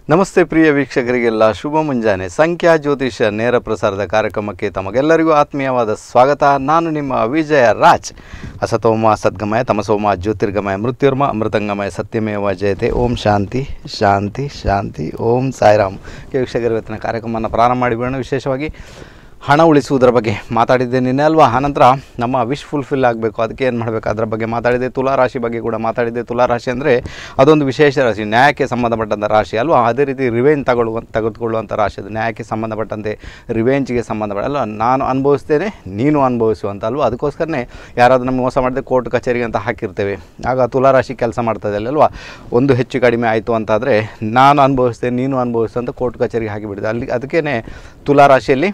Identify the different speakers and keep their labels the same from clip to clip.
Speaker 1: ನಮಸ್ತೆ ಪ್ರಿಯ ವೀಕ್ಷಕರಿಗೆಲ್ಲ ಶುಭ ಮುಂಜಾನೆ ಸಂಖ್ಯಾ ಜ್ಯೋತಿಷ ನೇರ ಪ್ರಸಾರದ ಕಾರ್ಯಕ್ರಮಕ್ಕೆ ತಮಗೆಲ್ಲರಿಗೂ ಆತ್ಮೀಯವಾದ ಸ್ವಾಗತ ನಾನು ನಿಮ್ಮ ವಿಜಯ ರಾಜ್ ಅಸತೋಮ ಸದ್ಗಮಯ ತಮಸೋಮ ಜ್ಯೋತಿರ್ಗಮಯ ಮೃತ್ಯುರ್ಮ ಅಮೃತಂಗಮಯ ಸತ್ಯಮೇವ ಜಯತೆ ಓಂ ಶಾಂತಿ ಶಾಂತಿ ಶಾಂತಿ ಓಂ ಸಾಯಿರಾಮ್ ಓಕೆ ವೀಕ್ಷಕರು ಇವತ್ತಿನ ಕಾರ್ಯಕ್ರಮವನ್ನು ಪ್ರಾರಂಭ ಮಾಡಿಬಿಡೋಣ ವಿಶೇಷವಾಗಿ ಹಣ ಉಳಿಸುವುದರ ಬಗ್ಗೆ ಮಾತಾಡಿದ್ದೆ ನಿನ್ನೆ ಅಲ್ವಾ ಆನಂತರ ನಮ್ಮ ವಿಶ್ ಫುಲ್ಫಿಲ್ ಆಗಬೇಕು ಅದಕ್ಕೆ ಏನು ಮಾಡಬೇಕು ಅದರ ಬಗ್ಗೆ ಮಾತಾಡಿದೆ ತುಲಾ ರಾಶಿ ಬಗ್ಗೆ ಕೂಡ ಮಾತಾಡಿದ್ದೆ ತುಲಾ ರಾಶಿ ಅಂದರೆ ಅದೊಂದು ವಿಶೇಷ ರಾಶಿ ನ್ಯಾಯಕ್ಕೆ ಸಂಬಂಧಪಟ್ಟಂಥ ರಾಶಿ ಅಲ್ವಾ ಅದೇ ರೀತಿ ರಿವೆಂಜ್ ತಗೊಳ್ಳುವ ತೆಗೆದುಕೊಳ್ಳುವಂಥ ರಾಶಿ ಅದು ನ್ಯಾಯಕ್ಕೆ ಸಂಬಂಧಪಟ್ಟಂತೆ ರಿವೆಂಜ್ಗೆ ಸಂಬಂಧಪಟ್ಟ ಅಲ್ವಾ ನಾನು ಅನುಭವಿಸ್ತೇನೆ ನೀನು ಅನುಭವಿಸು ಅಂತ ಅಲ್ವಾ ಅದಕ್ಕೋಸ್ಕರನೇ ಯಾರಾದರೂ ನಮಗೆ ಮೋಸ ಮಾಡಿದೆ ಕೋರ್ಟ್ ಕಚೇರಿಗೆ ಅಂತ ಹಾಕಿರ್ತೇವೆ ಆಗ ತುಲಾ ರಾಶಿ ಕೆಲಸ ಮಾಡ್ತದೆ ಅಲ್ವಾ ಒಂದು ಹೆಚ್ಚು ಕಡಿಮೆ ಆಯಿತು ಅಂತಾದರೆ ನಾನು ಅನುಭವಿಸ್ತೇನೆ ನೀನು ಅನುಭವಿಸು ಅಂತ ಕೋರ್ಟ್ ಕಚೇರಿಗೆ ಹಾಕಿಬಿಡಿದೆ ಅಲ್ಲಿ ಅದಕ್ಕೇ ತುಲಾ ರಾಶಿಯಲ್ಲಿ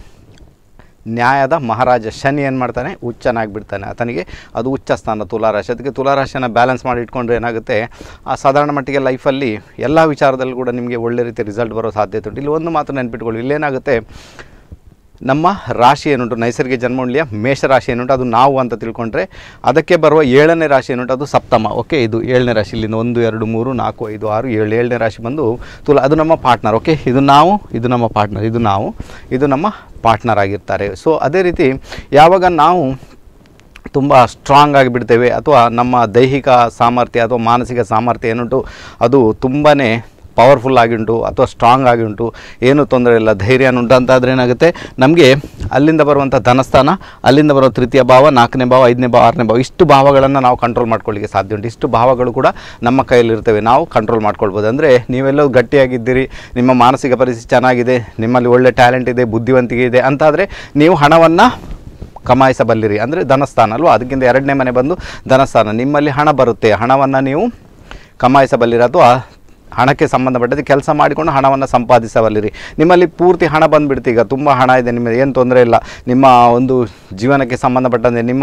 Speaker 1: ನ್ಯಾಯದ ಮಹಾರಾಜ ಶನಿ ಏನು ಮಾಡ್ತಾನೆ ಹುಚ್ಚನಾಗಿಬಿಡ್ತಾನೆ ಆತನಿಗೆ ಅದು ಉಚ್ಚ ಸ್ಥಾನ ತುಲಾರಾಶಿ ಅದಕ್ಕೆ ತುಲಾರಾಶಿಯನ್ನು ಬ್ಯಾಲೆನ್ಸ್ ಮಾಡಿ ಇಟ್ಕೊಂಡ್ರೆ ಏನಾಗುತ್ತೆ ಆ ಸಾಧಾರಣ ಮಟ್ಟಿಗೆ ಲೈಫಲ್ಲಿ ಎಲ್ಲ ವಿಚಾರದಲ್ಲೂ ಕೂಡ ನಿಮಗೆ ಒಳ್ಳೆ ರೀತಿ ರಿಸಲ್ಟ್ ಬರೋ ಸಾಧ್ಯತೆ ಉಂಟು ಇಲ್ಲಿ ಒಂದು ಮಾತು ನೆನ್ಪಿಟ್ಕೊಳ್ಳಿ ಇಲ್ಲೇನಾಗುತ್ತೆ ನಮ್ಮ ರಾಶಿ ಏನುಂಟು ನೈಸರ್ಗಿಕ ಜನ್ಮುಂಡ್ಲಿಯ ಮೇಷರಾಶಿ ಏನುಂಟು ಅದು ನಾವು ಅಂತ ತಿಳ್ಕೊಂಡ್ರೆ ಅದಕ್ಕೆ ಬರುವ ಏಳನೇ ರಾಶಿ ಏನುಂಟು ಅದು ಸಪ್ತಮ ಓಕೆ ಇದು ಏಳನೇ ರಾಶಿ ಇಲ್ಲಿಂದ ಒಂದು ಎರಡು ಮೂರು ನಾಲ್ಕು ಐದು ಆರು ಏಳು ಏಳನೇ ರಾಶಿ ಬಂದು ತುಲಾ ಅದು ನಮ್ಮ ಪಾರ್ಟ್ನರ್ ಓಕೆ ಇದು ನಾವು ಇದು ನಮ್ಮ ಪಾರ್ಟ್ನರ್ ಇದು ನಾವು ಇದು ನಮ್ಮ ಪಾರ್ಟ್ನರ್ ಆಗಿರ್ತಾರೆ ಸೊ ಅದೇ ರೀತಿ ಯಾವಾಗ ನಾವು ತುಂಬ ಸ್ಟ್ರಾಂಗ್ ಆಗಿಬಿಡ್ತೇವೆ ಅಥವಾ ನಮ್ಮ ದೈಹಿಕ ಸಾಮರ್ಥ್ಯ ಅಥವಾ ಮಾನಸಿಕ ಸಾಮರ್ಥ್ಯ ಏನುಂಟು ಅದು ತುಂಬಾ ಪವರ್ಫುಲ್ ಆಗಿಂಟು ಅಥವಾ ಸ್ಟ್ರಾಂಗ್ ಆಗಿಂಟು ಏನೂ ತೊಂದರೆ ಇಲ್ಲ ಧೈರ್ಯ ಉಂಟು ಅಂತಾದರೆ ಏನಾಗುತ್ತೆ ನಮಗೆ ಅಲ್ಲಿಂದ ಬರುವಂಥ ಧನಸ್ಥಾನ ಅಲ್ಲಿಂದ ಬರೋ ತೃತೀಯ ಭಾವ ನಾಲ್ಕನೇ ಭಾವ ಐದನೇ ಭಾವ ಆರನೇ ಭಾವ ಇಷ್ಟು ಭಾವಗಳನ್ನು ನಾವು ಕಂಟ್ರೋಲ್ ಮಾಡ್ಕೊಳ್ಳಿಕ್ಕೆ ಸಾಧ್ಯ ಉಂಟು ಇಷ್ಟು ಭಾವಗಳು ಕೂಡ ನಮ್ಮ ಕೈಯಲ್ಲಿರ್ತವೆ ನಾವು ಕಂಟ್ರೋಲ್ ಮಾಡ್ಕೊಳ್ಬೋದು ಅಂದರೆ ನೀವೆಲ್ಲೋ ಗಟ್ಟಿಯಾಗಿದ್ದೀರಿ ನಿಮ್ಮ ಮಾನಸಿಕ ಪರಿಸ್ಥಿತಿ ಚೆನ್ನಾಗಿದೆ ನಿಮ್ಮಲ್ಲಿ ಒಳ್ಳೆ ಟ್ಯಾಲೆಂಟ್ ಇದೆ ಬುದ್ಧಿವಂತಿಕೆ ಇದೆ ಅಂತಾದರೆ ನೀವು ಹಣವನ್ನು ಕಮಾಯಿಸಬಲ್ಲಿರಿ ಅಂದರೆ ಧನಸ್ಥಾನ ಅಲ್ವಾ ಅದಕ್ಕಿಂತ ಎರಡನೇ ಮನೆ ಬಂದು ಧನಸ್ಥಾನ ನಿಮ್ಮಲ್ಲಿ ಹಣ ಬರುತ್ತೆ ಹಣವನ್ನು ನೀವು ಕಮಾಯಿಸಬಲ್ಲಿರಿ ಅಥವಾ ಹಣಕ್ಕೆ ಸಂಬಂಧಪಟ್ಟದ್ದು ಕೆಲಸ ಮಾಡಿಕೊಂಡು ಹಣವನ್ನು ಸಂಪಾದಿಸಬಲ್ಲಿರಿ ನಿಮ್ಮಲ್ಲಿ ಪೂರ್ತಿ ಹಣ ಬಂದುಬಿಡ್ತು ಈಗ ತುಂಬ ಹಣ ಇದೆ ನಿಮ್ಮ ಏನು ತೊಂದರೆ ಇಲ್ಲ ನಿಮ್ಮ ಒಂದು ಜೀವನಕ್ಕೆ ಸಂಬಂಧಪಟ್ಟಂತೆ ನಿಮ್ಮ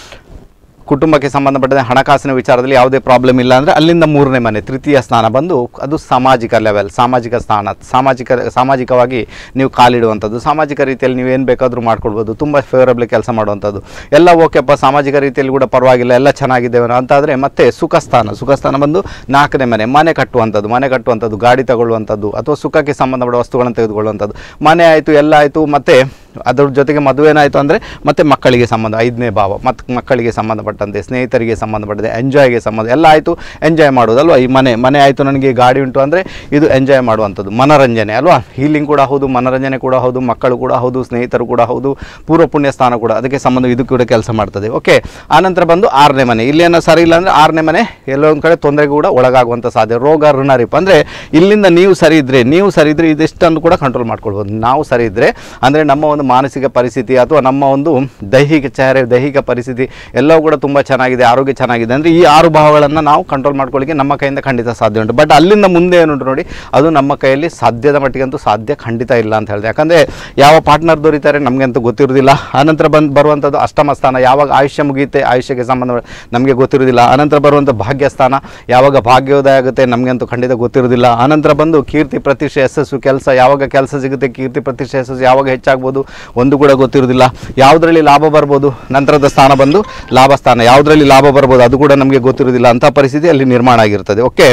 Speaker 1: ಕುಟುಂಬಕ್ಕೆ ಸಂಬಂಧಪಟ್ಟಂತೆ ಹಣಕಾಸಿನ ವಿಚಾರದಲ್ಲಿ ಯಾವುದೇ ಪ್ರಾಬ್ಲಮ್ ಇಲ್ಲ ಅಂದರೆ ಅಲ್ಲಿಂದ ಮೂರನೇ ಮನೆ ತೃತೀಯ ಸ್ಥಾನ ಬಂದು ಅದು ಸಾಮಾಜಿಕ ಲೆವೆಲ್ ಸಾಮಾಜಿಕ ಸ್ಥಾನ ಸಾಮಾಜಿಕ ಸಾಮಾಜಿಕವಾಗಿ ನೀವು ಕಾಲಿಡುವಂಥದ್ದು ಸಾಮಾಜಿಕ ರೀತಿಯಲ್ಲಿ ನೀವು ಏನು ಬೇಕಾದರೂ ಮಾಡ್ಕೊಳ್ಬೋದು ತುಂಬ ಫೇವರಬಲ್ ಕೆಲಸ ಮಾಡುವಂಥದ್ದು ಎಲ್ಲ ಓಕೆಪ್ಪ ಸಾಮಾಜಿಕ ರೀತಿಯಲ್ಲಿ ಕೂಡ ಪರವಾಗಿಲ್ಲ ಎಲ್ಲ ಚೆನ್ನಾಗಿದ್ದೇವೆ ಅಂತಾದರೆ ಮತ್ತೆ ಸುಖ ಸ್ಥಾನ ಸುಖ ಸ್ಥಾನ ಬಂದು ನಾಲ್ಕನೇ ಮನೆ ಮನೆ ಕಟ್ಟುವಂಥದ್ದು ಮನೆ ಕಟ್ಟುವಂಥದ್ದು ಗಾಡಿ ತಗೊಳ್ಳುವಂಥದ್ದು ಅಥವಾ ಸುಖಕ್ಕೆ ಸಂಬಂಧಪಟ್ಟ ವಸ್ತುಗಳನ್ನು ತೆಗೆದುಕೊಳ್ಳುವಂಥದ್ದು ಮನೆ ಆಯಿತು ಎಲ್ಲ ಆಯಿತು ಮತ್ತು ಅದ್ರ ಜೊತೆಗೆ ಮದುವೆನಾಯಿತು ಅಂದರೆ ಮತ್ತೆ ಮಕ್ಕಳಿಗೆ ಸಂಬಂಧ ಐದನೇ ಭಾವ ಮತ್ತು ಮಕ್ಕಳಿಗೆ ಸಂಬಂಧಪಟ್ಟಂತೆ ಸ್ನೇಹಿತರಿಗೆ ಸಂಬಂಧಪಟ್ಟಂತೆ ಎಂಜಾಯ್ಗೆ ಸಂಬಂಧ ಎಲ್ಲ ಆಯಿತು ಎಂಜಾಯ್ ಮಾಡೋದಲ್ವಾ ಈ ಮನೆ ಮನೆ ಆಯಿತು ನನಗೆ ಗಾಡಿ ಉಂಟು ಅಂದರೆ ಇದು ಎಂಜಾಯ್ ಮಾಡುವಂಥದ್ದು ಮನರಂಜನೆ ಅಲ್ವಾ ಹೀಲಿಂಗ್ ಕೂಡ ಹೌದು ಮನರಂಜನೆ ಕೂಡ ಹೌದು ಮಕ್ಕಳು ಕೂಡ ಹೌದು ಸ್ನೇಹಿತರು ಕೂಡ ಹೌದು ಪೂರ್ವ ಪುಣ್ಯ ಸ್ಥಾನ ಕೂಡ ಅದಕ್ಕೆ ಸಂಬಂಧ ಇದು ಕೂಡ ಕೆಲಸ ಮಾಡ್ತದೆ ಓಕೆ ಆನಂತರ ಬಂದು ಆರನೇ ಮನೆ ಇಲ್ಲೇನೋ ಸರಿ ಇಲ್ಲ ಅಂದರೆ ಆರನೇ ಮನೆ ಎಲ್ಲೋ ಒಂದು ಕಡೆ ತೊಂದರೆಗೆ ಕೂಡ ಒಳಗಾಗುವಂಥ ಸಾಧ್ಯ ರೋಗ ಋಣರಿಪ ಅಂದರೆ ಇಲ್ಲಿಂದ ನೀವು ಸರಿ ಇದ್ದರೆ ನೀವು ಸರಿ ಇದ್ದರೆ ಇದಿಷ್ಟನ್ನು ಕೂಡ ಕಂಟ್ರೋಲ್ ಮಾಡ್ಕೊಳ್ಬೋದು ನಾವು ಸರಿ ಇದ್ದರೆ ಅಂದರೆ ನಮ್ಮ ಒಂದು ಮಾನಸಿಕ ಪರಿಸ್ಥಿತಿ ಅಥವಾ ನಮ್ಮ ಒಂದು ದೈಹಿಕ ಚಹರೆ ದೈಹಿಕ ಪರಿಸ್ಥಿತಿ ಎಲ್ಲವೂ ಕೂಡ ತುಂಬ ಚೆನ್ನಾಗಿದೆ ಆರೋಗ್ಯ ಚೆನ್ನಾಗಿದೆ ಅಂದರೆ ಈ ಆರು ಭಾವಗಳನ್ನು ನಾವು ಕಂಟ್ರೋಲ್ ಮಾಡ್ಕೊಳ್ಳಿಕ್ಕೆ ನಮ್ಮ ಕೈಯಿಂದ ಖಂಡಿತ ಸಾಧ್ಯ ಉಂಟು ಬಟ್ ಅಲ್ಲಿಂದ ಮುಂದೆ ಏನುಂಟು ನೋಡಿ ಅದು ನಮ್ಮ ಕೈಯಲ್ಲಿ ಸಾಧ್ಯದ ಮಟ್ಟಿಗಂತೂ ಸಾಧ್ಯ ಖಂಡಿತ ಇಲ್ಲ ಅಂತ ಹೇಳಿದೆ ಯಾಕಂದರೆ ಯಾವ ಪಾರ್ಟ್ನರ್ ದೊರೀತಾರೆ ನಮಗಂತೂ ಗೊತ್ತಿರೋದಿಲ್ಲ ಆನಂತರ ಬಂದು ಬರುವಂಥದ್ದು ಅಷ್ಟಮ ಸ್ಥಾನ ಯಾವಾಗ ಆಯುಷ್ಯ ಮುಗಿಯುತ್ತೆ ಆಯುಷ್ಯಕ್ಕೆ ಸಂಬಂಧ ನಮಗೆ ಗೊತ್ತಿರೋದಿಲ್ಲ ಆನಂತರ ಬರುವಂಥ ಭಾಗ್ಯಸ್ಥಾನ ಯಾವಾಗ ಭಾಗ್ಯೋದಯ ಆಗುತ್ತೆ ನಮಗಂತೂ ಖಂಡಿತ ಗೊತ್ತಿರೋದಿಲ್ಲ ಆನಂತರ ಬಂದು ಕೀರ್ತಿ ಪ್ರತಿಷ್ಠೆ ಯಶಸ್ಸು ಕೆಲಸ ಯಾವಾಗ ಕೆಲಸ ಸಿಗುತ್ತೆ ಕೀರ್ತಿ ಪ್ರತಿಷ್ಠೆ ಯಶಸ್ಸು ಯಾವಾಗ ಹೆಚ್ಚಾಗ್ಬೋದು ಒಂದು ಕೂಡ ಗೊತ್ತಿರೋದಿಲ್ಲ ಯಾವುದರಲ್ಲಿ ಲಾಭ ಬರ್ಬೋದು ನಂತರದ ಸ್ಥಾನ ಬಂದು ಲಾಭ ಸ್ಥಾನ ಯಾವುದರಲ್ಲಿ ಲಾಭ ಬರ್ಬೋದು ಅದು ಕೂಡ ನಮಗೆ ಗೊತ್ತಿರೋದಿಲ್ಲ ಅಂಥ ಪರಿಸ್ಥಿತಿ ಅಲ್ಲಿ ನಿರ್ಮಾಣ ಆಗಿರ್ತದೆ ಓಕೆ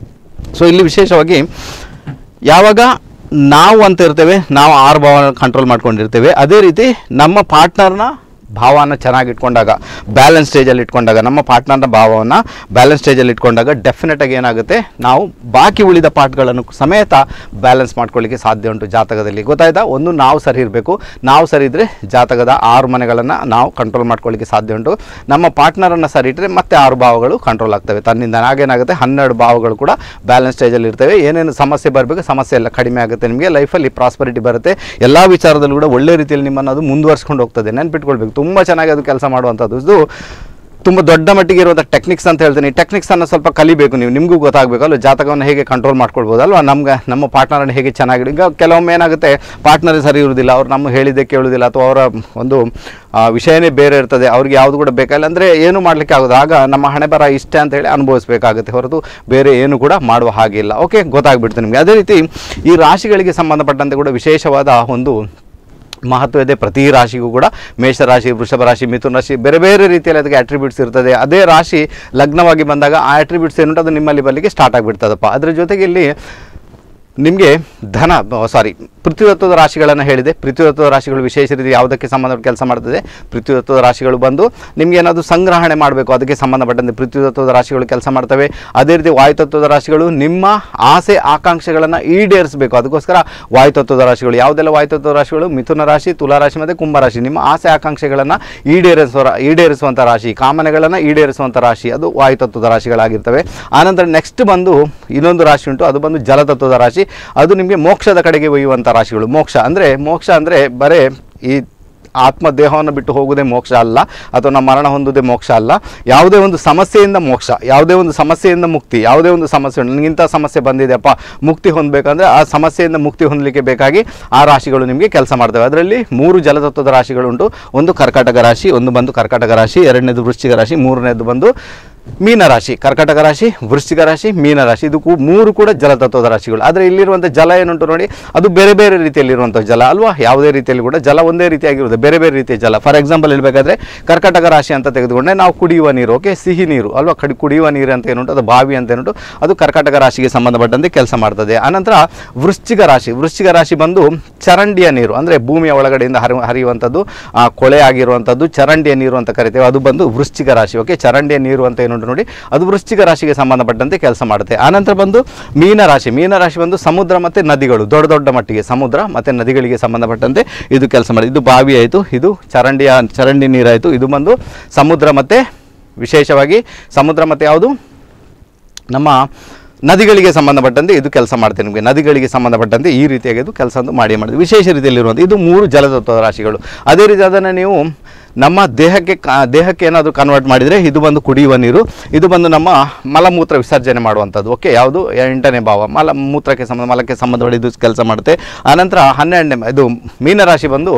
Speaker 1: ಸೊ ಇಲ್ಲಿ ವಿಶೇಷವಾಗಿ ಯಾವಾಗ ನಾವು ಅಂತ ಇರ್ತೇವೆ ನಾವು ಆರು ಭಾವ ಕಂಟ್ರೋಲ್ ಮಾಡ್ಕೊಂಡಿರ್ತೇವೆ ಅದೇ ರೀತಿ ನಮ್ಮ ಪಾರ್ಟ್ನರ್ನ ಭಾವನ ಚೆನ್ನಾಗಿ ಇಟ್ಕೊಂಡಾಗ ಬ್ಯಾಲೆನ್ಸ್ ಸ್ಟೇಜಲ್ಲಿ ಇಟ್ಕೊಂಡಾಗ ನಮ್ಮ ಪಾರ್ಟ್ನರ್ನ ಭಾವವನ್ನು ಬ್ಯಾಲೆನ್ಸ್ ಸ್ಟೇಜಲ್ಲಿ ಇಟ್ಕೊಂಡಾಗ ಡೆಫಿನೆಟಾಗಿ ಏನಾಗುತ್ತೆ ನಾವು ಬಾಕಿ ಉಳಿದ ಪಾರ್ಟ್ಗಳನ್ನು ಸಮೇತ ಬ್ಯಾಲೆನ್ಸ್ ಮಾಡ್ಕೊಳ್ಳಿಕ್ಕೆ ಸಾಧ್ಯ ಉಂಟು ಜಾತಕದಲ್ಲಿ ಗೊತ್ತಾಯ್ತಾ ಒಂದು ನಾವು ಸರಿ ಇರಬೇಕು ನಾವು ಸರಿ ಇದ್ದರೆ ಜಾತಕದ ಆರು ಮನೆಗಳನ್ನು ನಾವು ಕಂಟ್ರೋಲ್ ಮಾಡ್ಕೊಳ್ಳಿಕ್ಕೆ ಸಾಧ್ಯ ಉಂಟು ನಮ್ಮ ಪಾರ್ಟ್ನರನ್ನು ಸರಿ ಇಟ್ಟರೆ ಮತ್ತೆ ಆರು ಭಾವಗಳು ಕಂಟ್ರೋಲ್ ಆಗ್ತವೆ ತನ್ನಿಂದ ಹಾಗೇನಾಗುತ್ತೆ ಹನ್ನೆರಡು ಭಾವಗಳು ಕೂಡ ಬ್ಯಾಲೆನ್ಸ್ ಸ್ಟೇಜಲ್ಲಿ ಇರ್ತವೆ ಏನೇನು ಸಮಸ್ಯೆ ಬರಬೇಕು ಸಮಸ್ಯೆ ಎಲ್ಲ ಕಡಿಮೆ ಆಗುತ್ತೆ ನಿಮಗೆ ಲೈಫಲ್ಲಿ ಪ್ರಾಸ್ಪರಿಟಿ ಬರುತ್ತೆ ಎಲ್ಲ ವಿಚಾರದಲ್ಲೂ ಕೂಡ ಒಳ್ಳೆ ರೀತಿಯಲ್ಲಿ ನಿಮ್ಮನ್ನು ಅದು ಮುಂದುವರ್ಸ್ಕೊಂಡು ಹೋಗ್ತದೆ ನೆನ್ಪಿಟ್ಕೊಳ್ಬೇಕು ತುಂಬ ಚೆನ್ನಾಗಿ ಅದು ಕೆಲಸ ಮಾಡುವಂಥದ್ದು ಇದು ತುಂಬ ದೊಡ್ಡ ಮಟ್ಟಿಗೆ ಇರುವಂಥ ಟೆಕ್ನಿಕ್ಸ್ ಅಂತ ಹೇಳ್ತೀನಿ ಟೆಕ್ನಿಕ್ಸನ್ನು ಸ್ವಲ್ಪ ಕಲಿಬೇಕು ನೀವು ನಿಮಗೂ ಗೊತ್ತಾಗಬೇಕು ಅಲ್ವ ಜಾತಕವನ್ನು ಹೇಗೆ ಕಂಟ್ರೋಲ್ ಮಾಡ್ಕೊಳ್ಬೋದು ಅಲ್ವಾ ನಮ್ಗೆ ನಮ್ಮ ಪಾರ್ಟ್ನರನ್ನು ಹೇಗೆ ಚೆನ್ನಾಗಿ ಈಗ ಕೆಲವೊಮ್ಮೆ ಏನಾಗುತ್ತೆ ಪಾರ್ಟ್ನರ್ ಸರಿ ಇರುವುದಿಲ್ಲ ಅವ್ರು ನಮ್ಮ ಹೇಳಿದ್ದೆ ಕೇಳುವುದಿಲ್ಲ ಅಥವಾ ಅವರ ಒಂದು ಆ, ವಿಷಯನೇ ಬೇರೆ ಇರ್ತದೆ ಅವ್ರಿಗೆ ಯಾವುದು ಕೂಡ ಬೇಕಾಗಿಲ್ಲ ಅಂದರೆ ಏನು ಮಾಡಲಿಕ್ಕೆ ಆಗೋದು ಆಗ ನಮ್ಮ ಹಣೆ ಬರ ಇಷ್ಟ ಅಂತ ಹೇಳಿ ಅನುಭವಿಸಬೇಕಾಗುತ್ತೆ ಹೊರತು ಬೇರೆ ಏನು ಕೂಡ ಮಾಡುವ ಹಾಗಿಲ್ಲ ಓಕೆ ಗೊತ್ತಾಗ್ಬಿಡ್ತು ನಿಮಗೆ ಅದೇ ರೀತಿ ಈ ರಾಶಿಗಳಿಗೆ ಸಂಬಂಧಪಟ್ಟಂತೆ ಕೂಡ ವಿಶೇಷವಾದ ಒಂದು ಮಹತ್ವ ಇದೆ ಪ್ರತಿ ರಾಶಿಗೂ ಕೂಡ ಮೇಷರಾಶಿ ವೃಷಭ ರಾಶಿ ಮಿಥುನ ರಾಶಿ ಬೇರೆ ಬೇರೆ ರೀತಿಯಲ್ಲಿ ಅದಕ್ಕೆ ಅಟ್ರಿಬ್ಯೂಟ್ಸ್ ಇರ್ತದೆ ಅದೇ ರಾಶಿ ಲಗ್ನವಾಗಿ ಬಂದಾಗ ಆ ಅಟ್ರಿಬ್ಯೂಟ್ಸ್ ಏನುಂಟು ಅದು ನಿಮ್ಮಲ್ಲಿ ಬರಲಿಕ್ಕೆ ಸ್ಟಾರ್ಟ್ ಆಗಿಬಿಡ್ತದಪ್ಪ ಅದ್ರ ಜೊತೆಗೆ ಇಲ್ಲಿ ನಿಮಗೆ ಧನ ಸಾರಿ ಪೃಥ್ವಿತತ್ವದ ರಾಶಿಗಳನ್ನು ಹೇಳಿದೆ ಪೃಥ್ವಿತತ್ವದ ರಾಶಿಗಳು ವಿಶೇಷ ರೀತಿ ಯಾವುದಕ್ಕೆ ಸಂಬಂಧಪಟ್ಟ ಕೆಲಸ ಮಾಡ್ತದೆ ಪೃಥ್ವಿತತ್ವದ ರಾಶಿಗಳು ಬಂದು ನಿಮ್ಗೆ ಏನಾದರೂ ಸಂಗ್ರಹಣೆ ಮಾಡಬೇಕು ಅದಕ್ಕೆ ಸಂಬಂಧಪಟ್ಟಂತೆ ಪೃಥ್ವಿತತ್ವದ ರಾಶಿಗಳು ಕೆಲಸ ಮಾಡ್ತವೆ ಅದೇ ರೀತಿ ವಾಯುತತ್ವದ ರಾಶಿಗಳು ನಿಮ್ಮ ಆಸೆ ಆಕಾಂಕ್ಷೆಗಳನ್ನು ಈಡೇರಿಸಬೇಕು ಅದಕ್ಕೋಸ್ಕರ ವಾಯುತತ್ವದ ರಾಶಿಗಳು ಯಾವುದೆಲ್ಲ ವಾಯುತತ್ವದ ರಾಶಿಗಳು ಮಿಥುನ ರಾಶಿ ತುಲಾ ರಾಶಿ ಮತ್ತು ಕುಂಭ ರಾಶಿ ನಿಮ್ಮ ಆಸೆ ಆಕಾಂಕ್ಷೆಗಳನ್ನು ಈಡೇರಿಸುವ ಈಡೇರಿಸುವಂಥ ರಾಶಿ ಕಾಮನೆಗಳನ್ನು ಈಡೇರಿಸುವಂಥ ರಾಶಿ ಅದು ವಾಯುತತ್ವದ ರಾಶಿಗಳಾಗಿರ್ತವೆ ಆನಂತರ ನೆಕ್ಸ್ಟ್ ಬಂದು ಇನ್ನೊಂದು ರಾಶಿ ಉಂಟು ಅದು ಬಂದು ಜಲತತ್ವದ ರಾಶಿ ಅದು ನಿಮಗೆ ಮೋಕ್ಷದ ಕಡೆಗೆ ಒಯ್ಯುವಂಥ ರಾಶಿಗಳು ಮೋಕ್ಷ ಅಂದರೆ ಮೋಕ್ಷ ಅಂದರೆ ಬರೇ ಈ ಆತ್ಮ ದೇಹವನ್ನು ಬಿಟ್ಟು ಹೋಗುವುದೇ ಮೋಕ್ಷ ಅಲ್ಲ ಅಥವಾ ನಮ್ಮ ಮರಣ ಹೊಂದುವುದೇ ಮೋಕ್ಷ ಅಲ್ಲ ಯಾವುದೇ ಒಂದು ಸಮಸ್ಯೆಯಿಂದ ಮೋಕ್ಷ ಯಾವುದೇ ಒಂದು ಸಮಸ್ಯೆಯಿಂದ ಮುಕ್ತಿ ಯಾವುದೇ ಒಂದು ಸಮಸ್ಯೆ ಉಂಟು ನನಗಿಂಥ ಸಮಸ್ಯೆ ಬಂದಿದೆಯಪ್ಪ ಮುಕ್ತಿ ಹೊಂದಬೇಕಂದ್ರೆ ಆ ಸಮಸ್ಯೆಯಿಂದ ಮುಕ್ತಿ ಹೊಂದಲಿಕ್ಕೆ ಬೇಕಾಗಿ ಆ ರಾಶಿಗಳು ನಿಮಗೆ ಕೆಲಸ ಮಾಡ್ತವೆ ಅದರಲ್ಲಿ ಮೂರು ಜಲತತ್ವದ ರಾಶಿಗಳುಂಟು ಒಂದು ಕರ್ಕಾಟಕ ರಾಶಿ ಒಂದು ಬಂದು ಕರ್ಕಾಟಕ ರಾಶಿ ಎರಡನೇದು ವೃಶ್ಚಿಕ ರಾಶಿ ಮೂರನೇದು ಬಂದು ಮೀನರಾಶಿ ಕರ್ಕಾಟಕ ರಾಶಿ ವೃಶ್ಚಿಕ ರಾಶಿ ಮೀನರಾಶಿ ಇದು ಕೂ- ಮೂರು ಕೂಡ ಜಲತತ್ವದ ರಾಶಿಗಳು ಆದರೆ ಇಲ್ಲಿರುವಂಥ ಜಲ ಏನುಂಟು ನೋಡಿ ಅದು ಬೇರೆ ಬೇರೆ ರೀತಿಯಲ್ಲಿರುವಂಥ ಜಲ ಅಲ್ವಾ ಯಾವುದೇ ರೀತಿಯಲ್ಲಿ ಕೂಡ ಜಲ ಒಂದೇ ರೀತಿಯಾಗಿರುತ್ತೆ ಬೇರೆ ಬೇರೆ ರೀತಿಯ ಜಲ ಫಾರ್ ಎಕ್ಸಾಂಪಲ್ ಹೇಳಬೇಕಾದ್ರೆ ಕರ್ಕಾಟಕ ರಾಶಿ ಅಂತ ತೆಗೆದುಕೊಂಡ್ರೆ ನಾವು ಕುಡಿಯುವ ನೀರು ಓಕೆ ಸಿಹಿ ನೀರು ಅಲ್ವಾ ಕಡಿ ಕುಡಿಯುವ ನೀರು ಅಂತ ಏನುಂಟು ಅದು ಬಾವಿ ಅಂತ ಏನುಂಟು ಅದು ಕರ್ಕಾಟಕ ರಾಶಿಗೆ ಸಂಬಂಧಪಟ್ಟಂತೆ ಕೆಲಸ ಮಾಡ್ತದೆ ಆನಂತರ ವೃಶ್ಚಿಕ ರಾಶಿ ವೃಶ್ಚಿಕ ರಾಶಿ ಬಂದು ಚರಂಡಿಯ ನೀರು ಅಂದರೆ ಭೂಮಿಯ ಒಳಗಡೆಯಿಂದ ಹರಿ ಹರಿಯುವಂಥದ್ದು ಆ, ಕೊಳೆ ಆಗಿರುವಂಥದ್ದು ಚರಂಡಿಯ ನೀರು ಅಂತ ಕರಿತೇವೆ ಅದು ಬಂದು ವೃಶ್ಚಿಕ ರಾಶಿ ಓಕೆ ಚರಂಡಿಯ ನೀರು ಅಂತ ಏನುಂಟು ನೋಡಿ ಅದು ವೃಶ್ಚಿಕ ರಾಶಿಗೆ ಸಂಬಂಧಪಟ್ಟಂತೆ ಕೆಲಸ ಮಾಡುತ್ತೆ ಆನಂತರ ಬಂದು ಮೀನರಾಶಿ ಮೀನರಾಶಿ ಬಂದು ಸಮುದ್ರ ಮತ್ತು ನದಿಗಳು ದೊಡ್ಡ ದೊಡ್ಡ ಮಟ್ಟಿಗೆ ಸಮುದ್ರ ಮತ್ತು ನದಿಗಳಿಗೆ ಸಂಬಂಧಪಟ್ಟಂತೆ ಇದು ಕೆಲಸ ಮಾಡಿ ಇದು ಬಾವಿ ಆಯಿತು ಇದು ಚರಂಡಿಯ ಚರಂಡಿ ನೀರಾಯಿತು ಇದು ಬಂದು ಸಮುದ್ರ ಮತ್ತು ವಿಶೇಷವಾಗಿ ಸಮುದ್ರ ಮತ್ತು ಯಾವುದು ನಮ್ಮ ನದಿಗಳಿಗೆ ಸಂಬಂಧಪಟ್ಟಂತೆ ಇದು ಕೆಲಸ ಮಾಡ್ತೇನೆ ನಿಮಗೆ ನದಿಗಳಿಗೆ ಸಂಬಂಧಪಟ್ಟಂತೆ ಈ ರೀತಿಯಾಗಿ ಇದು ಕೆಲಸ ಒಂದು ಮಾಡಿ ಮಾಡಿದೆ ವಿಶೇಷ ರೀತಿಯಲ್ಲಿರುವಂಥ ಇದು ಮೂರು ಜಲತತ್ವದ ರಾಶಿಗಳು ಅದೇ ರೀತಿ ಅದನ್ನು ನೀವು ನಮ್ಮ ದೇಹಕ್ಕೆ ಕ- ದೇಹಕ್ಕೆ ಏನಾದರೂ ಕನ್ವರ್ಟ್ ಮಾಡಿದರೆ ಇದು ಬಂದು ಕುಡಿಯುವ ನೀರು ಇದು ಬಂದು ನಮ್ಮ ಮಲಮೂತ್ರ ವಿಸರ್ಜನೆ ಮಾಡುವಂಥದ್ದು ಓಕೆ ಯಾವುದು ಎಂಟನೇ ಭಾವ ಮಲ ಮೂತ್ರಕ್ಕೆ ಸಂಬಂಧ ಮಲಕ್ಕೆ ಸಂಬಂಧಪಟ್ಟ ಇದು ಕೆಲಸ ಮಾಡುತ್ತೆ ಆನಂತರ ಹನ್ನೆರಡನೇ ಇದು ಮೀನರಾಶಿ ಬಂದು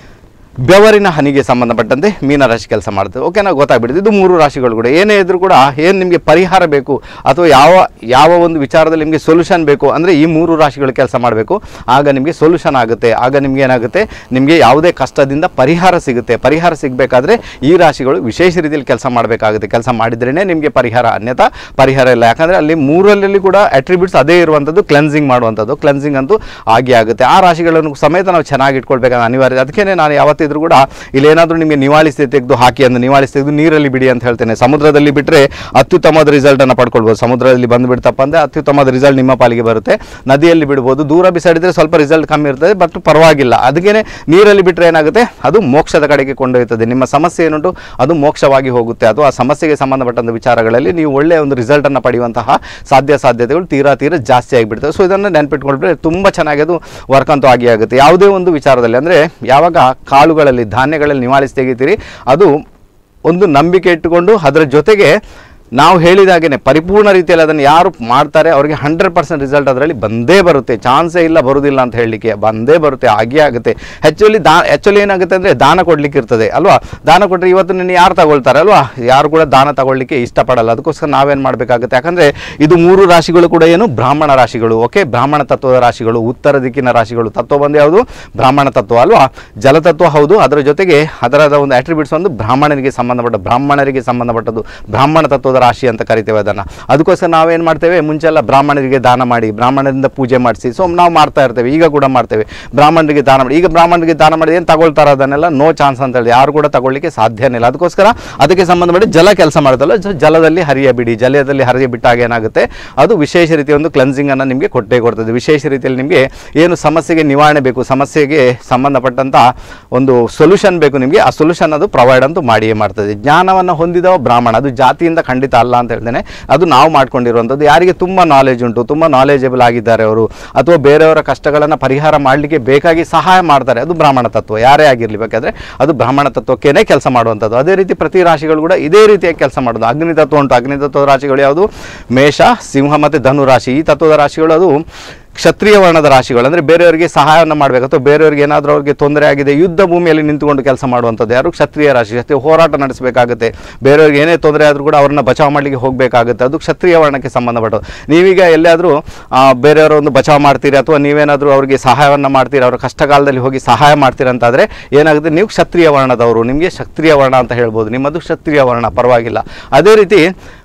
Speaker 1: ಬೆವರಿನ ಹನಿಗೆ ಸಂಬಂಧಪಟ್ಟಂತೆ ಮೀನರಾಶಿ ಕೆಲಸ ಮಾಡುತ್ತೆ ಓಕೆ ನಾವು ಗೊತ್ತಾಗ್ಬಿಡುತ್ತೆ ಇದು ಮೂರು ರಾಶಿಗಳು ಕೂಡ ಏನೇ ಇದ್ರೂ ಕೂಡ ಏನು ನಿಮಗೆ ಪರಿಹಾರ ಬೇಕು ಅಥವಾ ಯಾವ ಯಾವ ಒಂದು ವಿಚಾರದಲ್ಲಿ ನಿಮಗೆ ಸೊಲ್ಯೂಷನ್ ಬೇಕು ಅಂದರೆ ಈ ಮೂರು ರಾಶಿಗಳು ಕೆಲಸ ಮಾಡಬೇಕು ಆಗ ನಿಮಗೆ ಸೊಲ್ಯೂಷನ್ ಆಗುತ್ತೆ ಆಗ ನಿಮಗೆ ಏನಾಗುತ್ತೆ ನಿಮಗೆ ಯಾವುದೇ ಕಷ್ಟದಿಂದ ಪರಿಹಾರ ಸಿಗುತ್ತೆ ಪರಿಹಾರ ಸಿಗಬೇಕಾದ್ರೆ ಈ ರಾಶಿಗಳು ವಿಶೇಷ ರೀತಿಯಲ್ಲಿ ಕೆಲಸ ಮಾಡಬೇಕಾಗುತ್ತೆ ಕೆಲಸ ಮಾಡಿದ್ರೇ ನಿಮಗೆ ಪರಿಹಾರ ಅನ್ಯಥಾ ಪರಿಹಾರ ಇಲ್ಲ ಯಾಕಂದರೆ ಅಲ್ಲಿ ಮೂರರಲ್ಲಿ ಕೂಡ ಅಟ್ರಿಬ್ಯೂಟ್ಸ್ ಅದೇ ಇರುವಂಥದ್ದು ಕ್ಲೆನ್ಸಿಂಗ್ ಮಾಡುವಂಥದ್ದು ಕ್ಲೆನ್ಸಿಂಗ್ ಅಂತೂ ಆಗಿ ಆಗುತ್ತೆ ಆ ರಾಶಿಗಳನ್ನು ಸಮೇತ ನಾವು ಚೆನ್ನಾಗಿ ಇಟ್ಕೊಳ್ಬೇಕಾದ ಅನಿವಾರ್ಯ ಅದಕ್ಕೆ ನಾನು ಯಾವತ್ತಿದ್ರೂ ಕೂಡ ಇಲ್ಲೇನಾದರೂ ನಿಮಗೆ ನಿವಾಳಿಸಿ ತೆಗೆದು ಹಾಕಿ ಅಂದ್ರೆ ನಿವಾಳಿಸಿ ತೆಗೆದು ನೀರಲ್ಲಿ ಬಿಡಿ ಅಂತ ಹೇಳ್ತೇನೆ ಸಮುದ್ರದಲ್ಲಿ ಬಿಟ್ಟರೆ ಅತ್ಯುತ್ತಮವಾದ ರಿಸಲ್ಟನ್ನು ಪಡ್ಕೊಳ್ಬೋದು ಸಮುದ್ರದಲ್ಲಿ ಬಂದು ಬಿಡ್ತಪ್ಪ ಅಂದರೆ ಅತ್ಯುತ್ತಮವಾದ ರಿಸಲ್ಟ್ ನಿಮ್ಮ ಪಾಲಿಗೆ ಬರುತ್ತೆ ನದಿಯಲ್ಲಿ ಬಿಡ್ಬೋದು ದೂರ ಬಿಸಾಡಿದರೆ ಸ್ವಲ್ಪ ರಿಸಲ್ಟ್ ಕಮ್ಮಿ ಇರ್ತದೆ ಬಟ್ ಪರವಾಗಿಲ್ಲ ಅದಕ್ಕೇ ನೀರಲ್ಲಿ ಬಿಟ್ಟರೆ ಏನಾಗುತ್ತೆ ಅದು ಮೋಕ್ಷದ ಕಡೆಗೆ ಕೊಂಡೊಯ್ಯುತ್ತದೆ ನಿಮ್ಮ ಸಮಸ್ಯೆ ಏನುಂಟು ಅದು ಮೋಕ್ಷವಾಗಿ ಹೋಗುತ್ತೆ ಅಥವಾ ಆ ಸಮಸ್ಯೆಗೆ ಸಂಬಂಧಪಟ್ಟಂಥ ವಿಚಾರಗಳಲ್ಲಿ ನೀವು ಒಳ್ಳೆಯ ಒಂದು ರಿಸಲ್ಟನ್ನು ಪಡೆಯುವಂತಹ ಸಾಧ್ಯ ಸಾಧ್ಯತೆಗಳು ತೀರಾ ತೀರಾ ಜಾಸ್ತಿ ಆಗಿಬಿಡ್ತವೆ ಸೊ ಇದನ್ನು ನೆನ್ಪಿಟ್ಕೊಂಡ್ರೆ ತುಂಬ ಚೆನ್ನಾಗಿ ಅದು ವರ್ಕ್ ಅಂತೂ ಆಗಿ ಆಗುತ್ತೆ ಯಾವುದೇ ಒಂದು ವಿಚಾರದಲ್ಲಿ ಅಂದರೆ ಯಾವಾಗ ಕಾಳುಗಳಲ್ಲಿ ಧಾನ್ಯಗಳಲ್ಲಿ ನಿವಾಳಿಸಿ ತೆಗಿತೀರಿ ಅದು ಒಂದು ನಂಬಿಕೆ ಇಟ್ಟುಕೊಂಡು ಅದರ ಜೊತೆಗೆ ನಾವು ಹೇಳಿದಾಗೇನೆ ಪರಿಪೂರ್ಣ ರೀತಿಯಲ್ಲಿ ಅದನ್ನು ಯಾರು ಮಾಡ್ತಾರೆ ಅವರಿಗೆ ಹಂಡ್ರೆಡ್ ಪರ್ಸೆಂಟ್ ರಿಸಲ್ಟ್ ಅದರಲ್ಲಿ ಬಂದೇ ಬರುತ್ತೆ ಚಾನ್ಸೇ ಇಲ್ಲ ಬರೋದಿಲ್ಲ ಅಂತ ಹೇಳಲಿಕ್ಕೆ ಬಂದೇ ಬರುತ್ತೆ ಆಗೇ ಆಗುತ್ತೆ ಆ್ಯಕ್ಚುಲಿ ದಾ ಆ್ಯಕ್ಚುಲಿ ಏನಾಗುತ್ತೆ ಅಂದರೆ ದಾನ ಕೊಡ್ಲಿಕ್ಕೆ ಇರ್ತದೆ ಅಲ್ವಾ ದಾನ ಕೊಟ್ಟರೆ ಇವತ್ತು ನಿನ್ನ ಯಾರು ತಗೊಳ್ತಾರೆ ಅಲ್ವಾ ಯಾರು ಕೂಡ ದಾನ ತಗೊಳ್ಳಿಕ್ಕೆ ಇಷ್ಟಪಡಲ್ಲ ಅದಕ್ಕೋಸ್ಕರ ನಾವೇನು ಮಾಡಬೇಕಾಗುತ್ತೆ ಯಾಕಂದರೆ ಇದು ಮೂರು ರಾಶಿಗಳು ಕೂಡ ಏನು ಬ್ರಾಹ್ಮಣ ರಾಶಿಗಳು ಓಕೆ ಬ್ರಾಹ್ಮಣ ತತ್ವದ ರಾಶಿಗಳು ಉತ್ತರ ದಿಕ್ಕಿನ ರಾಶಿಗಳು ತತ್ವ ಬಂದು ಯಾವುದು ಬ್ರಾಹ್ಮಣ ತತ್ವ ಅಲ್ವಾ ಜಲತತ್ವ ಹೌದು ಅದರ ಜೊತೆಗೆ ಅದರದ ಒಂದು ಅಟ್ರಿಬ್ಯೂಟ್ಸ್ ಒಂದು ಬ್ರಾಹ್ಮಣನಿಗೆ ಸಂಬಂಧಪಟ್ಟ ಬ್ರಾಹ್ಮಣರಿಗೆ ಸಂಬಂಧಪಟ್ಟದ್ದು ಬ್ರಾಹ್ಮಣ ತತ್ವದ ರಾಶಿ ಅಂತ ಕರಿತೇವೆ ಅದನ್ನು ಅದಕ್ಕೋಸ್ಕರ ನಾವೇನು ಮಾಡ್ತೇವೆ ಮುಂಚೆಲ್ಲ ಬ್ರಾಹ್ಮಣರಿಗೆ ದಾನ ಮಾಡಿ ಬ್ರಾಹ್ಮಣರಿಂದ ಪೂಜೆ ಮಾಡಿಸಿ ಸೊ ನಾವು ಮಾಡ್ತಾ ಇರ್ತೇವೆ ಈಗ ಕೂಡ ಮಾಡ್ತೇವೆ ಬ್ರಾಹ್ಮಣರಿಗೆ ದಾನ ಮಾಡಿ ಈಗ ಬ್ರಾಹ್ಮಣರಿಗೆ ದಾನ ಮಾಡಿ ಏನು ತಗೊಳ್ತಾರೆ ಅದನ್ನೆಲ್ಲ ನೋ ಚಾನ್ಸ್ ಅಂತ ಹೇಳಿ ಯಾರು ಕೂಡ ತಗೊಳ್ಳಿಕ್ಕೆ ಸಾಧ್ಯನೇ ಇಲ್ಲ ಅದಕ್ಕೋಸ್ಕರ ಅದಕ್ಕೆ ಸಂಬಂಧಪಟ್ಟ ಜಲ ಕೆಲಸ ಮಾಡುತ್ತಲ್ಲ ಜ- ಜಲದಲ್ಲಿ ಹರಿಯ ಬಿಡಿ ಜಲದಲ್ಲಿ ಹರಿಯ ಬಿಟ್ಟಾಗ ಏನಾಗುತ್ತೆ ಅದು ವಿಶೇಷ ರೀತಿಯ ಒಂದು ಕ್ಲೆನ್ಸಿಂಗ್ ಅನ್ನು ನಿಮಗೆ ಕೊಟ್ಟೇ ಕೊಡ್ತದೆ ವಿಶೇಷ ರೀತಿಯಲ್ಲಿ ನಿಮಗೆ ಏನು ಸಮಸ್ಯೆಗೆ ನಿವಾರಣೆ ಬೇಕು ಸಮಸ್ಯೆಗೆ ಸಂಬಂಧಪಟ್ಟಂಥ ಒಂದು ಸೊಲ್ಯೂಷನ್ ಬೇಕು ನಿಮಗೆ ಆ ಸೊಲ್ಯೂಷನ್ ಅದು ಪ್ರೊವೈಡ್ ಅಂತೂ ಮಾಡಿಯೇ ಮಾಡ್ತದೆ ಜ್ಞಾನವನ್ನು ಹೊಂದಿದವ ಬ್ರಾಹ್ಮಣ ಅದು ಜಾತಿಯಿಂದ ಖಂಡಿತ ಅಲ್ಲ ಅಂತ ಹೇಳ್ತೇನೆ ಅದು ನಾವು ಮಾಡ್ಕೊಂಡಿರುವಂಥದ್ದು ಯಾರಿಗೆ ತುಂಬ ನಾಲೆಜ್ ಉಂಟು ತುಂಬ ನಾಲೆಜಬಲ್ ಆಗಿದ್ದಾರೆ ಅವರು ಅಥವಾ ಬೇರೆಯವರ ಕಷ್ಟಗಳನ್ನು ಪರಿಹಾರ ಮಾಡಲಿಕ್ಕೆ ಬೇಕಾಗಿ ಸಹಾಯ ಮಾಡ್ತಾರೆ ಅದು ಬ್ರಾಹ್ಮಣ ತತ್ವ ಯಾರೇ ಆಗಿರಲಿ ಬೇಕಾದರೆ ಅದು ಬ್ರಾಹ್ಮಣ ತತ್ವಕ್ಕೇನೆ ಕೆಲಸ ಮಾಡುವಂಥದ್ದು ಅದೇ ರೀತಿ ಪ್ರತಿ ರಾಶಿಗಳು ಕೂಡ ಇದೇ ರೀತಿಯಾಗಿ ಕೆಲಸ ಮಾಡೋದು ಅಗ್ನಿ ತತ್ವ ಉಂಟು ಅಗ್ನಿ ತತ್ವದ ರಾಶಿಗಳು ಯಾವುದು ಮೇಷ ಸಿಂಹ ಮತ್ತು ಧನು ರಾಶಿ ಈ ತತ್ವದ ರಾಶಿಗಳು ಅದು ಕ್ಷತ್ರಿಯ ವರ್ಣದ ರಾಶಿಗಳು ಅಂದರೆ ಬೇರೆಯವರಿಗೆ ಸಹಾಯವನ್ನು ಮಾಡಬೇಕು ಅಥವಾ ಬೇರೆಯವರಿಗೆ ಏನಾದರೂ ಅವ್ರಿಗೆ ತೊಂದರೆ ಆಗಿದೆ ಯುದ್ಧ ಭೂಮಿಯಲ್ಲಿ ನಿಂತುಕೊಂಡು ಕೆಲಸ ಮಾಡುವಂಥದ್ದು ಯಾರು ಕ್ಷತ್ರಿಯ ರಾಶಿ ಕ್ಷತ್ರಿಯ ಹೋರಾಟ ನಡೆಸಬೇಕಾಗುತ್ತೆ ಬೇರೆಯವ್ರಿಗೆ ಏನೇ ತೊಂದರೆ ಆದರೂ ಕೂಡ ಅವ್ರನ್ನ ಬಚಾವ್ ಮಾಡಲಿಕ್ಕೆ ಹೋಗಬೇಕಾಗುತ್ತೆ ಅದು ಕ್ಷತ್ರಿಯ ವರ್ಣಕ್ಕೆ ಸಂಬಂಧಪಟ್ಟದ್ದು ನೀವೀಗ ಎಲ್ಲಾದರೂ ಬೇರೆಯವರ ಒಂದು ಬಚಾವ್ ಮಾಡ್ತೀರಿ ಅಥವಾ ನೀವೇನಾದರೂ ಅವರಿಗೆ ಸಹಾಯವನ್ನು ಮಾಡ್ತೀರಿ ಅವರ ಕಷ್ಟಕಾಲದಲ್ಲಿ ಹೋಗಿ ಸಹಾಯ ಮಾಡ್ತೀರಿ ಅಂತಾದರೆ ಏನಾಗುತ್ತೆ ನೀವು ಕ್ಷತ್ರಿಯ ವರ್ಣದವರು ನಿಮಗೆ ಕ್ಷತ್ರಿಯ ವರ್ಣ ಅಂತ ಹೇಳ್ಬೋದು ನಿಮ್ಮದು ಕ್ಷತ್ರಿಯ ವರ್ಣ ಪರವಾಗಿಲ್ಲ ಅದೇ ರೀತಿ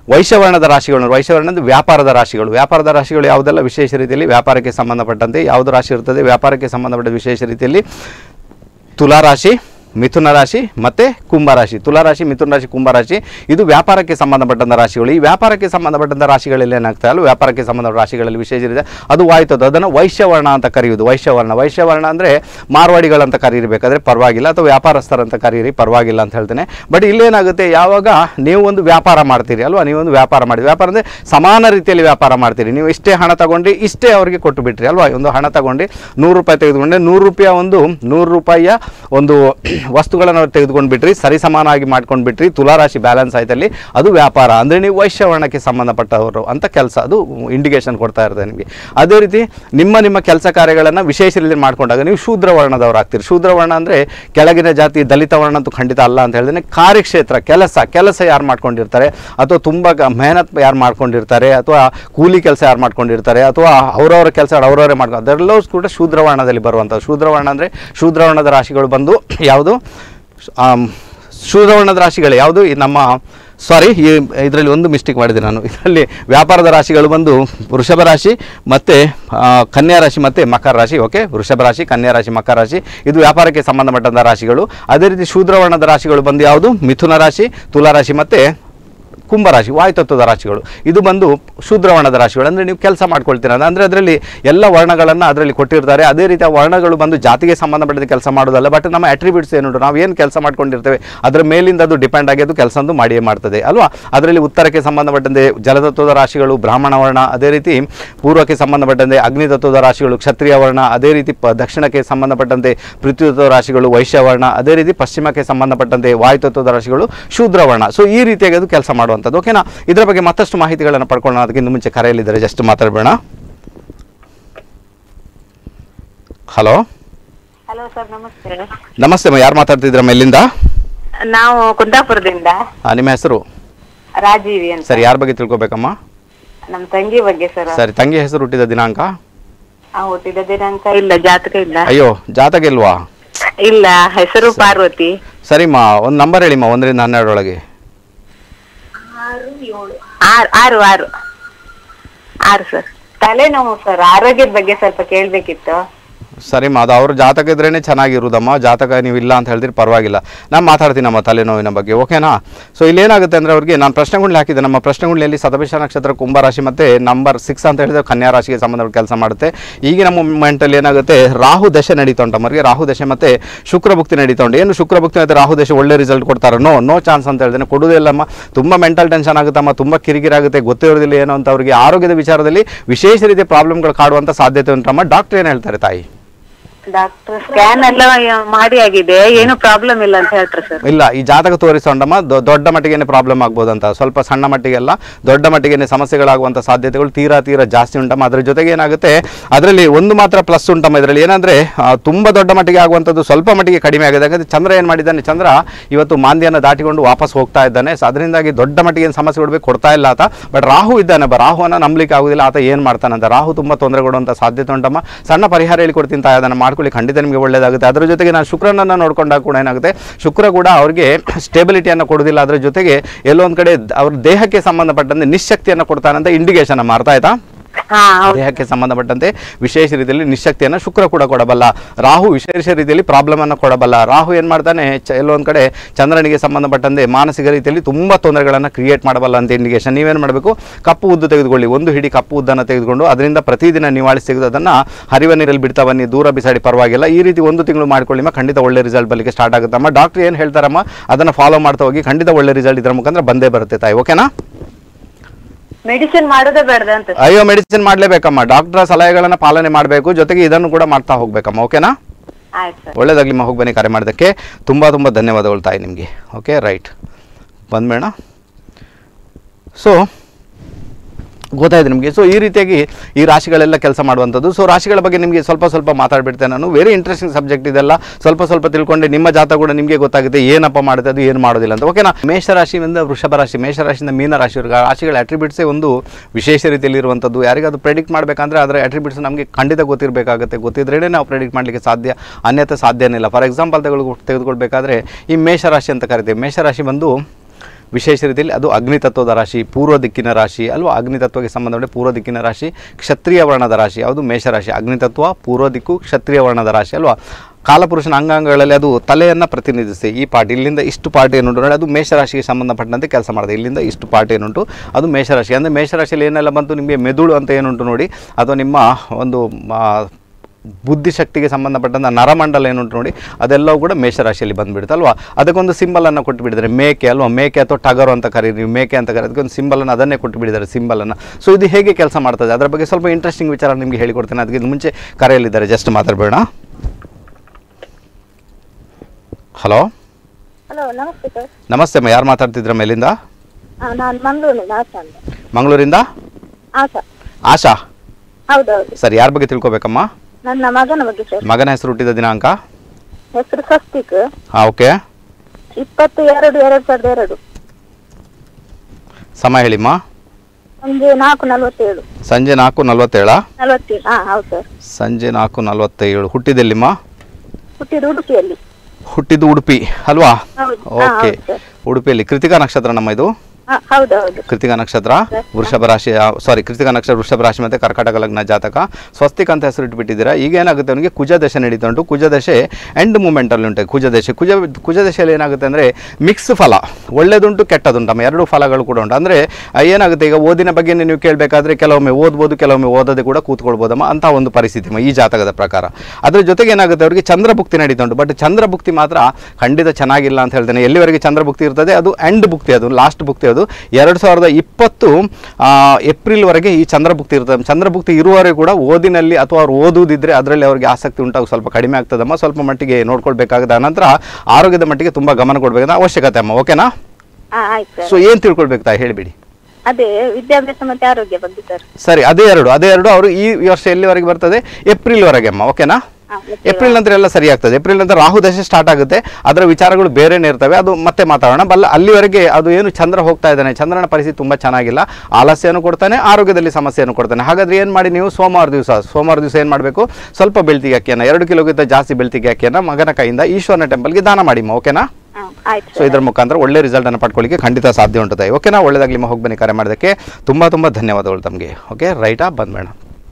Speaker 1: ವೈಶ್ಯವರ್ಣದ ರಾಶಿಗಳು ವೈಶ್ಯವರ್ಣದ ವ್ಯಾಪಾರದ ರಾಶಿಗಳು ವ್ಯಾಪಾರದ ರಾಶಿಗಳು ಯಾವುದೆಲ್ಲ ವಿಶೇಷ ರೀತಿಯಲ್ಲಿ ವ್ಯಾಪಾರಕ್ಕೆ ಸಂಬಂಧಪಟ್ಟಂತೆ ಯಾವುದು ರಾಶಿ ಇರ್ತದೆ ವ್ಯಾಪಾರಕ್ಕೆ ಸಂಬಂಧಪಟ್ಟ ವಿಶೇಷ ರೀತಿಯಲ್ಲಿ ತುಲಾ ರಾಶಿ ಮಿಥುನ ರಾಶಿ ಮತ್ತು ಕುಂಭರಾಶಿ ತುಲಾರಾಶಿ ಮಿಥುನ ರಾಶಿ ಕುಂಭರಾಶಿ ಇದು ವ್ಯಾಪಾರಕ್ಕೆ ಸಂಬಂಧಪಟ್ಟಂಥ ರಾಶಿಗಳು ಈ ವ್ಯಾಪಾರಕ್ಕೆ ಸಂಬಂಧಪಟ್ಟಂಥ ರಾಶಿಗಳಲ್ಲಿ ಏನಾಗ್ತಾ ಅಲ್ಲ ವ್ಯಾಪಾರಕ್ಕೆ ಸಂಬಂಧಪಟ್ಟ ರಾಶಿಗಳಲ್ಲಿ ವಿಶೇಷ ಇದೆ ಅದು ವಾಯ್ತದ್ದು ಅದನ್ನು ವೈಶ್ಯವರ್ಣ ಅಂತ ಕರೆಯುವುದು ವೈಶ್ಯವರ್ಣ ವೈಶ್ಯವರ್ಣ ಅಂದರೆ ಮಾರ್ವಾಡಿಗಳಂತ ಕರೀಬೇಕಾದ್ರೆ ಪರವಾಗಿಲ್ಲ ಅಥವಾ ವ್ಯಾಪಾರಸ್ಥರಂತ ಕರೀರಿ ಪರವಾಗಿಲ್ಲ ಅಂತ ಹೇಳ್ತೇನೆ ಬಟ್ ಇಲ್ಲೇನಾಗುತ್ತೆ ಯಾವಾಗ ನೀವು ಒಂದು ವ್ಯಾಪಾರ ಮಾಡ್ತೀರಿ ಅಲ್ವಾ ನೀವೊಂದು ವ್ಯಾಪಾರ ಮಾಡಿ ವ್ಯಾಪಾರ ಅಂದರೆ ಸಮಾನ ರೀತಿಯಲ್ಲಿ ವ್ಯಾಪಾರ ಮಾಡ್ತೀರಿ ನೀವು ಇಷ್ಟೇ ಹಣ ತಗೊಂಡು ಇಷ್ಟೇ ಅವರಿಗೆ ಕೊಟ್ಟು ಬಿಟ್ರಿ ಅಲ್ವಾ ಒಂದು ಹಣ ತಗೊಂಡು ನೂರು ರೂಪಾಯಿ ತೆಗೆದುಕೊಂಡೆ ನೂರು ರೂಪಾಯಿಯ ಒಂದು ನೂರು ರೂಪಾಯಿಯ ಒಂದು ವಸ್ತುಗಳನ್ನು ಅವ್ರು ತೆಗೆದುಕೊಂಡು ಬಿಟ್ರಿ ಸರಿ ಸಮಾನವಾಗಿ ಮಾಡ್ಕೊಂಡು ಬಿಟ್ರಿ ತುಲಾರಾಶಿ ಬ್ಯಾಲೆನ್ಸ್ ಆಯ್ತಲ್ಲಿ ಅದು ವ್ಯಾಪಾರ ಅಂದರೆ ನೀವು ವೈಶ್ಯವರ್ಣಕ್ಕೆ ಸಂಬಂಧಪಟ್ಟವರು ಅಂತ ಕೆಲಸ ಅದು ಇಂಡಿಕೇಶನ್ ಕೊಡ್ತಾ ಇರ್ತದೆ ನಿಮಗೆ ಅದೇ ರೀತಿ ನಿಮ್ಮ ನಿಮ್ಮ ಕೆಲಸ ಕಾರ್ಯಗಳನ್ನು ವಿಶೇಷ ರೀತಿಯಲ್ಲಿ ಮಾಡ್ಕೊಂಡಾಗ ನೀವು ಶೂದ್ರ ವರ್ಣದವ್ರು ಆಗ್ತೀರಿ ಶೂದ್ರ ವರ್ಣ ಅಂದರೆ ಕೆಳಗಿನ ಜಾತಿ ದಲಿತ ವರ್ಣ ಅಂತೂ ಖಂಡಿತ ಅಲ್ಲ ಅಂತ ಹೇಳಿದ್ರೆ ಕಾರ್ಯಕ್ಷೇತ್ರ ಕೆಲಸ ಕೆಲಸ ಯಾರು ಮಾಡ್ಕೊಂಡಿರ್ತಾರೆ ಅಥವಾ ತುಂಬ ಗ- ಮೆಹನತ್ ಯಾರು ಮಾಡ್ಕೊಂಡಿರ್ತಾರೆ ಅಥವಾ ಕೂಲಿ ಕೆಲಸ ಯಾರು ಮಾಡ್ಕೊಂಡಿರ್ತಾರೆ ಅಥವಾ ಅವರವರ ಕೆಲಸ ಅವರವರೇ ಮಾಡ್ಕೊಂಡು ಅದೆಲ್ಲವೂ ಕೂಡ ಶೂದ್ರವರ್ಣದಲ್ಲಿ ಬರುವಂಥ ಶೂದ್ರವರ್ಣ ಅಂದರೆ ಶೂದ್ರವರ್ಣದ ರಾಶಿಗಳು ಬಂದು ಯಾವುದು ಆಮ್, ಶೂದ್ರವರ್ಣದ ರಾಶಿಗಳು ಯಾವುದು ಈ ನಮ್ಮ ಸಾರಿ ಈ ಇದರಲ್ಲಿ ಒಂದು ಮಿಸ್ಟೇಕ್ ಮಾಡಿದೆ ನಾನು ಇದರಲ್ಲಿ ವ್ಯಾಪಾರದ ರಾಶಿಗಳು ಬಂದು ವೃಷಭ ರಾಶಿ ಮತ್ತು ಕನ್ಯಾ ರಾಶಿ ಮತ್ತು ಮಕರ ರಾಶಿ ಓಕೆ ವೃಷಭ ರಾಶಿ ಕನ್ಯಾ ರಾಶಿ ಮಕರ ರಾಶಿ ಇದು ವ್ಯಾಪಾರಕ್ಕೆ ಸಂಬಂಧಪಟ್ಟಂಥ ರಾಶಿಗಳು ಅದೇ ರೀತಿ ಶೂದ್ರವರ್ಣದ ರಾಶಿಗಳು ಬಂದು ಯಾವುದು ಮಿಥುನ ರಾಶಿ ತುಲಾ ರಾಶಿ ಮತ್ತು ಕುಂಭರಾಶಿ ವಾಯುತತ್ವದ ರಾಶಿಗಳು ಇದು ಬಂದು ಶೂದ್ರವರ್ಣದ ರಾಶಿಗಳು ಅಂದರೆ ನೀವು ಕೆಲಸ ಮಾಡ್ಕೊಳ್ತೀರ ಅಂದರೆ ಅದರಲ್ಲಿ ಎಲ್ಲ ವರ್ಣಗಳನ್ನು ಅದರಲ್ಲಿ ಕೊಟ್ಟಿರ್ತಾರೆ ಅದೇ ರೀತಿ ಆ ವರ್ಣಗಳು ಬಂದು ಜಾತಿಗೆ ಸಂಬಂಧಪಟ್ಟಿದ ಕೆಲಸ ಮಾಡೋದಲ್ಲ ಬಟ್ ನಮ್ಮ ಅಟ್ರಿಬ್ಯೂಟ್ಸ್ ಏನುಂಟು ನಾವು ಏನು ಕೆಲಸ ಮಾಡ್ಕೊಂಡಿರ್ತೇವೆ ಅದರ ಮೇಲಿಂದ ಅದು ಡಿಪೆಂಡ್ ಆಗಿ ಅದು ಕೆಲಸ ಒಂದು ಮಾಡಿಯೇ ಮಾಡ್ತದೆ ಅಲ್ವಾ ಅದರಲ್ಲಿ ಉತ್ತರಕ್ಕೆ ಸಂಬಂಧಪಟ್ಟಂತೆ ಜಲತತ್ವದ ರಾಶಿಗಳು ಬ್ರಾಹ್ಮಣ ವರ್ಣ ಅದೇ ರೀತಿ ಪೂರ್ವಕ್ಕೆ ಸಂಬಂಧಪಟ್ಟಂತೆ ಅಗ್ನಿತತ್ವದ ರಾಶಿಗಳು ಕ್ಷತ್ರಿಯ ವರ್ಣ ಅದೇ ರೀತಿ ಪ ದಕ್ಷಿಣಕ್ಕೆ ಸಂಬಂಧಪಟ್ಟಂತೆ ಪೃಥ್ವಿತತ್ವದ ರಾಶಿಗಳು ವೈಶ್ಯವರ್ಣ ಅದೇ ರೀತಿ ಪಶ್ಚಿಮಕ್ಕೆ ಸಂಬಂಧಪಟ್ಟಂತೆ ವಾಯುತತ್ವದ ರಾಶಿಗಳು ಶೂದ್ರವರ್ಣ ಸೊ ಈ ರೀತಿಯಾಗಿ ಅದು ಕೆಲಸ ಮಾಡುವಂಥದ್ದು ಓಕೆನಾ ಇದರ ಬಗ್ಗೆ ಮತ್ತಷ್ಟು ಮಾಹಿತಿಗಳನ್ನು ಪಡ್ಕೊಳ್ಳೋಣ ಅದಕ್ಕಿಂತ ಮುಂಚೆ ಕರೆಯಲ್ಲಿದ್ದಾರೆ ಜಸ್ಟ್ ಮಾತಾಡಬೇಡ ಹಲೋ
Speaker 2: ಹಲೋ ಸರ್ ನಮಸ್ತೆ
Speaker 1: ನಮಸ್ತೆ ಅಮ್ಮ ಯಾರು ಮಾತಾಡ್ತಿದ್ದೀರಮ್ಮ ಎಲ್ಲಿಂದ
Speaker 2: ನಾವು ಕುಂದಾಪುರದಿಂದ
Speaker 1: ಆ, ನಿಮ್ಮ ಹೆಸರು
Speaker 2: ರಾಜೀವಿ ಅಂತ
Speaker 1: ಸರಿ ಯಾರ ಬಗ್ಗೆ ತಿಳ್ಕೊಬೇಕಮ್ಮ
Speaker 2: ನಮ್ಮ ತಂಗಿ ಬಗ್ಗೆ ಸರ್
Speaker 1: ಸರಿ ತಂಗಿ ಹೆಸರು ಹುಟ್ಟಿದ ದಿನಾಂಕ
Speaker 2: ಆ ಹುಟ್ಟಿದ ದಿನಾಂಕ ಇಲ್ಲ ಜಾತಕ ಇಲ್ಲ
Speaker 1: ಅಯ್ಯೋ ಜಾತಕ ಇಲ್ವಾ
Speaker 2: ಇಲ್ಲ ಹೆಸರು ಪಾರ್ವತಿ
Speaker 1: ಸರಿಮ್ಮ ಒಂದು ನಂಬರ್ ಹೇಳಿಮ್ಮ ಒಂದರಿಂದ ಹನ್ನೆರಡರೊಳಗೆ
Speaker 2: ಆರು ಆರು ಆರು ಆರು ಸರ್ ತಲೆನೋವು ಸರ್ ಆರೋಗ್ಯದ ಬಗ್ಗೆ ಸ್ವಲ್ಪ ಕೇಳ್ಬೇಕಿತ್ತು
Speaker 1: ಸರಿಮ್ಮ ಅದು ಅವ್ರ ಜಾತಕ ಇದ್ರೇ ಚೆನ್ನಾಗಿರುವುದಮ್ಮ ಜಾತಕ ನೀವು ಇಲ್ಲ ಅಂತ ಹೇಳಿದ್ರೆ ಪರವಾಗಿಲ್ಲ ನಾನು ಮಾತಾಡ್ತೀನಮ್ಮ ತಲೆನೋವಿನ ಬಗ್ಗೆ ಓಕೆನಾ ಸೊ ಇಲ್ಲೇನಾಗುತ್ತೆ ಅಂದರೆ ಅವ್ರಿಗೆ ನಾನು ಪ್ರಶ್ನೆಗುಂಡ್ಲಿ ಹಾಕಿದ್ದೆ ನಮ್ಮ ಪ್ರಶ್ನೆಗುಂಡ್ಲಿಯಲ್ಲಿ ಸತಭಿಷ ನಕ್ಷತ್ರ ಕುಂಭರಾಶಿ ಮತ್ತು ನಂಬರ್ ಸಿಕ್ಸ್ ಅಂತ ಹೇಳಿದ್ರೆ ಕನ್ಯಾ ರಾಶಿಗೆ ಸಂಬಂಧಪಟ್ಟ ಕೆಲಸ ಮಾಡುತ್ತೆ ಈಗಿನ ಮೂಮೆಂಟಲ್ಲಿ ಏನಾಗುತ್ತೆ ರಾಹು ದಶೆ ನಡೀತಾ ಉಂಟು ಅವರಿಗೆ ರಾಹು ದಶೆ ಮತ್ತು ಶುಕ್ರ ಭುಕ್ತಿ ನಡೀತಾ ಉಂಟು ಏನು ಶುಕ್ರ ಭುಕ್ತಿ ಮತ್ತು ರಾಹು ದಶೆ ಒಳ್ಳೆ ರಿಸಲ್ಟ್ ಕೊಡ್ತಾರೆ ನೋ ನೋ ಚಾನ್ಸ್ ಅಂತ ಹೇಳ್ತೇನೆ ಕೊಡೋದೇ ಇಲ್ಲಮ್ಮ ತುಂಬ ಮೆಂಟಲ್ ಟೆನ್ಷನ್ ಆಗುತ್ತಮ್ಮ ತುಂಬ ಕಿರಿಕಿರಾಗುತ್ತೆ ಗೊತ್ತಿರೋದಿಲ್ಲ ಏನೋ ಅಂತ ಅವರಿಗೆ ಆರೋಗ್ಯದ ವಿಚಾರದಲ್ಲಿ ವಿಶೇಷ ರೀತಿಯ ಪ್ರಾಬ್ಲಮ್ಗಳು ಕಾಡುವಂಥ ಸಾಧ್ಯತೆ ಉಂಟಮ್ಮ ಡಾಕ್ಟರ್ ಏನು ಹೇಳ್ತಾರೆ ತಾಯಿ
Speaker 2: ಡಾಕ್ಟರ್ ಸ್ಕ್ಯಾನ್ ಎಲ್ಲ ಮಾಡಿ ಆಗಿದೆ ಏನು ಪ್ರಾಬ್ಲಮ್ ಇಲ್ಲ ಅಂತ ಹೇಳ್ತಾರೆ ಸರ್
Speaker 1: ಇಲ್ಲ ಈ ಜಾತಕ ತೋರಿಸೋಂಡಮ್ಮ ದೊ- ದೊಡ್ಡ ಮಟ್ಟಿಗೆ ಪ್ರಾಬ್ಲಮ್ ಆಗ್ಬೋದಂತ ಸ್ವಲ್ಪ ಸಣ್ಣ ಮಟ್ಟಿಗೆಲ್ಲ ದೊಡ್ಡ ಮಟ್ಟಿಗೆ ಸಮಸ್ಯೆಗಳಾಗುವಂಥ ಸಾಧ್ಯತೆಗಳು ತೀರಾ ತೀರಾ ಜಾಸ್ತಿ ಉಂಟಮ್ಮ ಅದ್ರ ಜೊತೆಗೆ ಏನಾಗುತ್ತೆ ಅದರಲ್ಲಿ ಒಂದು ಮಾತ್ರ ಪ್ಲಸ್ ಉಂಟಮ್ಮ ಇದರಲ್ಲಿ ಏನಂದರೆ ತುಂಬ ದೊಡ್ಡ ಮಟ್ಟಿಗೆ ಆಗುವಂಥದ್ದು ಸ್ವಲ್ಪ ಮಟ್ಟಿಗೆ ಕಡಿಮೆ ಆಗಿದೆ ಯಾಕಂದರೆ ಚಂದ್ರ ಏನು ಮಾಡಿದ್ದಾನೆ ಚಂದ್ರ ಇವತ್ತು ಮಾಂದ್ಯನ ದಾಟಿಕೊಂಡು ವಾಪಸ್ ಹೋಗ್ತಾ ಇದ್ದಾನೆ ಸೊ ಅದರಿಂದಾಗಿ ದೊಡ್ಡ ಮಟ್ಟಿಗೆ ಏನು ಸಮಸ್ಯೆ ಕೊಡಬೇಕು ಕೊಡ್ತಾ ಇಲ್ಲ ಆತ ಬಟ್ ರಾಹು ಇದ್ದಾನೆ ಬ ರಾಹುವನ್ನ ನಂಬಲಿಕ್ಕೆ ಆಗುದಿಲ್ಲ ಆತ ಏನು ಮಾಡ್ತಾನಂತ ರಾಹು ತುಂಬ ತೊಂದರೆ ಕೊಡುವಂಥ ಸಾಧ್ಯತೆ ಉಂಟಮ್ಮ ಸಣ್ಣ ಪರಿಹಾರ ಹೇಳ್ಕೊಡ್ತೀನಿ ತಾಯಿ ಅದನ್ನು ಮಾಡ್ಕೊಳ್ಳಿ ಖಂಡಿತ ನಿಮಗೆ ಒಳ್ಳೆಯದಾಗುತ್ತೆ ಅದರ ಜೊತೆಗೆ ನಾನು ಶುಕ್ರನನ್ನು ನೋಡ್ಕೊಂಡಾಗ ಕೂಡ ಏನಾಗುತ್ತೆ ಶುಕ್ರ ಕೂಡ ಅವ್ರಿಗೆ ಸ್ಟೇಬಿಲಿಟಿಯನ್ನು ಕೊಡೋದಿಲ್ಲ ಅದರ ಜೊತೆಗೆ ಎಲ್ಲೋ ಒಂದು ಕಡೆ ಅವ್ರ ದೇಹಕ್ಕೆ ಸಂಬಂಧಪಟ್ಟಂತೆ ನಿಶಕ್ತಿಯನ್ನು ಕೊಡ್ತಾನೆ ಅಂತ ಇಂಡಿಕೇಶನ್ ಅಮ್ಮ ಅರ್ಥ ಆಯ್ತಾ
Speaker 2: ಹಾ ಹೌದು
Speaker 1: ದೇಹಕ್ಕೆ ಸಂಬಂಧಪಟ್ಟಂತೆ ವಿಶೇಷ ರೀತಿಯಲ್ಲಿ ನಿಶಕ್ತಿಯನ್ನು ಶುಕ್ರ ಕೂಡ ಕೊಡಬಲ್ಲ ರಾಹು ವಿಶೇಷ ರೀತಿಯಲ್ಲಿ ಪ್ರಾಬ್ಲಮ್ ಅನ್ನು ಕೊಡಬಲ್ಲ ರಾಹು ಏನು ಮಾಡ್ತಾನೆ ಚ ಎಲ್ಲೊಂದು ಕಡೆ ಚಂದ್ರನಿಗೆ ಸಂಬಂಧಪಟ್ಟಂತೆ ಮಾನಸಿಕ ರೀತಿಯಲ್ಲಿ ತುಂಬ ತೊಂದರೆಗಳನ್ನು ಕ್ರಿಯೇಟ್ ಮಾಡಬಲ್ಲ ಅಂತ ಇಂಡಿಕೇಶನ್ ನೀವೇನು ಮಾಡಬೇಕು ಕಪ್ಪು ಉದ್ದು ತೆಗೆದುಕೊಳ್ಳಿ ಒಂದು ಹಿಡಿ ಕಪ್ಪು ಉದ್ದನ್ನು ತೆಗೆದುಕೊಂಡು ಅದರಿಂದ ಪ್ರತಿದಿನ ನಿವಾಳಿಸಿ ತೆಗೆದು ಅದನ್ನು ಹರಿವ ನೀರಲ್ಲಿ ಬಿಡ್ತಾ ಬನ್ನಿ ದೂರ ಬಿಸಾಡಿ ಪರವಾಗಿಲ್ಲ ಈ ರೀತಿ ಒಂದು ತಿಂಗಳು ಮಾಡ್ಕೊಳ್ಳಿಮ್ಮ ಖಂಡಿತ ಒಳ್ಳೆ ರಿಸಲ್ಟ್ ಬರಲಿಕ್ಕೆ ಸ್ಟಾರ್ಟ್ ಆಗುತ್ತಮ್ಮ ಡಾಕ್ಟರ್ ಏನು ಹೇಳ್ತಾರಮ್ಮ ಅದನ್ನು ಫಾಲೋ ಮಾಡ್ತಾ ಹೋಗಿ ಖಂಡಿತ ಒಳ್ಳೆ ರಿಸಲ್ಟ್ ಇದರ ಮುಖಾಂತರ ಬಂದೇ ಬರುತ್ತೆ ತಾಯಿ ಓಕೆನಾ
Speaker 2: ಮೆಡಿಸಿನ್ ಮಾಡೋದೇ ಬೇಡದ ಅಂತ
Speaker 1: ಅಯ್ಯೋ ಮೆಡಿಸಿನ್ ಮಾಡಲೇಬೇಕಮ್ಮ ಡಾಕ್ಟರ್ ಸಲಹೆಗಳನ್ನು ಪಾಲನೆ ಮಾಡಬೇಕು ಜೊತೆಗೆ ಇದನ್ನು ಕೂಡ ಮಾಡ್ತಾ ಹೋಗ್ಬೇಕಮ್ಮ ಓಕೆನಾ
Speaker 2: ಆಯ್ತು ಸರ್
Speaker 1: ಒಳ್ಳೆಯದಾಗಲಿ ಹೋಗಿ ಬನ್ನಿ ಕರೆ ಮಾಡೋದಕ್ಕೆ ತುಂಬ ತುಂಬ ಧನ್ಯವಾದಗಳು ತಾಯಿ ನಿಮಗೆ ಓಕೆ ರೈಟ್ ಬಂದ್ಬೇಡ ಸೊ ಗೊತ್ತಾಯ್ತು ನಿಮಗೆ ಸೊ ಈ ರೀತಿಯಾಗಿ ಈ ರಾಶಿಗಳೆಲ್ಲ ಕೆಲಸ ಮಾಡುವಂಥದ್ದು ಸೊ ರಾಶಿಗಳ ಬಗ್ಗೆ ನಿಮಗೆ ಸ್ವಲ್ಪ ಸ್ವಲ್ಪ ಮಾತಾಡ್ಬಿಡ್ತೇನೆ ನಾನು ವೆರಿ ಇಂಟ್ರೆಸ್ಟಿಂಗ್ ಸಬ್ಜೆಕ್ಟ್ ಇದೆಲ್ಲ ಸ್ವಲ್ಪ ಸ್ವಲ್ಪ ತಿಳ್ಕೊಂಡೆ ನಿಮ್ಮ ಜಾತ ಕೂಡ ನಿಮಗೆ ಗೊತ್ತಾಗುತ್ತೆ ಏನಪ್ಪ ಮಾಡುತ್ತೆ ಅದು ಏನು ಮಾಡೋದಿಲ್ಲ ಅಂತ ಓಕೆನಾ ಮೇಷರಾಶಿಯಿಂದ ವೃಷಭ ರಾಶಿ ಮೇಷರಾಶಿಯಿಂದ ಮೀನ ರಾಶಿವರೆಗೆ ಆ ರಾಶಿಗಳ ಅಟ್ರಿಬ್ಯೂಟ್ಸೇ ಒಂದು ವಿಶೇಷ ರೀತಿಯಲ್ಲಿ ಇರುವಂಥದ್ದು ಯಾರಿಗಾದ್ರು ಪ್ರೆಡಿಕ್ಟ್ ಮಾಡಬೇಕಂದ್ರೆ ಅದರ ಅಟ್ರಿಬ್ಯೂಟ್ಸ್ ನಮಗೆ ಖಂಡಿತ ಗೊತ್ತಿರಬೇಕಾಗುತ್ತೆ ಗೊತ್ತಿದ್ರೇ ನಾವು ಪ್ರೆಡಿಕ್ಟ್ ಮಾಡಲಿಕ್ಕೆ ಸಾಧ್ಯ ಅನ್ಯಥ ಸಾಧ್ಯನೇ ಇಲ್ಲ ಫಾರ್ ಎಕ್ಸಾಂಪಲ್ ತೆಗೆದು ತೆಗೆದುಕೊಳ್ಬೇಕಾದ್ರೆ ಈ ಮೇಷರಾಶಿ ಅಂತ ಕರಿತೀವಿ ಮೇಷರಾಶಿ ಬಂದು ವಿಶೇಷ ರೀತಿಯಲ್ಲಿ ಅದು ಅಗ್ನಿತತ್ವದ ರಾಶಿ ಪೂರ್ವ ದಿಕ್ಕಿನ ರಾಶಿ ಅಲ್ವಾ ಅಗ್ನಿತತ್ವಕ್ಕೆ ಸಂಬಂಧಪಟ್ಟ ಪೂರ್ವ ದಿಕ್ಕಿನ ರಾಶಿ ಕ್ಷತ್ರಿಯ ವರ್ಣದ ರಾಶಿ ಯಾವುದು ಮೇಷರಾಶಿ ಅಗ್ನಿತತ್ವ ಪೂರ್ವ ದಿಕ್ಕು ಕ್ಷತ್ರಿಯ ವರ್ಣದ ರಾಶಿ ಅಲ್ವಾ ಕಾಲಪುರುಷನ ಅಂಗಾಂಗಗಳಲ್ಲಿ ಅದು ತಲೆಯನ್ನು ಪ್ರತಿನಿಧಿಸಿ ಈ ಪಾರ್ಟ್ ಇಲ್ಲಿಂದ ಇಷ್ಟು ಪಾರ್ಟ್ ಏನುಂಟು ನೋಡಿ ಅದು ಮೇಷರಾಶಿಗೆ ಸಂಬಂಧಪಟ್ಟಂತೆ ಕೆಲಸ ಮಾಡಿದೆ ಇಲ್ಲಿಂದ ಇಷ್ಟು ಪಾರ್ಟ್ ಏನುಂಟು ಅದು ಮೇಷರಾಶಿ ಅಂದರೆ ಮೇಷರಾಶಿಯಲ್ಲಿ ಏನೆಲ್ಲ ಬಂತು ನಿಮಗೆ ಮೆದುಳು ಅಂತ ಏನುಂಟು ನೋಡಿ ಅದು ನಿಮ್ಮ ಒಂದು ಆ, ಬುದ್ಧಿಶಕ್ತಿಗೆ ಸಂಬಂಧಪಟ್ಟಂಥ ನರಮಂಡಲ ಏನುಂಟು ನೋಡಿ ಅದೆಲ್ಲವೂ ಕೂಡ ಮೇಷರಾಶಿಯಲ್ಲಿ ಬಂದುಬಿಡುತ್ತೆ ಅಲ್ವಾ ಅದಕ್ಕೊಂದು ಸಿಂಬಲನ್ನು ಕೊಟ್ಟು ಬಿಟ್ಟಿದ್ದಾರೆ ಮೇಕೆ ಅಲ್ವಾ ಮೇಕೆ ಅಥವಾ ಟಗರು ಅಂತ ಕರೀರಿ ನೀವು ಮೇಕೆ ಅಂತ ಕರೀರಿ ಅದಕ್ಕೊಂದು ಸಿಂಬಲನ್ನು ಅದನ್ನೇ ಕೊಟ್ಟು ಬಿಟ್ಟಿದ್ದಾರೆ ಸಿಂಬಲನ್ನು ಸೊ ಇದು ಹೇಗೆ ಕೆಲಸ ಮಾಡ್ತದೆ ಅದರ ಬಗ್ಗೆ ಸ್ವಲ್ಪ ಇಂಟ್ರೆಸ್ಟಿಂಗ್ ವಿಚಾರ ನಿಮಗೆ ಹೇಳಿಕೊಡ್ತೇನೆ ಅದಕ್ಕೆ ಮುಂಚೆ ಕರೆಯಲ್ಲಿದ್ದಾರೆ ಜಸ್ಟ್ ಮಾತಾಡಬೇಡ ಹಲೋ
Speaker 3: ಹಲೋ ನಮಸ್ತೆ ಸರ್
Speaker 1: ನಮಸ್ತೆ ಅಮ್ಮ ಯಾರು ಮಾತಾಡ್ತಿದ್ರ ಮೇಲಿಂದ
Speaker 3: ನಾನು ಮಂಗಳೂರಿನಿಂದ ಆಶಾ ಅಂತ
Speaker 1: ಮಂಗಳೂರಿಂದ
Speaker 3: ಆಶಾ
Speaker 1: ಆಶಾ
Speaker 3: ಹೌದೌದು
Speaker 1: ಸರ್ ಯಾರ ಬಗ್ಗೆ ತಿಳ್ಕೊಬೇಕಮ್ಮ
Speaker 3: ನನ್ನ ಮಗನ ಬಗ್ಗೆ ಸರ್
Speaker 1: ಮಗನ ಹೆಸರು ಹುಟ್ಟಿದ ದಿನಾಂಕ
Speaker 3: ಹೆಸರು ಸ್ವಸ್ತಿಕ್
Speaker 1: ಹಾಂ ಓಕೆ
Speaker 3: ಇಪ್ಪತ್ತು ಎರಡು ಎರಡು ಸಾವಿರದ ಎರಡು
Speaker 1: ಸಮಯ ಹೇಳಿಮ್ಮ
Speaker 3: ಸಂಜೆ ನಾಲ್ಕು ನಲ್ವತ್ತೇಳು
Speaker 1: ಸಂಜೆ ನಾಲ್ಕು ನಲ್ವತ್ತೇಳ
Speaker 3: ನಲ್ವತ್ತೇಳು ಹಾ ಹೌದು ಸರ್
Speaker 1: ಸಂಜೆ ನಾಲ್ಕು ನಲ್ವತ್ತೇಳು ಹುಟ್ಟಿದೆಲ್ಲಿಮ್ಮ
Speaker 3: ಹುಟ್ಟಿದ್ದು ಉಡುಪಿಯಲ್ಲಿ
Speaker 1: ಹುಟ್ಟಿದ್ದು ಉಡುಪಿ ಅಲ್ವಾ
Speaker 3: ಹೌದು ಹಾ
Speaker 1: ಓಕೆ
Speaker 3: ಹೌದು ಸರ್
Speaker 1: ಉಡುಪಿಯಲ್ಲಿ ಕೃತಿಕಾ ನಕ್ಷತ್ರ ನಮ್ಮ ಇದು
Speaker 3: ಹಾ ಹೌದೌದು
Speaker 1: ಕೃತಿಕಾ ನಕ್ಷತ್ರ ವೃಷಭ ರಾಶಿ ಸಾರಿ ಕೃತಿಕಾ ನಕ್ಷತ್ರ ವೃಷಭ ರಾಶಿ ಮತ್ತು ಕರ್ಕಾಟಕ ಲಗ್ನ ಜಾತಕ ಸ್ವಸ್ತಿಕ್ ಅಂತ ಹೆಸರು ಇಟ್ಬಿಟ್ಟಿದ್ದೀರಾ ಈಗ ಏನಾಗುತ್ತೆ ಅವನಿಗೆ ಕುಜ ದಶೆ ನಡೀತಾ ಉಂಟು ಕುಜ ದಶೆ ಎಂಡ್ ಮೂಮೆಂಟಲ್ಲಿ ಉಂಟು ಕುಜ ದಶೆ ಕುಜ ಕುಜ ದಶೆಯಲ್ಲಿ ಏನಾಗುತ್ತೆ ಅಂದರೆ ಮಿಕ್ಸ್ ಫಲ ಒಳ್ಳೇದುಂಟು ಕೆಟ್ಟದುಂಟಮ್ಮ ಎರಡು ಫಲಗಳು ಕೂಡ ಉಂಟು ಅಂದರೆ ಏನಾಗುತ್ತೆ ಈಗ ಓದಿನ ಬಗ್ಗೆ ನೀವು ಕೇಳಬೇಕಾದ್ರೆ ಕೆಲವೊಮ್ಮೆ ಓದ್ಬೋದು ಕೆಲವೊಮ್ಮೆ ಓದದೆ ಕೂಡ ಕೂತ್ಕೊಳ್ಬೋದಮ್ಮ ಅಂತ ಒಂದು ಪರಿಸ್ಥಿತಿ ಅಮ್ಮ ಈ ಜಾತಕದ ಪ್ರಕಾರ ಅದ್ರ ಜೊತೆಗೆ ಏನಾಗುತ್ತೆ ಅವರಿಗೆ ಚಂದ್ರಭುಕ್ತಿ ನಡೀತಾ ಉಂಟು ಬಟ್ ಚಂದ್ರಭುಕ್ತಿ ಮಾತ್ರ ಖಂಡಿತ ಚೆನ್ನಾಗಿಲ್ಲ ಅಂತ ಹೇಳ್ತೇನೆ ಎಲ್ಲಿವರೆಗೆ ಚಂದ್ರಭುಕ್ತಿ ಇರ್ತದೆ ಅದು ಎಂಡ್ ಭುಕ್ತಿ ಅದು ಲಾಸ್ಟ್ ಭುಕ್ತಿ ಅದು ಎರಡು ಸಾವಿರದ ಇಪ್ಪತ್ತು ಆ, ಏಪ್ರಿಲ್ವರೆಗೆ ಈ ಚಂದ್ರಭುಕ್ತಿ ಇರ್ತದೆ ಚಂದ್ರಭುಕ್ತಿ ಇರುವವರೆಗೆ ಕೂಡ ಓದಿನಲ್ಲಿ ಅಥವಾ ಅವ್ರು ಓದುವುದಿದ್ರೆ ಅದರಲ್ಲಿ ಅವರಿಗೆ ಆಸಕ್ತಿ ಉಂಟಾಗ ಸ್ವಲ್ಪ ಕಡಿಮೆ ಆಗ್ತದಮ್ಮ ಸ್ವಲ್ಪ ಮಟ್ಟಿಗೆ ನೋಡ್ಕೊಳ್ಬೇಕಾಗದ ನಂತರ ಆರೋಗ್ಯದ ಮಟ್ಟಿಗೆ ತುಂಬ ಗಮನ ಕೊಡಬೇಕಾದ ಅವಶ್ಯಕತೆ ಅಮ್ಮ ಓಕೆನಾ
Speaker 3: ಹಾ ಆಯ್ತು ಸರ್
Speaker 1: ಸೊ ಏನು ತಿಳ್ಕೊಳ್ಬೇಕು ತಾಯಿ ಹೇಳಿಬಿಡಿ
Speaker 3: ಅದೇ ವಿದ್ಯಾಭ್ಯಾಸ ಮತ್ತೆ ಆರೋಗ್ಯ ಬಗ್ಗೆ ಸರ್
Speaker 1: ಸರಿ ಅದೇ ಎರಡು ಅದೇ ಎರಡು ಅವರು ಈ ವರ್ಷ ಎಲ್ಲಿವರೆಗೆ ಬರ್ತದೆ ಏಪ್ರಿಲ್ವರೆಗೆ ಅಮ್ಮ ಓಕೆನಾ
Speaker 3: ಹಾ, ಮತ್ತೆ
Speaker 1: ಏಪ್ರಿಲ್ ನಂತರ ಎಲ್ಲ ಸರಿ ಆಗ್ತದೆ ಏಪ್ರಿಲ್ ನಂತರ ರಾಹು ದಶೆ ಸ್ಟಾರ್ಟ್ ಆಗುತ್ತೆ ಅದರ ವಿಚಾರಗಳು ಬೇರೆನೇ ಇರ್ತವೆ ಅದು ಮತ್ತೆ ಮಾತಾಡೋಣ ಬಲ್ಲ ಅಲ್ಲಿವರೆಗೆ ಅದು ಏನು ಚಂದ್ರ ಹೋಗ್ತಾ ಇದ್ದಾನೆ ಚಂದ್ರನ ಪರಿಸ್ಥಿತಿ ತುಂಬ ಚೆನ್ನಾಗಿಲ್ಲ ಆಲಸ್ಯನೂ ಕೊಡ್ತಾನೆ ಆರೋಗ್ಯದಲ್ಲಿ ಸಮಸ್ಯೆಯನ್ನು ಕೊಡ್ತಾನೆ ಹಾಗಾದ್ರೆ ಏನು ಮಾಡಿ ನೀವು ಸೋಮವಾರ ದಿವಸ ಸೋಮವಾರ ದಿವಸ ಏನು ಮಾಡಬೇಕು ಸ್ವಲ್ಪ ಬೆಳ್ತಿಗೆ ಅಕ್ಕಿಯನ್ನು ಎರಡು ಕಿಲೋಗಿಂತ ಜಾಸ್ತಿ ಬೆಳ್ತಿಗೆ ಅಕ್ಕಿಯನ್ನು ಮಗನ ಕೈಯಿಂದ ಈಶ್ವರನ ಟೆಂಪಲ್ಗೆ ದಾನ ಮಾಡಿ ಓಕೆನಾ
Speaker 3: ಹಾ ಆಯ್ತು
Speaker 1: ಸೊ ಇದರ ಮುಖಾಂತರ ಒಳ್ಳೆ ರಿಸಲ್ಟ್ ಅನ್ನು ಪಡ್ಕೊಳ್ಳಿಕ್ಕೆ ಖಂಡಿತ ಸಾಧ್ಯ ಉಂಟು ತಾಯಿ ಓಕೆನಾ ಒಳ್ಳೆದಾಗಲಿ ಹೋಗಿ ಬನ್ನಿ ಕರೆ ಮಾಡೋದಕ್ಕೆ ತುಂಬ ತುಂಬ ಧನ್ಯವಾದಗಳು ತಮಗೆ ಓಕೆ ರೈಟಾ ಬಂದ್ಬೇಡ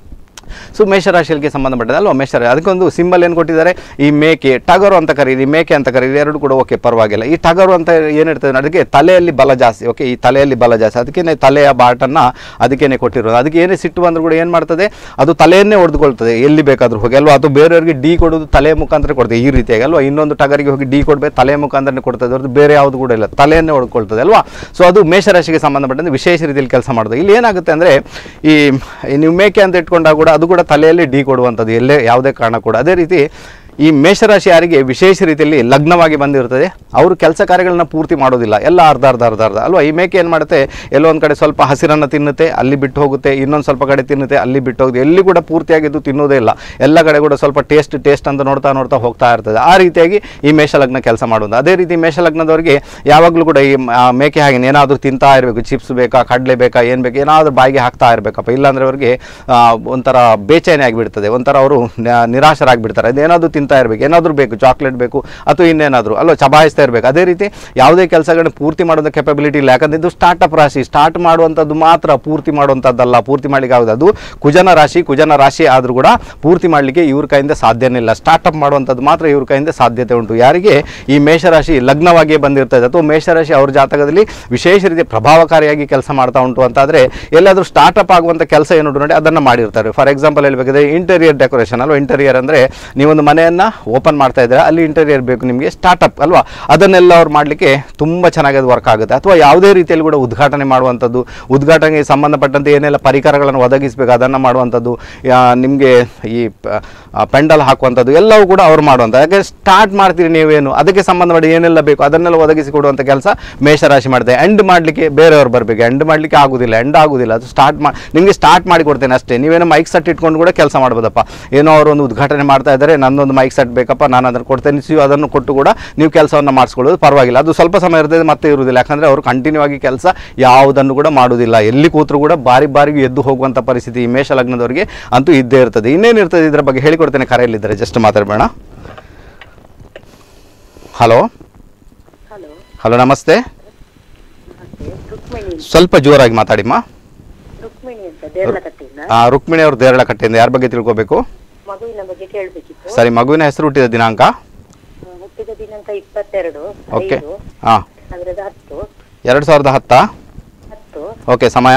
Speaker 1: ಸೊ ಮೇಷರಾಶಿಗೆ ಸಂಬಂಧಪಟ್ಟದ ಅಲ್ವಾ ಮೇಷರಾಶಿ ಅದಕ್ಕೊಂದು ಸಿಂಬಲ್ ಏನು ಕೊಟ್ಟಿದ್ದಾರೆ ಈ ಮೇಕೆ ಟಗರು ಅಂತ ಕರೀರಿ ಮೇಕೆ ಅಂತ ಕರೀರಿ ಎರಡು ಕೂಡ ಓಕೆ ಪರವಾಗಿಲ್ಲ ಈ ಟಗರು ಅಂತ ಏನಿರ್ತದೆ ಅದಕ್ಕೆ ತಲೆಯಲ್ಲಿ ಬಲ ಜಾಸ್ತಿ ಓಕೆ ಈ ತಲೆಯಲ್ಲಿ ಬಲ ಜಾಸ್ತಿ ಅದಕ್ಕೇನೆ ತಲೆಯ ಬಾಟನ್ನು ಅದಕ್ಕೇನೆ ಕೊಟ್ಟಿರೋದು ಅದಕ್ಕೆ ಏನೇ ಸಿಟ್ಟು ಬಂದರೂ ಕೂಡ ಏನು ಮಾಡ್ತದೆ ಅದು ತಲೆಯನ್ನೇ ಹೊಡೆದುಕೊಳ್ತದೆ ಎಲ್ಲಿ ಬೇಕಾದರೂ ಹೋಗಿ ಅಲ್ವಾ ಅದು ಬೇರೆಯವರಿಗೆ ಡಿ ಕೊಡೋದು ತಲೆ ಮುಖಾಂತರ ಕೊಡ್ತದೆ ಈ ರೀತಿಯಾಗಿ ಅಲ್ವಾ ಇನ್ನೊಂದು ಟಗರಿಗೆ ಹೋಗಿ ಡಿ ಕೊಡಬೇಕು ತಲೆ ಮುಖಾಂತರನೇ ಕೊಡ್ತದೆ ಅವ್ರದ್ದು ಬೇರೆ ಯಾವುದು ಕೂಡ ಇಲ್ಲ ತಲೆಯನ್ನೇ ಹೊಡ್ಕೊಳ್ತದೆ ಅಲ್ವಾ ಸೊ ಅದು ಮೇಷರಾಶಿಗೆ ಸಂಬಂಧಪಟ್ಟಂತೆ ವಿಶೇಷ ರೀತಿಯಲ್ಲಿ ಕೆಲಸ ಮಾಡೋದು ಇಲ್ಲಿ ಏನಾಗುತ್ತೆ ಅಂದರೆ ಈ ಈ ನೀವು ಮೇಕೆ ಅಂತ ಇಟ್ಕೊಂಡಾಗ ಕೂಡ ಅದು ಕೂಡ ತಲೆಯಲ್ಲಿ ಡಿ ಕೊಡುವಂಥದ್ದು ಎಲ್ಲೇ ಯಾವುದೇ ಕಾರಣ ಕೂಡ ಅದೇ ರೀತಿ ಈ ಮೇಷರಾಶಿ ಯಾರಿಗೆ ವಿಶೇಷ ರೀತಿಯಲ್ಲಿ ಲಗ್ನವಾಗಿ ಬಂದಿರ್ತದೆ ಅವರು ಕೆಲಸ ಕಾರ್ಯಗಳನ್ನ ಪೂರ್ತಿ ಮಾಡೋದಿಲ್ಲ ಎಲ್ಲ ಅರ್ಧ ಅರ್ಧ ಅರ್ಧ ಅರ್ಧ ಅಲ್ವಾ ಈ ಮೇಕೆ ಏನು ಮಾಡುತ್ತೆ ಎಲ್ಲೋ ಒಂದು ಕಡೆ ಸ್ವಲ್ಪ ಹಸಿರನ್ನು ತಿನ್ನುತ್ತೆ ಅಲ್ಲಿ ಬಿಟ್ಟು ಹೋಗುತ್ತೆ ಇನ್ನೊಂದು ಸ್ವಲ್ಪ ಕಡೆ ತಿನ್ನುತ್ತೆ ಅಲ್ಲಿ ಬಿಟ್ಟು ಹೋಗುತ್ತೆ ಎಲ್ಲಿ ಕೂಡ ಪೂರ್ತಿಯಾಗಿದ್ದು ತಿನ್ನೋದೇ ಇಲ್ಲ ಎಲ್ಲ ಕಡೆ ಕೂಡ ಸ್ವಲ್ಪ ಟೇಸ್ಟ್ ಟೇಸ್ಟ್ ಅಂತ ನೋಡ್ತಾ ನೋಡ್ತಾ ಹೋಗ್ತಾ ಇರ್ತದೆ ಆ ರೀತಿಯಾಗಿ ಈ ಮೇಷಲಗ್ನ ಕೆಲಸ ಮಾಡೋದು ಅದೇ ರೀತಿ ಮೇಷಲಗ್ನದವರಿಗೆ ಯಾವಾಗಲೂ ಕೂಡ ಈ ಆ, ಮೇಕೆ ಹಾಗೆ ಏನಾದರೂ ತಿಂತಾ ಇರಬೇಕು ಚಿಪ್ಸ್ ಬೇಕಾ ಕಡಲೆ ಬೇಕಾ ಏನು ಬೇಕು ಏನಾದರೂ ಬಾಯಿಗೆ ಹಾಕ್ತಾ ಇರಬೇಕಪ್ಪ ಇಲ್ಲಾಂದ್ರೆ ಅವರಿಗೆ ಆ, ಒಂಥರ ಬೇಚೈನೆ ಆಗಿಬಿಡ್ತದೆ ಒಂಥರ ಅವರು ನಿರಾಶರಾಗಿಬಿಡ್ತಾರೆ ಅದೇನಾದರೂ ತಿಂತಾ ಇರಬೇಕು ಏನಾದರೂ ಬೇಕು ಚಾಕ್ಲೇಟ್ ಬೇಕು ಅಥವಾ ಇನ್ನೇನಾದರೂ ಅಲ್ಲೋ ಚಬಾಯಿಸ್ತಾ ಇರಬೇಕು ಅದೇ ರೀತಿ ಯಾವುದೇ ಕೆಲಸಗಳನ್ನ ಪೂರ್ತಿ ಮಾಡೋದ ಕೆಪಬಿಲಿಟಿ ಇಲ್ಲ ಯಾಕಂದ್ರೆ ಇದು ಸ್ಟಾರ್ಟಪ್ ರಾಶಿ ಸ್ಟಾರ್ಟ್ ಮಾಡುವಂಥದ್ದು ಮಾತ್ರ ಪೂರ್ತಿ ಮಾಡುವಂಥದ್ದಲ್ಲ ಪೂರ್ತಿ ಮಾಡಲಿಕ್ಕೆ ಆಗೋದು ಅದು ಕುಜನ ರಾಶಿ ಕುಜನ ರಾಶಿ ಆದರೂ ಕೂಡ ಪೂರ್ತಿ ಮಾಡಲಿಕ್ಕೆ ಇವ್ರ ಕೈಯಿಂದ ಸಾಧ್ಯನೇ ಇಲ್ಲ ಸ್ಟಾರ್ಟಪ್ ಮಾಡುವಂಥದ್ದು ಮಾತ್ರ ಇವ್ರ ಕೈಯಿಂದ ಸಾಧ್ಯತೆ ಉಂಟು ಯಾರಿಗೆ ಈ ಮೇಷರಾಶಿ ಲಗ್ನವಾಗಿಯೇ ಬಂದಿರ್ತದೆ ಅಥವಾ ಮೇಷರಾಶಿ ಅವ್ರ ಜಾತಕದಲ್ಲಿ ವಿಶೇಷ ರೀತಿ ಪ್ರಭಾವಕಾರಿಯಾಗಿ ಕೆಲಸ ಮಾಡ್ತಾ ಉಂಟು ಅಂತಾದರೆ ಎಲ್ಲಾದರೂ ಸ್ಟಾರ್ಟಪ್ ಆಗುವಂಥ ಕೆಲಸ ಏನು ನೋಡಿ ಅದನ್ನು ಮಾಡಿರ್ತಾರೆ ಫಾರ್ ಎಕ್ಸಾಂಪಲ್ ಹೇಳ್ಬೇಕಾದ್ರೆ ಇಂಟೀರಿಯರ್ ಡೆಕೋರೇಷನ್ ಅಲ್ವಾ ಇಂಟೀರಿಯರ್ ಅಂದರೆ ನೀವೊಂದು ಮನೆಯನ್ನು ಓಪನ್ ಮಾಡ್ತಾ ಇದ್ದೀರಾ ಅಲ್ಲಿ ಇಂಟೀರಿಯರ್ ಬೇಕು ನಿಮಗೆ ಸ್ಟಾರ್ಟಪ್ ಅಲ್ವಾ ಅದನ್ನೆಲ್ಲ ಅವ್ರು ಮಾಡಲಿಕ್ಕೆ ತುಂಬ ಚೆನ್ನಾಗಿ ಅದು ವರ್ಕ್ ಆಗುತ್ತೆ ಅಥವಾ ಯಾವುದೇ ರೀತಿಯಲ್ಲಿ ಕೂಡ ಉದ್ಘಾಟನೆ ಮಾಡುವಂಥದ್ದು ಉದ್ಘಾಟನೆಗೆ ಸಂಬಂಧಪಟ್ಟಂತೆ ಏನೆಲ್ಲ ಪರಿಕರಗಳನ್ನು ಒದಗಿಸಬೇಕು ಅದನ್ನು ಮಾಡುವಂಥದ್ದು ನಿಮಗೆ ಈ ಪೆಂಡಲ್ ಹಾಕುವಂಥದ್ದು ಎಲ್ಲವೂ ಕೂಡ ಅವ್ರು ಮಾಡುವಂಥ ಯಾಕೆ ಸ್ಟಾರ್ಟ್ ಮಾಡ್ತೀರಿ ನೀವೇನು ಅದಕ್ಕೆ ಸಂಬಂಧಪಟ್ಟ ಏನೆಲ್ಲ ಬೇಕು ಅದನ್ನೆಲ್ಲ ಒದಗಿಸಿ ಕೊಡುವಂಥ ಕೆಲಸ ಮೇಷರಾಶಿ ಮಾಡ್ತಾರೆ ಎಂಡ್ ಮಾಡಲಿಕ್ಕೆ ಬೇರೆಯವ್ರು ಬರಬೇಕು ಎಂಡ್ ಮಾಡಲಿಕ್ಕೆ ಆಗೋದಿಲ್ಲ ಎಂಡ್ ಆಗೋದಿಲ್ಲ ಅದು ಸ್ಟಾರ್ಟ್ ಮಾ ನಿಮಗೆ ಸ್ಟಾರ್ಟ್ ಮಾಡಿ ಕೊಡ್ತೇನೆ ಅಷ್ಟೇ ನೀವೇನೋ ಮೈಕ್ ಸೆಟ್ ಇಟ್ಕೊಂಡು ಕೂಡ ಕೆಲಸ ಮಾಡ್ಬೋದಪ್ಪ ಏನೋ ಅವರು ಒಂದು ಉದ್ಘಾಟನೆ ಮಾಡ್ತಾ ಇದ್ದಾರೆ ನನ್ನೊಂದು ಮೈಕ್ ಸೆಟ್ ಬೇಕಪ್ಪ ನಾನು ಅದನ್ನು ಕೊಡ್ತೇನೆ ನೀವು ಅದನ್ನು ಕೊಟ್ಟು ಕೂಡ ನೀವು ಕೆಲಸವನ್ನು ಮಾಡಿಸ್ಕೊಳ್ಳೋದು ಪರವಾಗಿಲ್ಲ ಅದು ಸ್ವಲ್ಪ ಸಮಯ ಇರ್ತದೆ ಮತ್ತೆ ಇರುವುದಿಲ್ಲ ಯಾಕಂದರೆ ಅವರು ಕಂಟಿನ್ಯೂ ಆಗಿ ಕೆಲಸ ಯಾವುದನ್ನು ಕೂಡ ಮಾಡುವುದಿಲ್ಲ ಎಲ್ಲಿ ಕೂತರು ಕೂಡ ಬಾರಿ ಬಾರಿಗೆ ಎದ್ದು ಹೋಗುವಂಥ ಪರಿಸ್ಥಿತಿ ಈ ಮೇಷ ಲಗ್ನದವರಿಗೆ ಅಂತೂ ಇದ್ದೇ ಇರ್ತದೆ ಇನ್ನೇನಿರ್ತದೆ ಇದರ ಬಗ್ಗೆ ಹೇಳಿಕೊಡ್ತೇನೆ ಕರೆಯಲ್ಲಿದ್ದಾರೆ ಜಸ್ಟ್ ಮಾತಾಡಬೇಡ ಹಲೋ
Speaker 3: ಹಲೋ
Speaker 1: ಹಲೋ ನಮಸ್ತೆ
Speaker 2: ರುಕ್ಮಿಣಿ
Speaker 1: ಸ್ವಲ್ಪ ಜೋರಾಗಿ ಮಾತಾಡಿಮ್ಮ
Speaker 2: ರುಕ್ಮಿಣಿ ಅಂತ ದೇರ್ಲಕಟ್ಟೆಯಿಂದ
Speaker 1: ಆ, ರುಕ್ಮಿಣಿ ಅವರು ದೇರಳಕಟ್ಟೆಯಿಂದ ಯಾರ ಬಗ್ಗೆ ತಿಳ್ಕೊಬೇಕು
Speaker 2: ಮಗುವಿನ ಬಗ್ಗೆ ಕೇಳ್ಬೇಕಿತ್ತು
Speaker 1: ಸರಿ ಮಗುವಿನ ಹೆಸರು ಹುಟ್ಟಿದ ದಿನಾಂಕ
Speaker 2: ಆ, ಹುಟ್ಟಿದ ದಿನಾಂಕ ಇಪ್ಪತ್ತೆರಡು
Speaker 1: ಓಕೆ
Speaker 2: ಐದು
Speaker 1: ಹಾಂ
Speaker 2: ಸಾವಿರದ ಹತ್ತು
Speaker 1: ಎರಡು ಸಾವಿರದ ಹತ್ತಾ
Speaker 2: ಹತ್ತು
Speaker 1: ಓಕೆ ಸಮಯ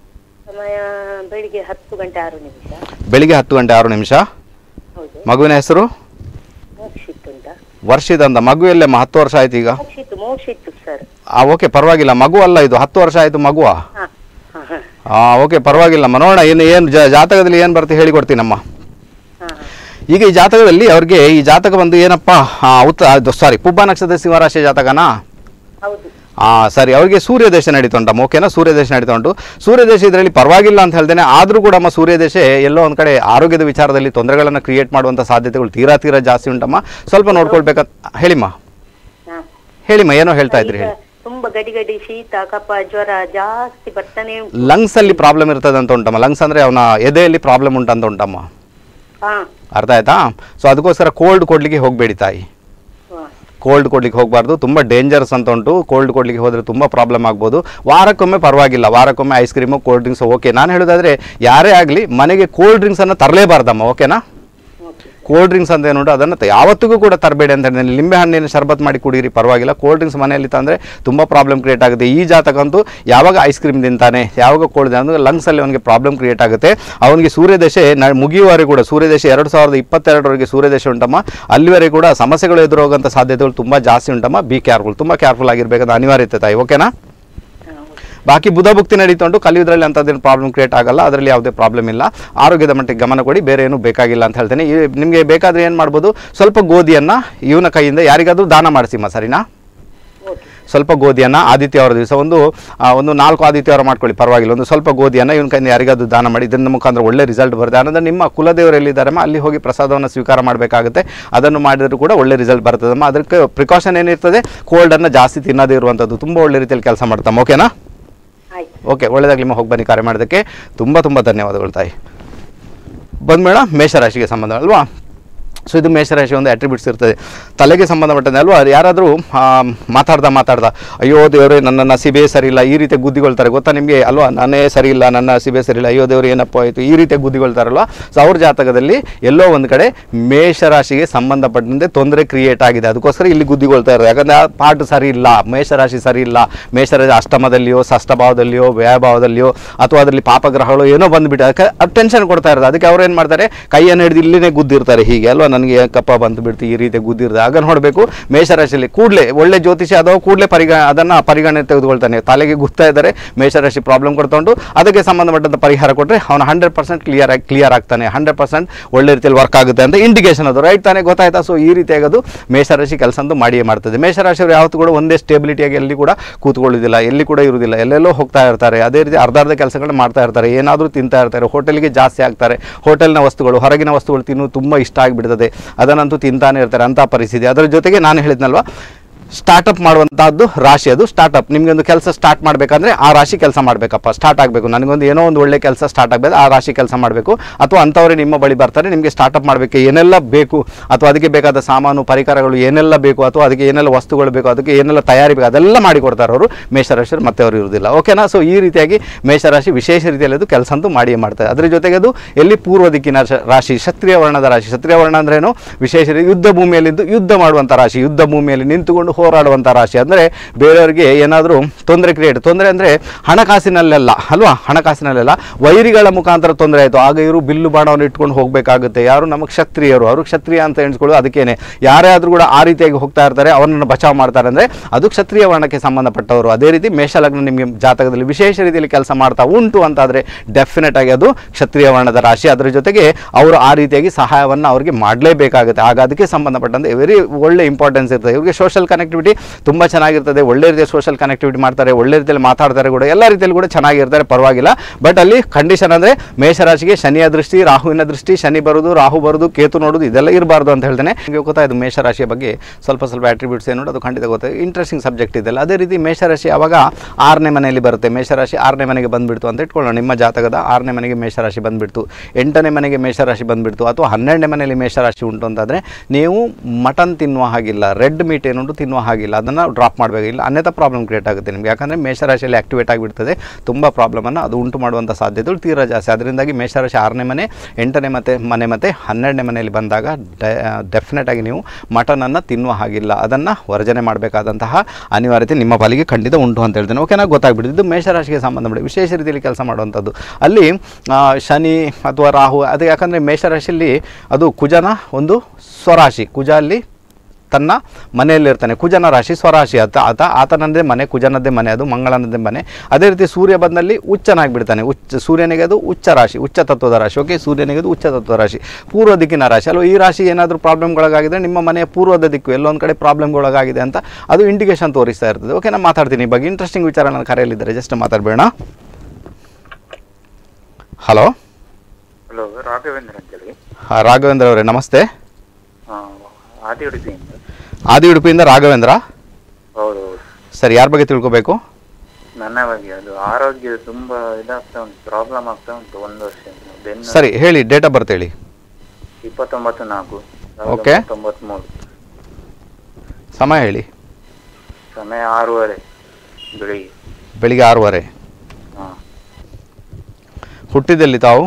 Speaker 2: ಸಮಯ ಬೆಳಿಗ್ಗೆ ಹತ್ತು ಗಂಟೆ ಆರು ನಿಮಿಷ
Speaker 1: ಬೆಳಿಗ್ಗೆ ಹತ್ತು ಗಂಟೆ ಆರು ನಿಮಿಷ
Speaker 2: ಹೌದು
Speaker 1: ಮಗುವಿನ ಹೆಸರು
Speaker 2: ಮೋಕ್ಷಿತ್ತು ಅಂತ
Speaker 1: ವರ್ಷದಂತ ಮಗು ಎಲ್ಲಮ್ಮ ಹತ್ತು ವರ್ಷ ಆಯ್ತು ಈಗ
Speaker 2: ಮೋಕ್ಷಿತ್ತು ಮೋಕ್ಷಿತ್ತು ಸರ್
Speaker 1: ಆ ಓಕೆ ಪರವಾಗಿಲ್ಲ ಮಗು ಅಲ್ಲ ಇದು ಹತ್ತು ವರ್ಷ ಆಯಿತು ಮಗುವಾ
Speaker 2: ಹಾ ಹಾ ಹಾ
Speaker 1: ಹಾಂ ಓಕೆ ಪರವಾಗಿಲ್ಲಮ್ಮ ನೋಡೋಣ ಏನು ಏನು ಜಾತಕದಲ್ಲಿ ಏನು ಬರುತ್ತೆ ಹೇಳಿಕೊಡ್ತೀನಮ್ಮ
Speaker 2: ಹಾ
Speaker 1: ಈಗ ಈ ಜಾತಕದಲ್ಲಿ ಅವ್ರಿಗೆ ಈ ಜಾತಕ ಬಂದು ಏನಪ್ಪ ಆ, ಉತ್ತ ಅದು ಸಾರಿ ಪುಬ್ಬ ನಕ್ಷತ್ರದ ಸಿಂಹರಾಶಿ ಜಾತಕನಾ
Speaker 2: ಹೌದು
Speaker 1: ಹಾಂ ಸರಿ ಅವ್ರಿಗೆ ಸೂರ್ಯ ದೇಶ ನಡೀತಾ ಉಂಟಮ್ಮ ಓಕೆನಾ ಸೂರ್ಯ ದೇಶ ನಡೀತಾ ಉಂಟು ಸೂರ್ಯ ದೇಶ ಇದರಲ್ಲಿ ಪರವಾಗಿಲ್ಲ ಅಂತ ಹೇಳ್ತೇನೆ ಆದರೂ ಕೂಡ ಅಮ್ಮ ಸೂರ್ಯ ದೇಶ ಎಲ್ಲೋ ಒಂದು ಕಡೆ ಆರೋಗ್ಯದ ವಿಚಾರದಲ್ಲಿ ತೊಂದರೆಗಳನ್ನು ಕ್ರಿಯೇಟ್ ಮಾಡುವಂಥ ಸಾಧ್ಯತೆಗಳು ತೀರಾ ತೀರಾ ಜಾಸ್ತಿ ಉಂಟಮ್ಮ ಸ್ವಲ್ಪ ನೋಡ್ಕೊಳ್ಬೇಕಂತ ಹೇಳಿಮ್ಮ
Speaker 2: ಹಾ
Speaker 1: ಹೇಳಿಮ್ಮ ಏನೋ ಹೇಳ್ತಾ ಇದ್ರಿ
Speaker 2: ಈಗ
Speaker 1: ಹೇಳಿ
Speaker 2: ತುಂಬಾ ಗಡಿ ಗಡಿ ಶೀತ ಕಫ ಜ್ವರ ಜಾಸ್ತಿ ಬರ್ತಾನೆ ಉಂಟು
Speaker 1: ಲಂಗ್ಸ್ ಅಲ್ಲಿ ಪ್ರಾಬ್ಲಮ್ ಇರ್ತದೆ ಅಂತ ಉಂಟಮ್ಮ ಲಂಗ್ಸ್ ಅಂದ್ರೆ ಅವನ ಎದೆಯಲ್ಲಿ ಪ್ರಾಬ್ಲಮ್ ಉಂಟಂತ ಉಂಟಮ್ಮ
Speaker 2: ಹಾ
Speaker 1: ಅರ್ಥ ಆಯ್ತಾ ಸೊ ಅದಕ್ಕೋಸ್ಕರ ಕೋಲ್ಡ್ ಕೊಡ್ಲಿಕ್ಕೆ ಹೋಗಬೇಡಿ ತಾಯಿ
Speaker 2: ಹಾ
Speaker 1: ಕೋಲ್ಡ್ ಕೊಡ್ಲಿಕ್ಕೆ ಹೋಗಬಾರ್ದು ತುಂಬ ಡೇಂಜರ್ಸ್ ಅಂತ ಉಂಟು ಕೋಲ್ಡ್ ಕೊಡ್ಲಿಕ್ಕೆ ಹೋದರೆ ತುಂಬ ಪ್ರಾಬ್ಲಮ್ ಆಗ್ಬೋದು ವಾರಕ್ಕೊಮ್ಮೆ ಪರವಾಗಿಲ್ಲ ವಾರಕ್ಕೊಮ್ಮೆ ice cream cold drinks okay ನಾನು ಹೇಳೋದಾದ್ರೆ ಯಾರೇ ಆಗಲಿ ಮನೆಗೆ ಕೋಲ್ಡ್ ಡ್ರಿಂಕ್ಸನ್ನು ತರಲೇಬಾರ್ದಮ್ಮ ಓಕೆನಾ
Speaker 2: ಓಕೆ
Speaker 1: ಕೋಲ್ಡ್ ಡ್ರಿಂಕ್ಸ್ ಅಂತ ಏನುಂಟು ಅದನ್ನು ತ- ಯಾವತ್ತಿಗೂ ಕೂಡ ತರಬೇಡಿ ಅಂತ ಹೇಳಿದ್ರೆ ಲಿಂಬೆ ಹಣ್ಣಿನ ಶರ್ಬತ್ ಮಾಡಿ ಕುಡೀರಿ ಪರವಾಗಿಲ್ಲ ಕೋಲ್ಡ್ ಡ್ರಿಂಕ್ಸ್ ಮನೆಯಲ್ಲಿ ತಂದರೆ ತುಂಬ ಪ್ರಾಬ್ಲಮ್ ಕ್ರಿಯೇಟ್ ಆಗುತ್ತೆ ಈ ಜಾತಕಂತೂ ಯಾವಾಗ ಐಸ್ ಕ್ರೀಮ್ ತಿಂತಾನೆ ಯಾವಾಗ ಕೋಲ್ಡ್ ಅಂದರೆ ಲಂಗ್ಸಲ್ಲಿ ಅವನಿಗೆ ಪ್ರಾಬ್ಲಮ್ ಕ್ರಿಯೇಟ್ ಆಗುತ್ತೆ ಅವನಿಗೆ ಸೂರ್ಯದಶೆ ನ ಮುಗಿಯುವವರೆಗೆ ಕೂಡ ಸೂರ್ಯದಶೆ ಎರಡು ಸಾವಿರದ ಇಪ್ಪತ್ತೆರಡರವರೆಗೆ ಸೂರ್ಯದಶೆ ಉಂಟಮ್ಮ ಅಲ್ಲಿವರೆಗೆ ಕೂಡ ಸಮಸ್ಯೆಗಳು ಎದುರೋಗಂಥ ಸಾಧ್ಯತೆಗಳು ತುಂಬ ಜಾಸ್ತಿ ಉಂಟಮ್ಮ ಬಿ ಕೇರ್ಫುಲ್ ತುಂಬ ಕೇರ್ಫುಲ್ ಆಗಿರಬೇಕಂತ ಅನಿವಾರ್ಯತೆ ತಾಯಿ ಓಕೆನಾ
Speaker 2: ಹಾ ಓಕೆ
Speaker 1: ಬಾಕಿ ಬುಧ ಭುಕ್ತಿ ನಡೀತಾ ಉಂಟು ಕಲಿಯೋದ್ರಲ್ಲಿ ಅಂಥದ್ದೇನು ಪ್ರಾಬ್ಲಮ್ ಕ್ರಿಯೇಟ್ ಆಗಲ್ಲ ಅದರಲ್ಲಿ ಯಾವುದೇ ಪ್ರಾಬ್ಲಮ್ ಇಲ್ಲ ಆರೋಗ್ಯದ ಮಟ್ಟಿಗೆ ಗಮನ ಕೊಡಿ ಬೇರೆ ಏನು ಬೇಕಾಗಿಲ್ಲ ಅಂತ ಹೇಳ್ತೇನೆ ಈ- ನಿಮಗೆ ಬೇಕಾದರೆ ಏನು ಮಾಡ್ಬೋದು ಸ್ವಲ್ಪ ಗೋಧಿಯನ್ನು ಇವನ ಕೈಯಿಂದ ಯಾರಿಗಾದ್ರೂ ದಾನ ಮಾಡಿಸಿಮ್ಮ ಸರಿನಾ
Speaker 2: ಓಕೆ
Speaker 1: ಸ್ವಲ್ಪ ಗೋಧಿಯನ್ನು ಆದಿತ್ಯವಾರ ದಿವಸ ಒಂದು ಆ, ಒಂದು ನಾಲ್ಕು ಆದಿತ್ಯವಾರ ಮಾಡ್ಕೊಳ್ಳಿ ಪರವಾಗಿಲ್ಲ ಒಂದು ಸ್ವಲ್ಪ ಗೋಧಿಯನ್ನು ಇವನ ಕೈಯಿಂದ ಯಾರಿಗಾದ್ರೂ ದಾನ ಮಾಡಿ ಇದರಿಂದ ಮುಖಾಂತರ ಒಳ್ಳೆ ರಿಸಲ್ಟ್ ಬರುತ್ತೆ ಅನ್ನೋದು ನಿಮ್ಮ ಕುಲದೇವರು ಎಲ್ಲಿದ್ದಾರಮ್ಮ ಅಲ್ಲಿ ಹೋಗಿ ಪ್ರಸಾದವನ್ನು ಸ್ವೀಕಾರ ಮಾಡಬೇಕಾಗುತ್ತೆ ಅದನ್ನು ಮಾಡಿದರೂ ಕೂಡ ಒಳ್ಳೆ ರಿಸಲ್ಟ್ ಬರ್ತದಮ್ಮ ಅದಕ್ಕೆ ಪ್ರಿಕಾಷನ್ ಏನಿರ್ತದೆ ಕೋಲ್ಡನ್ನು ಜಾಸ್ತಿ ತಿನ್ನದೇ ಇರುವಂಥದ್ದು ತುಂಬ ಒಳ್ಳೆ ರೀತಿಯಲ್ಲಿ ಕೆಲಸ ಮಾಡ್ತಮ್ಮ ಓಕೆನಾ
Speaker 2: ಆಯ್ತು
Speaker 1: ಓಕೆ ಒಳ್ಳೆಯದಾಗಲಿ ನಿಮ್ಮ ಹೋಗಿ ಬನ್ನಿ ಕಾರ್ಯ ಮಾಡೋದಕ್ಕೆ ತುಂಬ ತುಂಬ ಧನ್ಯವಾದಗಳು ತಾಯಿ ಬಂದ್ಮೇಡ ಮೇಷರಾಶಿಗೆ ಸಂಬಂಧ ಅಲ್ವಾ ಸೊ ಇದು ಮೇಷರಾಶಿ ಒಂದು ಅಟ್ರಿಬ್ಯೂಟ್ಸ್ ಇರ್ತದೆ ತಲೆಗೆ ಸಂಬಂಧಪಟ್ಟಂತೆ ಅಲ್ವಾ ಯಾರಾದರೂ ಮಾತಾಡ್ದ ಮಾತಾಡ್ದ ಅಯ್ಯೋ ದೇವರೇ ನನ್ನ ನಸಿಬೇ ಸರಿ ಇಲ್ಲ ಈ ರೀತಿ ಗುದ್ದಿಗೊಳ್ತಾರೆ ಗೊತ್ತಾ ನಿಮಗೆ ಅಲ್ವಾ ನಾನೇ ಸರಿ ಇಲ್ಲ ನನ್ನ ನಸಿಬೇ ಸರಿ ಇಲ್ಲ ಅಯ್ಯೋ ದೇವರು ಏನಪ್ಪ ಆಯಿತು ಈ ರೀತಿ ಗುದ್ದಿಗೊಳ್ತಾರಲ್ವಾ ಸೊ ಅವ್ರ ಜಾತಕದಲ್ಲಿ ಎಲ್ಲೋ ಒಂದು ಕಡೆ ಮೇಷರಾಶಿಗೆ ಸಂಬಂಧಪಟ್ಟಂತೆ ತೊಂದರೆ ಕ್ರಿಯೇಟ್ ಆಗಿದೆ ಅದಕ್ಕೋಸ್ಕರ ಇಲ್ಲಿ ಗುದ್ದಿಗೊಳ್ತಾ ಇರೋದು ಯಾಕಂದರೆ ಆ ಪಾಠ ಸರಿ ಇಲ್ಲ ಮೇಷರಾಶಿ ಸರಿ ಇಲ್ಲ ಮೇಷರಾಶಿ ಅಷ್ಟಮದಲ್ಲಿಯೋ ಷಷ್ಠಭಾವದಲ್ಲಿಯೋ ವ್ಯಯಭಾವದಲ್ಲಿಯೋ ಅಥವಾ ಅದರಲ್ಲಿ ಪಾಪಗ್ರಹಗಳು ಏನೋ ಬಂದುಬಿಟ್ಟು ಅದಕ್ಕೆ ಅದು ಟೆನ್ಷನ್ ಕೊಡ್ತಾ ಇರೋದು ಅದಕ್ಕೆ ಅವ್ರು ಏನು ಮಾಡ್ತಾರೆ ಕೈಯನ್ನು ಹಿಡಿದು ಇಲ್ಲಿನೇ ಗುದ್ದಿರ್ತಾರೆ ಹೀಗೆ ಅಲ್ವಾ ನನಗೆ ಕಪ್ಪ ಬಂದು ಬಿಡ್ತು ಈ ರೀತಿ ಗುದ್ದಿರ್ದು ಆಗ ನೋಡಬೇಕು ಮೇಷರಾಶಿಯಲ್ಲಿ ಕೂಡಲೇ ಒಳ್ಳೆ ಜ್ಯೋತಿಷಿ ಅಥವಾ ಕೂಡಲೇ ಪರಿಗ ಅದನ್ನು ಪರಿಗಣನೆ ತೆಗೆದುಕೊಳ್ತಾನೆ ತಲೆಗೆ ಗುತ್ತಾ ಇದ್ದಾರೆ ಮೇಷರಾಶಿ ಪ್ರಾಬ್ಲಮ್ ಕೊಡ್ಕೊಂಡು ಅದಕ್ಕೆ ಸಂಬಂಧಪಟ್ಟಂಥ ಪರಿಹಾರ ಕೊಟ್ಟರೆ ಅವನು ಹಂಡ್ರೆಡ್ ಪರ್ಸೆಂಟ್ ಕ್ಲಿಯರ್ ಆಗಿ ಕ್ಲಿಯರ್ ಆಗ್ತಾನೆ ಹಂಡ್ರೆಡ್ ಪರ್ಸೆಂಟ್ ಒಳ್ಳೆ ರೀತಿಯಲ್ಲಿ ವರ್ಕ್ ಆಗುತ್ತೆ ಅಂತ ಇಂಡಿಕೇಶನ್ ಅದು ರೈಟ್ ತಾನೇ ಗೊತ್ತಾಯ್ತಾ ಸೊ ಈ ರೀತಿಯಾಗಿ ಅದು ಮೇಷರಾಶಿ ಕೆಲಸ ಅಂತೂ ಮಾಡಿಯೇ ಮಾಡ್ತದೆ ಮೇಷರಾಶಿಯವರು ಯಾವತ್ತೂ ಕೂಡ ಒಂದೇ ಸ್ಟೇಬಿಲಿಟಿಯಾಗಿ ಎಲ್ಲಿ ಕೂಡ ಕೂತ್ಕೊಳ್ಳೋದಿಲ್ಲ ಎಲ್ಲಿ ಕೂಡ ಇರುವುದಿಲ್ಲ ಎಲ್ಲೆಲ್ಲೋ ಹೋಗ್ತಾ ಇರ್ತಾರೆ ಅದೇ ರೀತಿ ಅರ್ಧ ಅರ್ಧ ಕೆಲಸಗಳನ್ನ ಮಾಡ್ತಾ ಇರ್ತಾರೆ ಏನಾದರೂ ತಿಂತಾ ಇರ್ತಾರೆ ಹೋಟೆಲ್ಗೆ ಜಾಸ್ತಿ ಆಗ್ತಾರೆ ಹೋಟೆಲ್ನ ವಸ್ತುಗಳು ಹೊರಗಿನ ವಸ್ತುಗಳು ತಿನ್ನೋದು ತುಂಬ ಇಷ್ಟ ಆಗಿಬಿಡ್ತದೆ ಅದನ್ನಂತೂ ತಿಂತಾನೆ ಇರ್ತಾರೆ ಅಂಥ ಪರಿಸ್ಥಿತಿ ಅದರ ಜೊತೆಗೆ ನಾನು ಹೇಳಿದ್ನಲ್ವಾ ಸ್ಟಾರ್ಟಪ್ ಮಾಡುವಂತಹದ್ದು ರಾಶಿ ಅದು ಸ್ಟಾರ್ಟಪ್ ನಿಮಗೆ ಒಂದು ಕೆಲಸ ಸ್ಟಾರ್ಟ್ ಮಾಡಬೇಕಂದ್ರೆ ಆ ರಾಶಿ ಕೆಲಸ ಮಾಡಬೇಕಪ್ಪ ಸ್ಟಾರ್ಟ್ ಆಗಬೇಕು ನನಗೊಂದು ಏನೋ ಒಂದು ಒಳ್ಳೆ ಕೆಲಸ ಸ್ಟಾರ್ಟ್ ಆಗಬೇಕು ಆ ರಾಶಿ ಕೆಲಸ ಮಾಡಬೇಕು ಅಥವಾ ಅಂಥವರೇ ನಿಮ್ಮ ಬಳಿ ಬರ್ತಾರೆ ನಿಮಗೆ ಸ್ಟಾರ್ಟಪ್ ಮಾಡಬೇಕು ಏನೆಲ್ಲ ಬೇಕು ಅಥವಾ ಅದಕ್ಕೆ ಬೇಕಾದ ಸಾಮಾನು ಪರಿಕರಗಳು ಏನೆಲ್ಲ ಬೇಕು ಅಥವಾ ಅದಕ್ಕೆ ಏನೆಲ್ಲ ವಸ್ತುಗಳು ಬೇಕು ಅದಕ್ಕೆ ಏನೆಲ್ಲ ತಯಾರಿ ಬೇಕು ಅದೆಲ್ಲ ಮಾಡಿಕೊಡ್ತಾರೆ ಅವರು ಮೇಷರಾಶಿಯರು ಮತ್ತೆ ಅವರು ಇರುವುದಿಲ್ಲ ಓಕೆನಾ ಸೊ ಈ ರೀತಿಯಾಗಿ ಮೇಷರಾಶಿ ವಿಶೇಷ ರೀತಿಯಲ್ಲಿ ಅದು ಕೆಲಸ ಅಂತೂ ಮಾಡಿಯೇ ಮಾಡ್ತಾರೆ ಅದರ ಜೊತೆಗೆ ಅದು ಎಲ್ಲಿ ಪೂರ್ವ ದಿಕ್ಕಿನ ಶ- ರಾಶಿ ಕ್ಷತ್ರಿಯ ವರ್ಣದ ರಾಶಿ ಕ್ಷತ್ರಿಯ ವರ್ಣ ಅಂದ್ರೇನು ವಿಶೇಷ ರೀತಿ ಯುದ್ಧ ಭೂಮಿಯಲ್ಲಿದ್ದು ಯುದ್ಧ ಮಾಡುವಂಥ ರಾಶಿ ಯುದ್ಧ ಭೂಮಿಯಲ್ಲಿ ನಿಂತುಕೊಂಡು ಹೋರಾಡುವಂಥ ರಾಶಿ ಅಂದರೆ ಬೇರೆಯವರಿಗೆ ಏನಾದರೂ ತೊಂದರೆ ಕ್ರಿಯೇಟ್ ತೊಂದರೆ ಅಂದರೆ ಹಣಕಾಸಿನಲ್ಲೆಲ್ಲ ಅಲ್ವಾ ಹಣಕಾಸಿನಲ್ಲೆಲ್ಲ ವೈರಿಗಳ ಮುಖಾಂತರ ತೊಂದರೆ ಆಯಿತು ಆಗ ಇವರು ಬಿಲ್ಲು ಬಾಣವನ್ನು ಇಟ್ಕೊಂಡು ಹೋಗಬೇಕಾಗುತ್ತೆ ಯಾರು ನಮ್ಮ ಕ್ಷತ್ರಿಯರು ಅವರು ಕ್ಷತ್ರಿಯ ಅಂತ ಎಣಿಸ್ಕೊಳ್ಳೋದು ಅದಕ್ಕೇನೆ ಯಾರೇ ಆದರೂ ಕೂಡ ಆ ರೀತಿಯಾಗಿ ಹೋಗ್ತಾ ಇರ್ತಾರೆ ಅವರನ್ನು ಬಚಾವ್ ಮಾಡ್ತಾರೆ ಅಂದರೆ ಅದು ಕ್ಷತ್ರಿಯ ವರ್ಣಕ್ಕೆ ಸಂಬಂಧಪಟ್ಟವರು ಅದೇ ರೀತಿ ಮೇಷಲಗ್ನ ನಿಮಗೆ ಜಾತಕದಲ್ಲಿ ವಿಶೇಷ ರೀತಿಯಲ್ಲಿ ಕೆಲಸ ಮಾಡ್ತಾ ಉಂಟು ಅಂತಾದರೆ ಡೆಫಿನೆಟ್ ಆಗಿ ಅದು ಕ್ಷತ್ರಿಯ ವರ್ಣದ ರಾಶಿ ಅದರ ಜೊತೆಗೆ ಅವರು ಆ ರೀತಿಯಾಗಿ ಸಹಾಯವನ್ನು ಅವರಿಗೆ ಮಾಡಲೇಬೇಕಾಗುತ್ತೆ ಆಗ ಅದಕ್ಕೆ ಸಂಬಂಧಪಟ್ಟಂತೆ ವೆರಿ ಒಳ್ಳೆ ಇಂಪಾರ್ಟೆನ್ಸ್ ಇರ್ತದೆ ಇವರಿಗೆ ಸೋಷಲ್ ಕನೆಕ್ಟಿವಿಟಿ ತುಂಬ ಚೆನ್ನಾಗಿರ್ತದೆ ಒಳ್ಳೆ ರೀತಿಯ ಸೋಷಲ್ ಕನೆಕ್ಟಿವಿಟಿ ಮಾಡ್ತಾರೆ ಒಳ್ಳೆ ರೀತಿಯಲ್ಲಿ ಮಾತಾಡ್ತಾರೆ ಕೂಡ ಎಲ್ಲ ರೀತಿಯಲ್ಲಿ ಕೂಡ ಚೆನ್ನಾಗಿರ್ತಾರೆ ಪರವಾಗಿಲ್ಲ ಬಟ್ ಅಲ್ಲಿ ಕಂಡೀಷನ್ ಅಂದರೆ ಮೇಷರಾಶಿಗೆ ಶನಿಯ ದೃಷ್ಟಿ ರಾಹುವಿನ ದೃಷ್ಟಿ ಶನಿ ಬರೋದು ರಾಹು ಬರೋದು ಕೇತು ನೋಡೋದು ಇದೆಲ್ಲ ಇರಬಾರ್ದು ಅಂತ ಹೇಳ್ತೇನೆ ನಿಮಗೆ ಗೊತ್ತಾಯ್ತು ಮೇಷರಾಶಿಯ ಬಗ್ಗೆ ಸ್ವಲ್ಪ ಸ್ವಲ್ಪ ಆಟ್ರಿಬ್ಯೂಟ್ಸ್ ಏನು ಅದು ಖಂಡಿತ ಗೊತ್ತಾಯ್ತು ಇಂಟ್ರೆಸ್ಟಿಂಗ್ ಸಬ್ಜೆಕ್ಟ್ ಇದೆಲ್ಲ ಅದೇ ರೀತಿ ಮೇಷರಾಶಿ ಯಾವಾಗ ಆರನೇ ಮನೆಯಲ್ಲಿ ಬರುತ್ತೆ ಮೇಷರಾಶಿ ಆರನೇ ಮನೆಗೆ ಬಂದುಬಿಡ್ತು ಅಂತ ಇಟ್ಕೊಳ್ಳೋಣ ನಿಮ್ಮ ಜಾತಕದ ಆರನೇ ಮನೆಗೆ ಮೇಷರಾಶಿ ಬಂದುಬಿಡ್ತು ಎಂಟನೇ ಮನೆಗೆ ಮೇಷರಾಶಿ ಬಂದುಬಿಡ್ತು ಅಥವಾ ಹನ್ನೆರಡನೇ ಮನೆಯಲ್ಲಿ ಮೇಷರಾಶಿ ಉಂಟು ಅಂತಂದರೆ ನೀವು ಮಟನ್ ತಿನ್ನುವ ಹಾಗಿಲ್ಲ ರೆಡ್ ಮೀಟ್ ಏನುಂಟು ತಿನ್ನುವ ಹಾಗಿಲ್ಲ ಅದನ್ನು ಡ್ರಾಪ್ ಮಾಡಬೇಕು ಇಲ್ಲ ಅನ್ಯಥ ಪ್ರಾಬ್ಲಮ್ ಕ್ರಿಯೇಟ್ ಆಗುತ್ತೆ ನಿಮಗೆ ಯಾಕಂದರೆ ಮೇಷರಾಶಿಯಲ್ಲಿ ಆಕ್ಟಿವೇಟ್ ಆಗಿಬಿಡ್ತದೆ ತುಂಬ ಪ್ರಾಬ್ಲಮನ್ನು ಅದು ಉಂಟು ಮಾಡುವಂಥ ಸಾಧ್ಯತೆಗಳು ತೀರಾ ಜಾಸ್ತಿ ಅದರಿಂದಾಗಿ ಮೇಷರಾಶಿ ಆರನೇ ಮನೆ ಎಂಟನೇ ಮತ್ತೆ ಮನೆ ಮತ್ತು ಹನ್ನೆರಡನೇ ಮನೆಯಲ್ಲಿ ಬಂದಾಗ ಡೆಫಿನೆಟ್ ಆಗಿ ನೀವು ಮಟನನ್ನು ತಿನ್ನುವ ಹಾಗಿಲ್ಲ ಅದನ್ನು ವರ್ಜನೆ ಮಾಡಬೇಕಾದಂತಹ ಅನಿವಾರ್ಯತೆ ನಿಮ್ಮ ಪಾಲಿಗೆ ಖಂಡಿತ ಉಂಟು ಅಂತ ಹೇಳ್ತೇನೆ ಓಕೆನಾ ಗೊತ್ತಾಗ್ಬಿಟ್ಟಿದ್ದು ಇದು ಮೇಷರಾಶಿಗೆ ಸಂಬಂಧಪಟ್ಟ ವಿಶೇಷ ರೀತಿಯಲ್ಲಿ ಕೆಲಸ ಮಾಡುವಂಥದ್ದು ಅಲ್ಲಿ ಆ, ಶನಿ ಅಥವಾ ರಾಹು ಅದು ಯಾಕಂದರೆ ಮೇಷರಾಶಿಯಲ್ಲಿ ಅದು ಕುಜನ ಒಂದು ಸ್ವರಾಶಿ ಕುಜ ಅಲ್ಲಿ ತನ್ನ ಮನೆಯಲ್ಲಿರ್ತಾನೆ ಕುಜನ ರಾಶಿ ಸ್ವರಾಶಿ ಆತ ಆತ ಆತನದ್ದೇ ಮನೆ ಕುಜನದ್ದೇ ಮನೆ ಅದು ಮಂಗಳನದ್ದೇ ಮನೆ ಅದೇ ರೀತಿ ಸೂರ್ಯ ಬಂದಲ್ಲಿ ಉಚ್ಚನಾಗಿಬಿಡ್ತಾನೆ ಉಚ್ಚ ಸೂರ್ಯನಿಗೆ ಅದು ಉಚ್ಚ ರಾಶಿ ಉಚ್ಚ ತತ್ವದ ರಾಶಿ ಓಕೆ ಸೂರ್ಯನಿಗೆ ಅದು ಉಚ್ಚ ತತ್ವದ ರಾಶಿ ಪೂರ್ವ ದಿಕ್ಕಿನ ರಾಶಿ ಅಲ್ವಾ ಈ ರಾಶಿ ಏನಾದರೂ ಪ್ರಾಬ್ಲಮ್ಗಳಾಗಿದ್ರೆ ನಿಮ್ಮ ಮನೆಯ ಪೂರ್ವದ ದಿಕ್ಕು ಎಲ್ಲೊಂದು ಕಡೆ ಪ್ರಾಬ್ಲಮ್ಗಳಾಗಿದೆ ಅಂತ ಅದು ಇಂಡಿಕೇಶನ್ ತೋರಿಸ್ತಾ ಇರ್ತದೆ ಓಕೆ ನಾನು ಮಾತಾಡ್ತೀನಿ ಈ ಬಗ್ಗೆ ಇಂಟ್ರೆಸ್ಟಿಂಗ್ ವಿಚಾರ ನನ್ನ ಕರೆಯಲ್ಲಿದ್ದಾರೆ ಜಸ್ಟ್ ಮಾತಾಡಬೇಡ ಹಲೋ
Speaker 4: ಹಲೋ ರಾಘವೇಂದ್ರ ಅಂತೇಳಿ
Speaker 1: ರಾಘವೇಂದ್ರ ಅವರೇ ನಮಸ್ತೆ
Speaker 4: ಆ, ಆದಿ ಉಡುಪಿಯಿಂದ
Speaker 1: ಆದಿ ಉಡುಪಿಯಿಂದ ರಾಘವೇಂದ್ರ
Speaker 4: ಹೌದು ಹೌದು
Speaker 1: ಸರ್ ಯಾರ ಬಗ್ಗೆ ತಿಳ್ಕೊಬೇಕು
Speaker 4: ನನ್ನ ಬಗ್ಗೆ ಅದು ಆರೋಗ್ಯ ತುಂಬಾ ಇದಾಗ್ತಾ ಉಂಟು ಪ್ರಾಬ್ಲಮ್ ಆಗ್ತಾ ಉಂಟು ಒಂದು ವರ್ಷ ಬೆನ್ನು
Speaker 1: ಸರಿ ಹೇಳಿ ಡೇಟ್ ಆಫ್ ಬರ್ತ್ ಹೇಳಿ
Speaker 4: ಇಪ್ಪತ್ತೊಂಬತ್ತು ನಾಲ್ಕು
Speaker 1: Okay.
Speaker 4: ತೊಂಬತ್ಮೂರು
Speaker 1: ಸಮಯ ಹೇಳಿ
Speaker 4: ಸಮಯ ಆರೂವರೆ ಬೆಳಿಗ್ಗೆ
Speaker 1: ಬೆಳಿಗ್ಗೆ ಆರೂವರೆ
Speaker 4: ಹಾ
Speaker 1: ಹುಟ್ಟಿದಲ್ಲಿ ತಾವು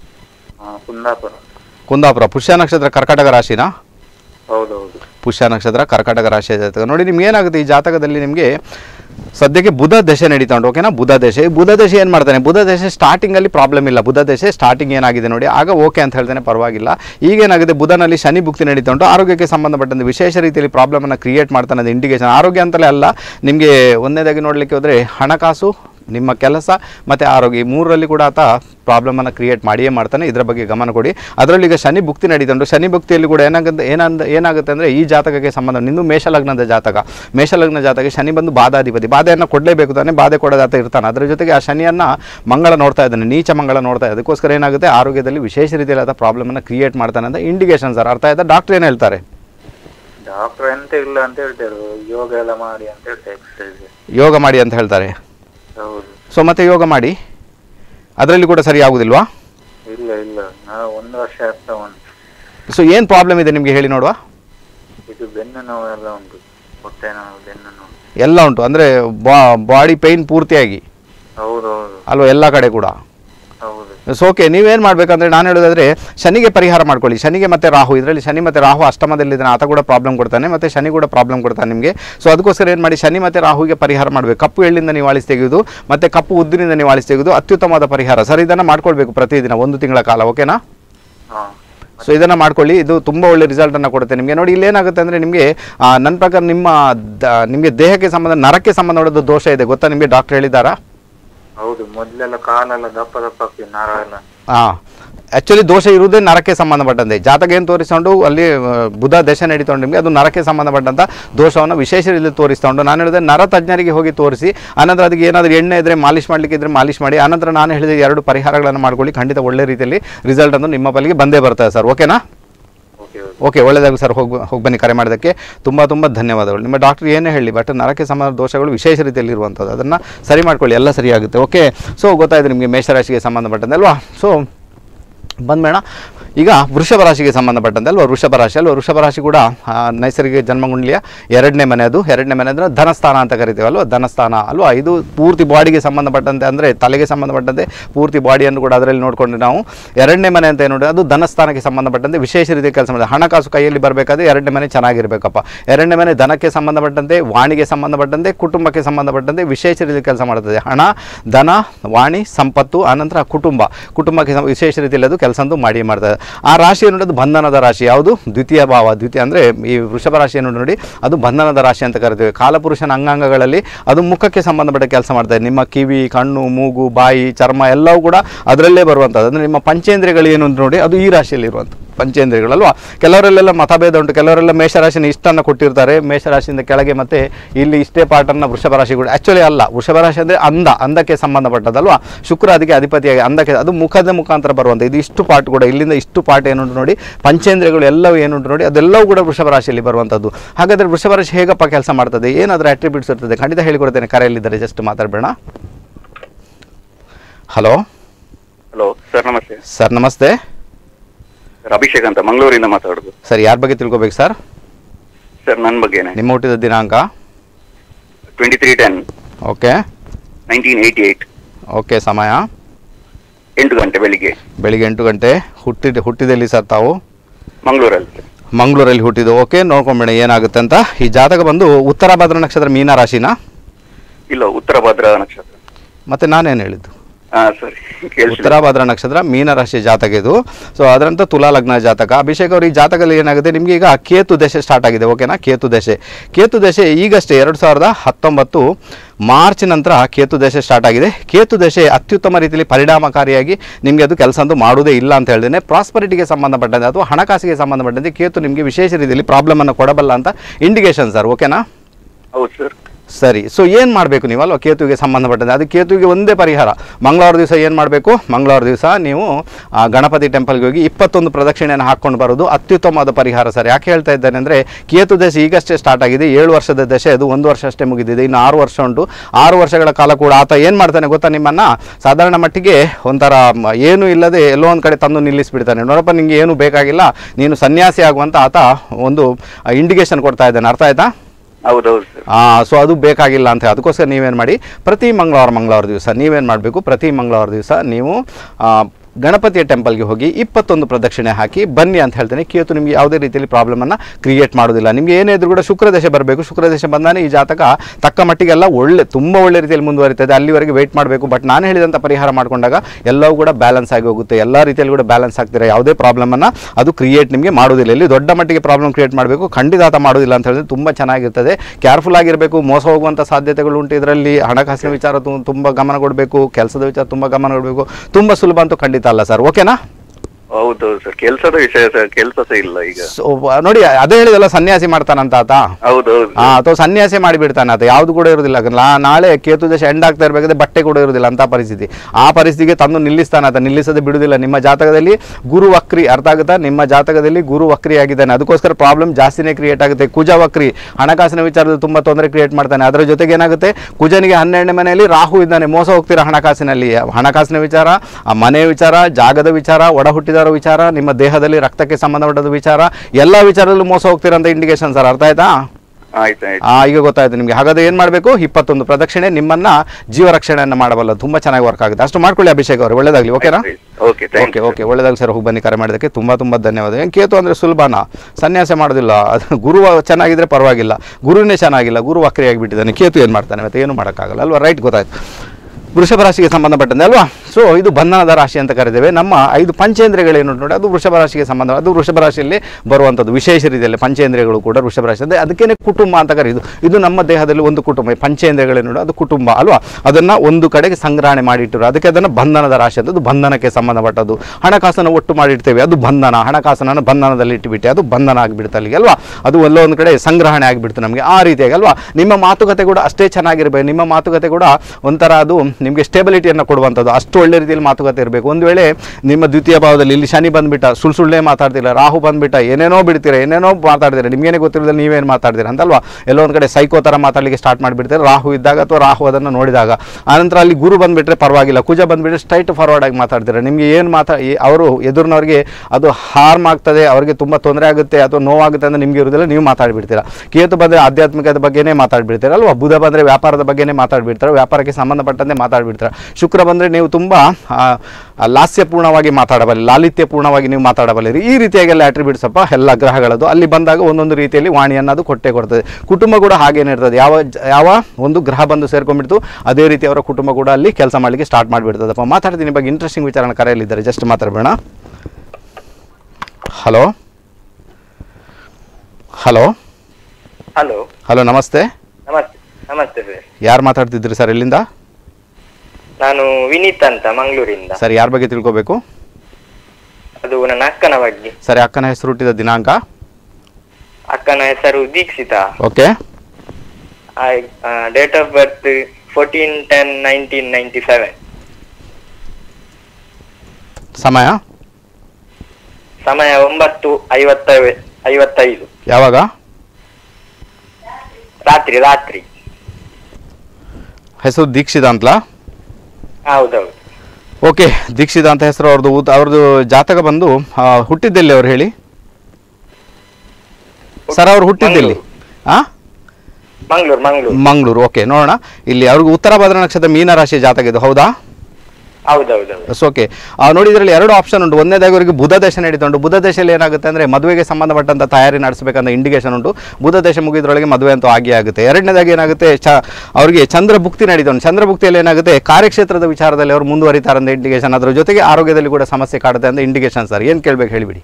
Speaker 4: ಹಾ ಕುಂದಾಪುರ
Speaker 1: ಕುಂದಾಪುರ ಪುಷ್ಯ ನಕ್ಷತ್ರ ಕರ್ಕಾಟಕ ರಾಶಿನಾ
Speaker 4: ಹೌದು ಹೌದು
Speaker 1: ಪುಷ್ಯ ನಕ್ಷತ್ರ ಕರ್ಕಾಟಕ ರಾಶಿಯ ಜಾತಕ ನೋಡಿ ನಿಮ್ಗೆ ಏನಾಗುತ್ತೆ ಈ ಜಾತಕದಲ್ಲಿ ನಿಮಗೆ ಸದ್ಯಕ್ಕೆ ಬುಧ ದಶೆ ನಡೀತಾ ಉಂಟು ಓಕೆನಾ ಬುಧ ದಶೆ ಈ ಬುಧ ದಶೆ ಏನು ಮಾಡ್ತಾನೆ ಬುಧ ದಶೆ ಸ್ಟಾರ್ಟಿಂಗಲ್ಲಿ ಪ್ರಾಬ್ಲಮ್ ಇಲ್ಲ ಬುಧ ದಶೆ ಸ್ಟಾರ್ಟಿಂಗ್ ಏನಾಗಿದೆ ನೋಡಿ ಆಗ ಓಕೆ ಅಂತ ಹೇಳ್ತಾನೆ ಪರವಾಗಿಲ್ಲ ಈಗೇನಾಗಿದೆ ಬುಧನಲ್ಲಿ ಶನಿ ಭುಕ್ತಿ ನಡೀತಾ ಉಂಟು ಆರೋಗ್ಯಕ್ಕೆ ಸಂಬಂಧಪಟ್ಟಂತೆ ವಿಶೇಷ ರೀತಿಯಲ್ಲಿ ಪ್ರಾಬ್ಲಮನ್ನು ಕ್ರಿಯೇಟ್ ಮಾಡ್ತಾನೆ ಅದು ಇಂಡಿಕೇಶನ್ ಆರೋಗ್ಯ ಅಂತಲೇ ಅಲ್ಲ ನಿಮಗೆ ಒಂದನೇದಾಗಿ ನೋಡಲಿಕ್ಕೆ ಹೋದರೆ ಹಣಕಾಸು ನಿಮ್ಮ ಕೆಲಸ ಮತ್ತು ಆರೋಗ್ಯ ಈ ಮೂರರಲ್ಲಿ ಕೂಡ ಆತ ಪ್ರಾಬ್ಲಮನ್ನು ಕ್ರಿಯೇಟ್ ಮಾಡಿಯೇ ಮಾಡ್ತಾನೆ ಇದರ ಬಗ್ಗೆ ಗಮನ ಕೊಡಿ ಅದರಲ್ಲಿ ಈಗ ಶನಿ ಭುಕ್ತಿ ನಡೀತುಂಟು ಶನಿ ಭುಕ್ತಿಯಲ್ಲಿ ಕೂಡ ಏನಾಗುತ್ತೆ ಏನಂದ ಏನಾಗುತ್ತೆ ಅಂದರೆ ಈ ಜಾತಕಕ್ಕೆ ಸಂಬಂಧ ನಿಂದು ಮೇಷಲಗ್ನದ ಜಾತಕ ಮೇಷಲಗ್ನ ಜಾತಕ ಶನಿ ಬಂದು ಬಾಧಾಧಿಪತಿ ಬಾಧೆಯನ್ನು ಕೊಡಲೇಬೇಕು ತಾನೆ ಬಾಧೆ ಕೊಡೋದಾತ ಇರ್ತಾನೆ ಅದರ ಜೊತೆಗೆ ಆ ಶನಿಯನ್ನು ಮಂಗಳ ನೋಡ್ತಾ ಇದ್ದಾನೆ ನೀಚ ಮಂಗಳ ನೋಡ್ತಾ ಇದೆ ಅದಕ್ಕೋಸ್ಕರ ಏನಾಗುತ್ತೆ ಆರೋಗ್ಯದಲ್ಲಿ ವಿಶೇಷ ರೀತಿಯಲ್ಲಿ ಆದ ಪ್ರಾಬ್ಲಮನ್ನು ಕ್ರಿಯೇಟ್ ಮಾಡ್ತಾನೆ ಅಂತ ಇಂಡಿಕೇಶನ್ ಸರ್ ಅರ್ಥ ಆಯ್ತಾ ಡಾಕ್ಟರ್ ಏನು ಹೇಳ್ತಾರೆ
Speaker 4: ಡಾಕ್ಟರ್ ಎಂತ ಇಲ್ಲ ಅಂತ ಹೇಳ್ತಾರೆ ಯೋಗ ಎಲ್ಲ ಮಾಡಿ ಅಂತ ಹೇಳ್ತಾರೆ ಎಕ್ಸರ್ಸೈಸ್
Speaker 1: ಯೋಗ ಮಾಡಿ ಅಂತ ಹೇಳ್ತಾರೆ
Speaker 4: ಹೌದು
Speaker 1: ಸೊ ಮತ್ತೆ ಯೋಗ ಮಾಡಿ ಅದರಲ್ಲಿ ಕೂಡ ಸರಿ ಆಗುದಿಲ್ವಾ
Speaker 4: ಇಲ್ಲ ಇಲ್ಲ ನಾವು ಒಂದು ವರ್ಷ ಆಗ್ತಾ ಉಂಟು
Speaker 1: ಸೊ ಏನು ಪ್ರಾಬ್ಲಮ್ ಇದೆ ನಿಮಗೆ ಹೇಳಿ ನೋಡುವ
Speaker 4: ಇದು ಬೆನ್ನು ನೋವು ಎಲ್ಲ ಉಂಟು ಹೊಟ್ಟೆ ನೋವು ಬೆನ್ನು ನೋವು
Speaker 1: ಎಲ್ಲ ಉಂಟು ಅಂದರೆ ಬಾಡಿ ಪೈನ್ ಪೂರ್ತಿಯಾಗಿ
Speaker 4: ಹೌದು ಹೌದು
Speaker 1: ಅಲ್ವಾ ಎಲ್ಲ ಕಡೆ ಕೂಡ
Speaker 4: ಹೌದು
Speaker 1: ಸೊ ಓಕೆ ನೀವೇನು ಮಾಡಬೇಕಂದ್ರೆ ನಾನು ಹೇಳೋದಾದ್ರೆ ಶನಿಗೆ ಪರಿಹಾರ ಮಾಡ್ಕೊಳ್ಳಿ ಶನಿಗೆ ಮತ್ತೆ ರಾಹು ಇದರಲ್ಲಿ ಶನಿ ಮತ್ತು ರಾಹು ಅಷ್ಟಮದಲ್ಲಿದ್ದಾನೆ ಆತ ಕೂಡ ಪ್ರಾಬ್ಲಮ್ ಕೊಡ್ತಾನೆ ಮತ್ತು ಶನಿ ಕೂಡ ಪ್ರಾಬ್ಲಮ್ ಕೊಡ್ತಾನೆ ನಿಮಗೆ ಸೊ ಅದಕ್ಕೋಸ್ಕರ ಏನು ಮಾಡಿ ಶನಿ ಮತ್ತು ರಾಹುಗೆ ಪರಿಹಾರ ಮಾಡಬೇಕು ಕಪ್ಪು ಎಳ್ಳಿಂದ ನೀವು ಆಳಿಸಿ ತೆಗೆಯೋದು ಮತ್ತು ಕಪ್ಪು ಉದ್ದಿನಿಂದ ನೀವು ಆಳಿಸಿ ತೆಗೆದು ಅತ್ಯುತ್ತಮವಾದ ಪರಿಹಾರ ಸರ್ ಇದನ್ನು ಮಾಡ್ಕೊಳ್ಬೇಕು ಪ್ರತಿದಿನ ಒಂದು ತಿಂಗಳ ಕಾಲ ಓಕೆನಾ
Speaker 4: ಹಾ
Speaker 1: ಸೊ ಇದನ್ನು ಮಾಡ್ಕೊಳ್ಳಿ ಇದು ತುಂಬ ಒಳ್ಳೆ ರಿಸಲ್ಟನ್ನು ಕೊಡುತ್ತೆ ನಿಮಗೆ ನೋಡಿ ಇಲ್ಲಿ ಏನಾಗುತ್ತೆ ಅಂದರೆ ನಿಮಗೆ ನನ್ನ ಪ್ರಕಾರ ನಿಮ್ಮ ದ ನಿಮಗೆ ದೇಹಕ್ಕೆ ಸಂಬಂಧ ನರಕ್ಕೆ ಸಂಬಂಧಪಡೋದು ದೋಷ ಇದೆ ಗೊತ್ತಾ ನಿಮಗೆ ಡಾಕ್ಟರ್ ಹೇಳಿದ್ದಾರಾ
Speaker 4: ಹೌದು ಮೊದ್ಲೆಲ್ಲ ಕಾಲೆಲ್ಲ ದಪ್ಪ ದಪ್ಪ ಆಗ್ತದೆ ನರ ಎಲ್ಲ
Speaker 1: ಹಾಂ ಆ್ಯಕ್ಚುಲಿ ದೋಷ ಇರುವುದೇ ನರಕ್ಕೆ ಸಂಬಂಧಪಟ್ಟಂತೆ ಜಾತಕ ಏನು ತೋರಿಸ್ಕೊಂಡು ಅಲ್ಲಿ ಆ, ಬುಧ ದಶ ನಡೀತೊಂಡು ನಿಮಗೆ ಅದು ನರಕ್ಕೆ ಸಂಬಂಧಪಟ್ಟಂಥ ದೋಷವನ್ನು ವಿಶೇಷ ರೀತಿಯಲ್ಲಿ ತೋರಿಸ್ಕೊಂಡು ನಾನು ಹೇಳಿದೆ ನರ ತಜ್ಞರಿಗೆ ಹೋಗಿ ತೋರಿಸಿ ಆನಂತರ ಅದಕ್ಕೆ ಏನಾದರೂ ಎಣ್ಣೆ ಇದ್ದರೆ ಮಾಲಿಶ್ ಮಾಡಲಿಕ್ಕೆ ಇದ್ದರೆ ಮಾಲಿಶ್ ಮಾಡಿ ಆನಂತರ ನಾನು ಹೇಳಿದ ಎರಡು ಪರಿಹಾರಗಳನ್ನು ಮಾಡ್ಕೊಳ್ಳಿ ಖಂಡಿತ ಒಳ್ಳೆ ರೀತಿಯಲ್ಲಿ ರಿಸಲ್ಟ್ ಅನ್ನು ನಿಮ್ಮ ಪಾಲಿಗೆ ಬಂದೇ ಬರ್ತದೆ ಸರ್ ಓಕೆನಾ
Speaker 4: ಓಕೆ ಓಕೆ
Speaker 1: ಓಕೆ ಒಳ್ಳೆಯದಾಗಿ ಸರ್ ಹೋಗಿ ಹೋಗಿ ಬನ್ನಿ ಕರೆ ಮಾಡೋದಕ್ಕೆ ತುಂಬ ತುಂಬ ಧನ್ಯವಾದಗಳು ನಿಮ್ಮ ಡಾಕ್ಟರ್ ಏನೇ ಹೇಳಿ ಬಟ್ ನರಕ್ಕೆ ಸಂಬಂಧ ದೋಷಗಳು ವಿಶೇಷ ರೀತಿಯಲ್ಲಿ ಇರುವಂಥದ್ದು ಅದನ್ನು ಸರಿ ಮಾಡ್ಕೊಳ್ಳಿ ಎಲ್ಲ ಸರಿಯಾಗುತ್ತೆ ಓಕೆ ಸೊ ಗೊತ್ತಾಯಿತು ನಿಮಗೆ ಮೇಷರಾಶಿಗೆ ಸಂಬಂಧಪಟ್ಟಂತೆ ಅಲ್ವಾ ಸೊ ಬಂದ್ಬೇಡ ಈಗ ವೃಷಭ ರಾಶಿಗೆ ಸಂಬಂಧಪಟ್ಟಂತೆ ಅಲ್ವಾ ವೃಷಭ ರಾಶಿ ಅಲ್ವಾ ವೃಷಭ ರಾಶಿ ಕೂಡ ಆ, ನೈಸರ್ಗಿಕ ಜನ್ಮಗುಂಡ್ಲಿಯ ಎರಡನೇ ಮನೆ ಅದು ಎರಡನೇ ಮನೆ ಅಂದರೆ ಧನಸ್ಥಾನ ಅಂತ ಕರಿತೀವಿ ಅಲ್ವಾ ಧನಸ್ಥಾನ ಅಲ್ವಾ ಇದು ಪೂರ್ತಿ ಬಾಡಿಗೆ ಸಂಬಂಧಪಟ್ಟಂತೆ ಅಂದರೆ ತಲೆಗೆ ಸಂಬಂಧಪಟ್ಟಂತೆ ಪೂರ್ತಿ ಬಾಡಿಯನ್ನು ಕೂಡ ಅದರಲ್ಲಿ ನೋಡಿಕೊಂಡು ನಾವು ಎರಡನೇ ಮನೆ ಅಂತ ಏನು ನೋಡಿ ಅದು ಧನಸ್ಥಾನಕ್ಕೆ ಸಂಬಂಧಪಟ್ಟಂತೆ ವಿಶೇಷ ರೀತಿಯ ಕೆಲಸ ಮಾಡಿದೆ ಹಣಕಾಸು ಕೈಯಲ್ಲಿ ಬರಬೇಕಾದ್ರೆ ಎರಡನೇ ಮನೆ ಚೆನ್ನಾಗಿರಬೇಕಪ್ಪ ಎರಡನೇ ಮನೆ ಧನಕ್ಕೆ ಸಂಬಂಧಪಟ್ಟಂತೆ ವಾಣಿಗೆ ಸಂಬಂಧಪಟ್ಟಂತೆ ಕುಟುಂಬಕ್ಕೆ ಸಂಬಂಧಪಟ್ಟಂತೆ ವಿಶೇಷ ರೀತಿಯಲ್ಲಿ ಕೆಲಸ ಮಾಡುತ್ತದೆ ಹಣ ಧನ ವಾಣಿ ಸಂಪತ್ತು ಆನಂತರ ಕುಟುಂಬ ಕುಟುಂಬಕ್ಕೆ ಸಂ- ವಿಶೇಷ ರೀತಿಯಲ್ಲಿ ಅದು ಕೆಲಸ ಅಂತೂ ಮಾಡಿ ಮಾಡ್ತದೆ ಆ ರಾಶಿ ಏನು ನೋಡಿ ಅದು ಬಂಧನದ ರಾಶಿ ಯಾವುದು ದ್ವಿತೀಯ ಭಾವ ದ್ವಿತೀಯ ಅಂದರೆ ಈ ವೃಷಭ ರಾಶಿ ಏನು ನೋಡಿ ಅದು ಬಂಧನದ ರಾಶಿ ಅಂತ ಕರಿತೀವಿ ಕಾಲಪುರುಷನ ಅಂಗಾಂಗಗಳಲ್ಲಿ ಅದು ಮುಖಕ್ಕೆ ಸಂಬಂಧಪಟ್ಟ ಕೆಲಸ ಮಾಡ್ತದೆ ನಿಮ್ಮ ಕಿವಿ ಕಣ್ಣು ಮೂಗು ಬಾಯಿ ಚರ್ಮ ಎಲ್ಲವೂ ಕೂಡ ಅದರಲ್ಲೇ ಬರುವಂಥದ್ದು ಅಂದರೆ ನಿಮ್ಮ ಪಂಚೇಂದ್ರಿಯಗಳು ಏನು ಅಂತ ನೋಡಿ ಅದು ಈ ರಾಶಿಯಲ್ಲಿ ಇರುವಂಥ ಪಂಚೇಂದ್ರಿಯಗಳಲ್ವಾ ಕೆಲವರೆಲ್ಲ ಮತಭೇದ ಉಂಟು ಕೆಲವರೆಲ್ಲ ಮೇಷರಾಶಿನ ಇಷ್ಟನ್ನು ಕೊಟ್ಟಿರ್ತಾರೆ ಮೇಷರಾಶಿಯಿಂದ ಕೆಳಗೆ ಮತ್ತೆ ಇಲ್ಲಿ ಇಷ್ಟೇ ಪಾರ್ಟನ್ನು ವೃಷಭ ರಾಶಿ ಕೂಡ ಆ್ಯಕ್ಚುಲಿ ಅಲ್ಲ ವೃಷಭ ರಾಶಿ ಅಂದರೆ ಅಂದ ಅಂದಕ್ಕೆ ಸಂಬಂಧಪಟ್ಟದಲ್ವಾ ಶುಕ್ರ ಅದಕ್ಕೆ ಅಧಿಪತಿಯಾಗಿ ಅಂದಕ್ಕೆ ಅದು ಮುಖದ ಮುಖಾಂತರ ಬರುವಂಥ ಇದು ಇಷ್ಟು ಪಾರ್ಟ್ ಕೂಡ ಇಲ್ಲಿಂದ ಇಷ್ಟು ಪಾರ್ಟ್ ಏನುಂಟು ನೋಡಿ ಪಂಚೇಂದ್ರಿಯಗಳು ಎಲ್ಲವೂ ಏನುಂಟು ನೋಡಿ ಅದೆಲ್ಲವೂ ಕೂಡ ವೃಷಭ ರಾಶಿಯಲ್ಲಿ ಬರುವಂಥದ್ದು ಹಾಗಾದರೆ ವೃಷಭ ರಾಶಿ ಹೇಗಪ್ಪ ಕೆಲಸ ಮಾಡ್ತದೆ ಏನಾದರೂ ಅಟ್ರಿಬ್ಯೂಟ್ಸ್ ಇರ್ತದೆ ಖಂಡಿತ ಹೇಳಿಕೊಡ್ತೇನೆ ಕರೆಯಲ್ಲಿದ್ದಾರೆ ಜಸ್ಟ್ ಮಾತಾಡಬೇಡ ಹಲೋ
Speaker 5: ಹಲೋ ಸರ್ ನಮಸ್ತೆ
Speaker 1: ಸರ್ ನಮಸ್ತೆ
Speaker 5: ಸರ್ ಅಭಿಷೇಕ್ ಅಂತ ಮಂಗಳೂರಿಂದ ಮಾತಾಡೋದು
Speaker 1: ಸರ್ ಯಾರ ಬಗ್ಗೆ ತಿಳ್ಕೊಬೇಕು ಸರ್
Speaker 5: ಸರ್ ನನ್ನ ಬಗ್ಗೆನೆ
Speaker 1: ನಿಮ್ಮ ಹುಟ್ಟಿದ ದಿನಾಂಕ
Speaker 5: twenty three ten
Speaker 1: okay
Speaker 5: nineteen eighty eight
Speaker 1: okay ಸಮಯ
Speaker 5: ಎಂಟು ಗಂಟೆ ಬೆಳಿಗ್ಗೆ
Speaker 1: ಬೆಳಿಗ್ಗೆ ಎಂಟು ಗಂಟೆ ಹುಟ್ಟಿದ ಹುಟ್ಟಿದಲ್ಲಿ ಸರ್ ತಾವು
Speaker 5: ಮಂಗಳೂರಲ್ಲಿ ಸರ್
Speaker 1: ಮಂಗಳೂರಲ್ಲಿ ಹುಟ್ಟಿದ್ದು ಓಕೆ ನೋಡ್ಕೊಂಬೇಡ ಏನಾಗುತ್ತೆ ಅಂತ ಈ ಜಾತಕ ಬಂದು ಉತ್ತರ ಭದ್ರ ನಕ್ಷತ್ರ ಮೀನ ರಾಶಿನ
Speaker 5: ಇಲ್ಲ ಉತ್ತರ ಭದ್ರಾ ನಕ್ಷತ್ರ
Speaker 1: ಮತ್ತೆ ನಾನೇನು ಹೇಳಿದ್ದು
Speaker 5: ಹಾಂ ಸರಿ ಕೇಳಿಸಿಲ್ಲ
Speaker 1: ಉತ್ತರ ಭದ್ರ ನಕ್ಷತ್ರ ಮೀನ ರಾಶಿ ಜಾತಕ ಇದು ಸೊ ಅದರಂತ ತುಲಾ ಲಗ್ನ ಜಾತಕ ಅಭಿಷೇಕ್ ಅವ್ರ ಈ ಜಾತಕದಲ್ಲಿ ಏನಾಗುತ್ತೆ ನಿಮಗೆ ಈಗ ಕೇತು ದಶೆ ಸ್ಟಾರ್ಟ್ ಆಗಿದೆ ಓಕೆನಾ ಕೇತು ದಶೆ ಕೇತು ದಶೆ ಈಗಷ್ಟೇ ಎರಡು ಸಾವಿರದ ಹತ್ತೊಂಬತ್ತು ಮಾರ್ಚ್ ನಂತರ ಕೇತು ದಶೆ ಸ್ಟಾರ್ಟ್ ಆಗಿದೆ ಕೇತು ದಶೆ ಅತ್ಯುತ್ತಮ ರೀತಿಯಲ್ಲಿ ಪರಿಣಾಮಕಾರಿಯಾಗಿ ನಿಮಗೆ ಅದು ಕೆಲಸ ಅಂತೂ ಮಾಡುವುದೇ ಇಲ್ಲ ಅಂತ ಹೇಳ್ದೇನೆ ಪ್ರಾಸ್ಪರಿಟಿಗೆ ಸಂಬಂಧಪಟ್ಟಂತೆ ಅಥವಾ ಹಣಕಾಸಿಗೆ ಸಂಬಂಧಪಟ್ಟಂತೆ ಕೇತು ನಿಮಗೆ ವಿಶೇಷ ರೀತಿಯಲ್ಲಿ ಪ್ರಾಬ್ಲಮನ್ನು ಕೊಡಬಲ್ಲ ಅಂತ ಇಂಡಿಕೇಶನ್ ಸರ್ ಓಕೆನಾ
Speaker 5: ಹೌದು ಸರ್
Speaker 1: ಸರಿ ಸೊ ಏನು ಮಾಡಬೇಕು ನೀವು ಅಲ್ವಾ ಕೇತುವಿಗೆ ಸಂಬಂಧಪಟ್ಟಂತೆ ಅದು ಕೇತುವಿಗೆ ಒಂದೇ ಪರಿಹಾರ ಮಂಗಳವಾರ ದಿವಸ ಏನು ಮಾಡಬೇಕು ಮಂಗಳವಾರ ದಿವಸ ನೀವು ಆ, ಗಣಪತಿ ಟೆಂಪಲ್ಗೆ ಹೋಗಿ ಇಪ್ಪತ್ತೊಂದು ಪ್ರದಕ್ಷಿಣೆಯನ್ನು ಹಾಕ್ಕೊಂಡು ಬರೋದು ಅತ್ಯುತ್ತಮವಾದ ಪರಿಹಾರ ಸರ್ ಯಾಕೆ ಹೇಳ್ತಾ ಇದ್ದೇನೆ ಅಂದರೆ ಕೇತು ದಶೆ ಈಗಷ್ಟೇ ಸ್ಟಾರ್ಟ್ ಆಗಿದೆ ಏಳು ವರ್ಷದ ದಶೆ ಅದು ಒಂದು ವರ್ಷ ಅಷ್ಟೇ ಮುಗಿದಿದೆ ಇನ್ನು ಆರು ವರ್ಷ ಉಂಟು ಆರು ವರ್ಷಗಳ ಕಾಲ ಕೂಡ ಆತ ಏನು ಮಾಡ್ತಾನೆ ಗೊತ್ತಾ ನಿಮ್ಮನ್ನು ಸಾಧಾರಣ ಮಟ್ಟಿಗೆ ಒಂಥರ ಮ, ಏನೂ ಇಲ್ಲದೆ ಎಲ್ಲೋ ಒಂದು ಕಡೆ ತಂದು ನಿಲ್ಲಿಸಿಬಿಡ್ತಾನೆ ನೋಡಪ್ಪ ನಿಂಗೆ ಏನು ಬೇಕಾಗಿಲ್ಲ ನೀನು ಸನ್ಯಾಸಿ ಆಗುವಂತ ಆತ ಒಂದು ಇಂಡಿಕೇಶನ್ ಕೊಡ್ತಾ ಇದ್ದಾನೆ ಅರ್ಥ ಆಯ್ತಾ
Speaker 5: ಹೌದೌದು ಸರ್
Speaker 1: ಸೊ ಅದು ಬೇಕಾಗಿಲ್ಲ ಅಂತ ಅದಕ್ಕೋಸ್ಕರ ನೀವೇನು ಮಾಡಿ ಪ್ರತಿ ಮಂಗಳವಾರ ಮಂಗಳವಾರ ದಿವಸ ನೀವೇನು ಮಾಡಬೇಕು ಪ್ರತಿ ಮಂಗಳವಾರ ದಿವಸ ನೀವು ಆ, ಗಣಪತಿಯ ಟೆಂಪಲ್ಗೆ ಹೋಗಿ ಇಪ್ಪತ್ತೊಂದು ಪ್ರದಕ್ಷಿಣೆ ಹಾಕಿ ಬನ್ನಿ ಅಂತ ಹೇಳ್ತೇನೆ ಕೇತು ನಿಮಗೆ ಯಾವುದೇ ರೀತಿಯಲ್ಲಿ ಪ್ರಾಬ್ಲಮನ್ನು ಕ್ರಿಯೇಟ್ ಮಾಡೋದಿಲ್ಲ ನಿಮಗೆ ಏನೇ ಇದ್ರೂ ಕೂಡ ಶುಕ್ರ ದಶೆ ಬರಬೇಕು ಶುಕ್ರ ದಶೆ ಬಂದಾನೆ ಈ ಜಾತಕ ತಕ್ಕ ಮಟ್ಟಿಗೆಲ್ಲ ಒಳ್ಳೆ ತುಂಬ ಒಳ್ಳೆ ರೀತಿಯಲ್ಲಿ ಮುಂದುವರಿತದೆ ಅಲ್ಲಿವರೆಗೆ ವೆಯ್ಟ್ ಮಾಡಬೇಕು ಬಟ್ ನಾನು ಹೇಳಿದಂಥ ಪರಿಹಾರ ಮಾಡಿಕೊಂಡಾಗ ಎಲ್ಲವೂ ಕೂಡ ಬ್ಯಾಲೆನ್ಸ್ ಆಗಿ ಹೋಗುತ್ತೆ ಎಲ್ಲ ರೀತಿಯಲ್ಲಿ ಕೂಡ ಬ್ಯಾಲೆನ್ಸ್ ಆಗ್ತಿರ ಯಾವುದೇ ಪ್ರಾಬ್ಲಮನ್ನು ಅದು ಕ್ರಿಯೇಟ್ ನಿಮಗೆ ಮಾಡೋದಿಲ್ಲ ಇಲ್ಲಿ ದೊಡ್ಡ ಮಟ್ಟಿಗೆ ಪ್ರಾಬ್ಲಮ್ ಕ್ರಿಯೇಟ್ ಮಾಡಬೇಕು ಖಂಡಿತ ಆತ ಮಾಡೋದಿಲ್ಲ ಅಂತ ಹೇಳಿದ್ರೆ ತುಂಬ ಚೆನ್ನಾಗಿರ್ತದೆ ಕೇರ್ಫುಲ್ ಆಗಿರಬೇಕು ಮೋಸ ಹೋಗುವಂಥ ಸಾಧ್ಯತೆಗಳು ಉಂಟು ಇದರಲ್ಲಿ ಹಣಕಾಸಿನ ವಿಚಾರ ತು- ತುಂಬ ಗಮನ ಕೊಡಬೇಕು ಕೆಲಸದ ವಿಚಾರ ತುಂಬ ಗಮನ ಕೊಡಬೇಕು ತುಂಬ ಸುಲಭ ಅಂತೂ ಖಂಡಿತ ಅಲ್ಲ ಸರ್ ಓಕೆನಾ
Speaker 5: ಹೌದೌದು ಸರ್ ಕೆಲಸದ ವಿಷಯ ಸರ್ ಕೆಲಸ ಸಹ ಇಲ್ಲ ಈಗ
Speaker 1: ಸೊ ನೋಡಿ ಅದೇ ಹೇಳಿದಲ್ಲ ಸನ್ಯಾಸಿ ಮಾಡ್ತಾನಂತ ಆತ
Speaker 5: ಹೌದೌದು
Speaker 1: ಆ, ಅಥವಾ ಸನ್ಯಾಸಿ ಮಾಡಿಬಿಡ್ತಾನೆ ಆತ ಯಾವುದು ಕೂಡ ಇರೋದಿಲ್ಲ ನಾ- ನಾಳೆ ಕೇತು ದಶ ಎಂಡ್ ಆಗ್ತಾ ಇರಬೇಕಾದ್ರೆ ಬಟ್ಟೆ ಕೂಡ ಇರೋದಿಲ್ಲ ಅಂತ ಪರಿಸ್ಥಿತಿ ಆ ಪರಿಸ್ಥಿತಿಗೆ ತಂದು ನಿಲ್ಲಿಸ್ತಾನೆ ಆತ ನಿಲ್ಲಿಸದೆ ಬಿಡುವುದಿಲ್ಲ ನಿಮ್ಮ ಜಾತಕದಲ್ಲಿ ಗುರು ವಕ್ರಿ ಅರ್ಥ ಆಗುತ್ತಾ ನಿಮ್ಮ ಜಾತಕದಲ್ಲಿ ಗುರು ವಕ್ರಿ ಆಗಿದ್ದಾನೆ ಅದಕ್ಕೋಸ್ಕರ ಪ್ರಾಬ್ಲಮ್ ಜಾಸ್ತಿನೇ ಕ್ರಿಯೇಟ್ ಆಗುತ್ತೆ ಕುಜ ವಕ್ರಿ ಹಣಕಾಸಿನ ವಿಚಾರದಲ್ಲಿ ತುಂಬ ತೊಂದರೆ ಕ್ರಿಯೇಟ್ ಮಾಡ್ತಾನೆ ಅದರ ಜೊತೆಗೆ ಏನಾಗುತ್ತೆ ಕುಜನಿಗೆ ಹನ್ನೆರಡನೇ ಮನೆಯಲ್ಲಿ ರಾಹು ಇದ್ದಾನೆ ಮೋಸ ಹೋಗ್ತೀರಾ ಹಣಕಾಸಿನಲ್ಲಿ ಹಣಕಾಸಿನ ವಿಚಾರ ಆ ಮನೆ ವಿಚಾರ ಜಾಗದ ವಿಚಾರ ಒಡ ಹುಟ್ಟಿದವರ ವಿಚಾರ ನಿಮ್ಮ ದೇಹದಲ್ಲಿ ರಕ್ತಕ್ಕೆ ಸಂಬಂಧಪಟ್ಟದ ವಿಚಾರ ಎಲ್ಲ ವಿಚಾರದಲ್ಲೂ ಮೋಸ ಹೋಗ್ತೀರಾ ಅಂತ ಇಂಡಿಕೇಶನ್ ಸರ್ ಅರ್ಥ ಆಯ್ತಾ
Speaker 5: ಆಯ್ತು ಆಯ್ತು
Speaker 1: ಆ, ಈಗ ಗೊತ್ತಾಯ್ತು ನಿಮಗೆ ಹಾಗಾದ್ರೆ ಏನು ಮಾಡಬೇಕು ಇಪ್ಪತ್ತೊಂದು ಪ್ರದಕ್ಷಿಣೆ ನಿಮ್ಮನ್ನ ಜೀವ ರಕ್ಷಣೆಯನ್ನು ಮಾಡಬಲ್ಲ ತುಂಬ ಚೆನ್ನಾಗಿ ವರ್ಕ್ ಆಗುತ್ತೆ ಅಷ್ಟು ಮಾಡ್ಕೊಳ್ಳಿ ಅಭಿಷೇಕ್ ಅವರು ಒಳ್ಳೇದಾಗಲಿ ಓಕೆನಾ
Speaker 5: ಓಕೆ ಥ್ಯಾಂಕ್
Speaker 1: ಓಕೆ ಓಕೆ ಒಳ್ಳೇದಾಗಲಿ ಸರ್ ಹೋಗಿ ಬನ್ನಿ ಕರೆ ಮಾಡೋದಕ್ಕೆ ತುಂಬ ತುಂಬ ಧನ್ಯವಾದ ಏನ್ ಕೇತು ಅಂದರೆ ಸುಲಭನಾ ಸನ್ಯಾಸ ಮಾಡೋದಿಲ್ಲ ಅದು ಗುರು ಚೆನ್ನಾಗಿದ್ರೆ ಪರವಾಗಿಲ್ಲ ಗುರುನೇ ಚೆನ್ನಾಗಿಲ್ಲ ಗುರು ವಕ್ರಿ ಆಗಿಬಿಟ್ಟಿದ್ದಾನೆ ಕೇತು ಏನು ಮಾಡ್ತಾನೆ ಮತ್ತೆ ಏನು ಮಾಡೋಕ್ಕಾಗಲ್ಲ ಅಲ್ವಾ ರೈಟ್ ಗೊತ್ತಾಯ್ತು ವೃಷಭ ರಾಶಿಗೆ ಸಂಬಂಧಪಟ್ಟಂತೆ ಅಲ್ವಾ ಸೊ ಇದು ಬಂಧನದ ರಾಶಿ ಅಂತ ಕರಿತೇವೆ ನಮ್ಮ ಐದು ಪಂಚೇಂದ್ರಿಯಗಳೇನು ನೋಡಿ ಅದು ವೃಷಭ ರಾಶಿಗೆ ಸಂಬಂಧ ಅದು ವೃಷಭ ರಾಶಿಯಲ್ಲಿ ಬರುವಂಥದ್ದು ವಿಶೇಷ ರೀತಿಯಲ್ಲಿ ಪಂಚೇಂದ್ರಿಯಗಳು ಕೂಡ ವೃಷಭ ರಾಶಿ ಅಂದರೆ ಅದಕ್ಕೇನೆ ಕುಟುಂಬ ಅಂತ ಕರೆಯುದು ಇದು ನಮ್ಮ ದೇಹದಲ್ಲಿ ಒಂದು ಕುಟುಂಬ ಈ ಪಂಚೇಂದ್ರಿಯಗಳೇನು ನೋಡಿ ಅದು ಕುಟುಂಬ ಅಲ್ವಾ ಅದನ್ನು ಒಂದು ಕಡೆಗೆ ಸಂಗ್ರಹಣೆ ಮಾಡಿಟ್ಟಿರು ಅದಕ್ಕೆ ಅದನ್ನು ಬಂಧನದ ರಾಶಿ ಅಂತ ಅದು ಬಂಧನಕ್ಕೆ ಸಂಬಂಧಪಟ್ಟದ್ದು ಹಣಕಾಸನ್ನು ಒಟ್ಟು ಮಾಡಿಡ್ತೇವೆ ಅದು ಬಂಧನ ಹಣಕಾಸನ್ನು ಬಂಧನದಲ್ಲಿ ಇಟ್ಟುಬಿಟ್ಟೆ ಅದು ಬಂಧನ ಆಗಿಬಿಡುತ್ತೆ ಅಲ್ಲಿಗೆ ಅಲ್ವಾ ಅದು ಎಲ್ಲೋ ಒಂದು ಕಡೆ ಸಂಗ್ರಹಣೆ ಆಗಿಬಿಡ್ತು ನಮಗೆ ಆ ರೀತಿಯಾಗಿ ಅಲ್ವಾ ನಿಮ್ಮ ಮಾತುಕತೆ ಕೂಡ ಅಷ್ಟೇ ಚೆನ್ನಾಗಿರಬೇಕು ನಿಮ್ಮ ಮಾತುಕತೆ ಕೂಡ ಒಂಥರ ಅದು ನಿಮಗೆ ಸ್ಟೇಬಿಲಿಟಿಯನ್ನು ಕೊಡುವಂಥದ್ದು ಅಷ್ಟು ಒಳ್ಳೆ ರೀತಿಯಲ್ಲಿ ಮಾತುಕತೆ ಇರಬೇಕು ಒಂದು ವೇಳೆ ನಿಮ್ಮ ದ್ವಿತೀಯ ಭಾವದಲ್ಲಿ ಇಲ್ಲಿ ಶನಿ ಬಂದ್ಬಿಟ್ಟ ಸುಳ್ಳು ಸುಳ್ಳೇ ಮಾತಾಡ್ತಿಲ್ಲ ರಾಹು ಬಂದ್ಬಿಟ್ಟ ಏನೇನೋ ಬಿಡ್ತೀರಾ ಏನೇನೋ ಮಾತಾಡ್ತೀರಾ ನಿಮಗೇನೆ ಗೊತ್ತಿರೋದಿಲ್ಲ ನೀವೇನು ಮಾತಾಡ್ತೀರಾ ಅಂತಲ್ವಾ ಎಲ್ಲೋ ಒಂದು ಕಡೆ ಸೈಕೋ ಥರ ಮಾತಾಡಲಿಕ್ಕೆ ಸ್ಟಾರ್ಟ್ ಮಾಡಿಬಿಡ್ತಾರೆ ರಾಹು ಇದ್ದಾಗ ಅಥವಾ ರಾಹು ಅದನ್ನು ನೋಡಿದಾಗ ಆನಂತರ ಅಲ್ಲಿ ಗುರು ಬಂದುಬಿಟ್ರೆ ಪರವಾಗಿಲ್ಲ ಕುಜ ಬಂದುಬಿಟ್ರೆ ಸ್ಟ್ರೈಟ್ ಫಾರ್ವರ್ಡ್ ಆಗಿ ಮಾತಾಡ್ತೀರಾ ನಿಮಗೆ ಏನು ಮಾತಾ ಈ- ಅವರು ಎದುರಿನವ್ರಿಗೆ ಅದು ಹಾರ್ಮ್ ಆಗ್ತದೆ ಅವರಿಗೆ ತುಂಬ ತೊಂದರೆ ಆಗುತ್ತೆ ಅಥವಾ ನೋವಾಗುತ್ತೆ ಅಂತ ನಿಮಗೆ ಇರೋದಿಲ್ಲ ನೀವು ಮಾತಾಡ್ಬಿಡ್ತೀರಾ ಕೇತು ಬಂದರೆ ಆಧ್ಯಾತ್ಮಿಕದ ಬಗ್ಗೆನೇ ಮಾತಾಡ್ಬಿಡ್ತೀರಾ ಅಲ್ವಾ ಬುಧ ಬಂದರೆ ವ್ಯಾಪಾರದ ಬಗ್ಗೆನೇ ಮಾತಾಡ್ಬಿಡ್ತಾರೆ ವ್ಯಾಪಾರಕ್ಕೆ ಸಂಬಂಧಪಟ್ಟಂತೆ ಮಾತಾಡ್ಬಿಡ್ತಾರೆ ಶುಕ್ರ ಬಂದರೆ ನೀವು ತುಂಬ ಆ, ಆ, ಲಾಸ್ಯಪೂರ್ಣವಾಗಿ ಮಾತಾಡಬಲ್ಲ ಲಾಲಿತ್ಯಪೂರ್ಣವಾಗಿ ನೀವು ಮಾತಾಡಬಲ್ಲಿರಿ ಈ ರೀತಿಯಾಗೆಲ್ಲ ಅಟ್ರಿಬ್ಯೂಟ್ಸ್ ಅಪ್ಪ ಎಲ್ಲ ಗ್ರಹಗಳದು ಅಲ್ಲಿ ಬಂದಾಗ ಒಂದೊಂದು ರೀತಿಯಲ್ಲಿ ವಾಣಿಯನ್ನು ಅದು ಕೊಟ್ಟೆ ಕೊಡ್ತದೆ ಕುಟುಂಬ ಕೂಡ ಹಾಗೇನೆ ಇರ್ತದೆ ಯಾವ ಜ- ಯಾವ ಒಂದು ಗ್ರಹ ಬಂದು ಸೇರ್ಕೊಂಡ್ಬಿಡ್ತು ಅದೇ ರೀತಿ ಅವರ ಕುಟುಂಬ ಕೂಡ ಅಲ್ಲಿ ಕೆಲಸ ಮಾಡಲಿಕ್ಕೆ ಸ್ಟಾರ್ಟ್ ಮಾಡಿಬಿಡ್ತದಪ್ಪ ಮಾತಾಡ್ತೀನಿ ಬಗ್ಗೆ ಇಂಟ್ರೆಸ್ಟಿಂಗ್ ವಿಚಾರನ ಕರೆಯಲಿದ್ದಾರೆ ಜಸ್ಟ್ ಮಾತಾಡಬೇಡ ಹಲೋ ಹಲೋ
Speaker 6: ಹಲೋ
Speaker 1: ಹಲೋ ನಮಸ್ತೆ
Speaker 6: ನಮಸ್ತೆ ನಮಸ್ತೆ ಸರ್
Speaker 1: ಯಾರು ಮಾತಾಡ್ತಿದ್ರಿ ಸರ್ ಎಲ್ಲಿಂದ
Speaker 6: ನಾನು ವಿನೀತ್ ಅಂತ ಮಂಗಳೂರಿಂದ
Speaker 1: ಸರ್ ಯಾರ ಬಗ್ಗೆ ತಿಳ್ಕೊಬೇಕು
Speaker 6: ಅದು ನನ್ನ ಅಕ್ಕನ ಬಗ್ಗೆ
Speaker 1: ಸರಿ ಅಕ್ಕನ ಹೆಸರು ಹುಟ್ಟಿದ ದಿನಾಂಕ
Speaker 6: ಅಕ್ಕನ ಹೆಸರು Dikshita
Speaker 1: okay
Speaker 6: date of birth fourteen ten nineteen ninety seven
Speaker 1: ಸಮಯ
Speaker 6: ಸಮಯ ಒಂಬತ್ತು ಐವತ್ತ ಐವತ್ತೈದು
Speaker 1: ಯಾವಾಗ
Speaker 6: ರಾತ್ರಿ ರಾತ್ರಿ
Speaker 1: ಹೆಸರು ದೀಕ್ಷಿತ ಅಂತಲಾ
Speaker 6: ಹೌದೌದು
Speaker 1: ಓಕೆ ದೀಕ್ಷಿತ ಅಂತ ಹೆಸರು ಅವ್ರದ್ದು ಊತ ಅವ್ರದ್ದು ಜಾತಕ ಬಂದು ಆ, ಹುಟ್ಟಿದ್ದೆಲ್ಲಿ ಅವ್ರು ಹೇಳಿ ಸರ್ ಅವ್ರು ಹುಟ್ಟಿದ್ದೆಲ್ಲಿ ಹಾಂ
Speaker 6: ಮಂಗ್ಳೂರ್ ಮಂಗ್ಳೂರ್
Speaker 1: ಮಂಗಳೂರು ಓಕೆ ನೋಡೋಣ ಇಲ್ಲಿ ಅವ್ರಿಗೆ ಉತ್ತರ ಭದ್ರ ನಕ್ಷತ್ರ ಮೀನರಾಶಿ ಜಾತಕ ಇದು ಹೌದಾ
Speaker 6: ಹೌದೌದೌದು
Speaker 1: ಎಸ್ ಓಕೆ ನೋಡಿ ಇದರಲ್ಲಿ ಎರಡು ಆಪ್ಷನ್ ಉಂಟು ಒಂದನೇದಾಗಿ ಅವರಿಗೆ ಬುಧ ದೇಶ ನಡೀತಾ ಉಂಟು ಬುಧ ದೇಶದಲ್ಲಿ ಏನಾಗುತ್ತೆ ಅಂದರೆ ಮದುವೆಗೆ ಸಂಬಂಧಪಟ್ಟಂಥ ತಯಾರಿ ನಡೆಸಬೇಕಂತ ಇಂಡಿಕೇಶನ್ ಉಂಟು ಬುಧ ದೇಶ ಮುಗಿದ್ರೊಳಗೆ ಮದುವೆ ಅಂತೂ ಆಗಿ ಆಗುತ್ತೆ ಎರಡನೇದಾಗಿ ಏನಾಗುತ್ತೆ ಚ ಅವರಿಗೆ ಚಂದ್ರ ಭುಕ್ತಿ ನಡೀತಾ ಉಂಟು ಚಂದ್ರ ಭುಕ್ತಿಯಲ್ಲಿ ಏನಾಗುತ್ತೆ ಕಾರ್ಯಕ್ಷೇತ್ರದ ವಿಚಾರದಲ್ಲಿ ಅವರು ಮುಂದುವರಿತಾರೆ ಅಂತ ಇಂಡಿಕೇಶನ್ ಅದರ ಜೊತೆಗೆ ಆರೋಗ್ಯದಲ್ಲಿ ಕೂಡ ಸಮಸ್ಯೆ ಕಾಡುತ್ತೆ ಅಂತ ಇಂಡಿಕೇಶನ್ ಸರ್ ಏನು ಕೇಳಬೇಕು ಹೇಳಿಬಿಡಿ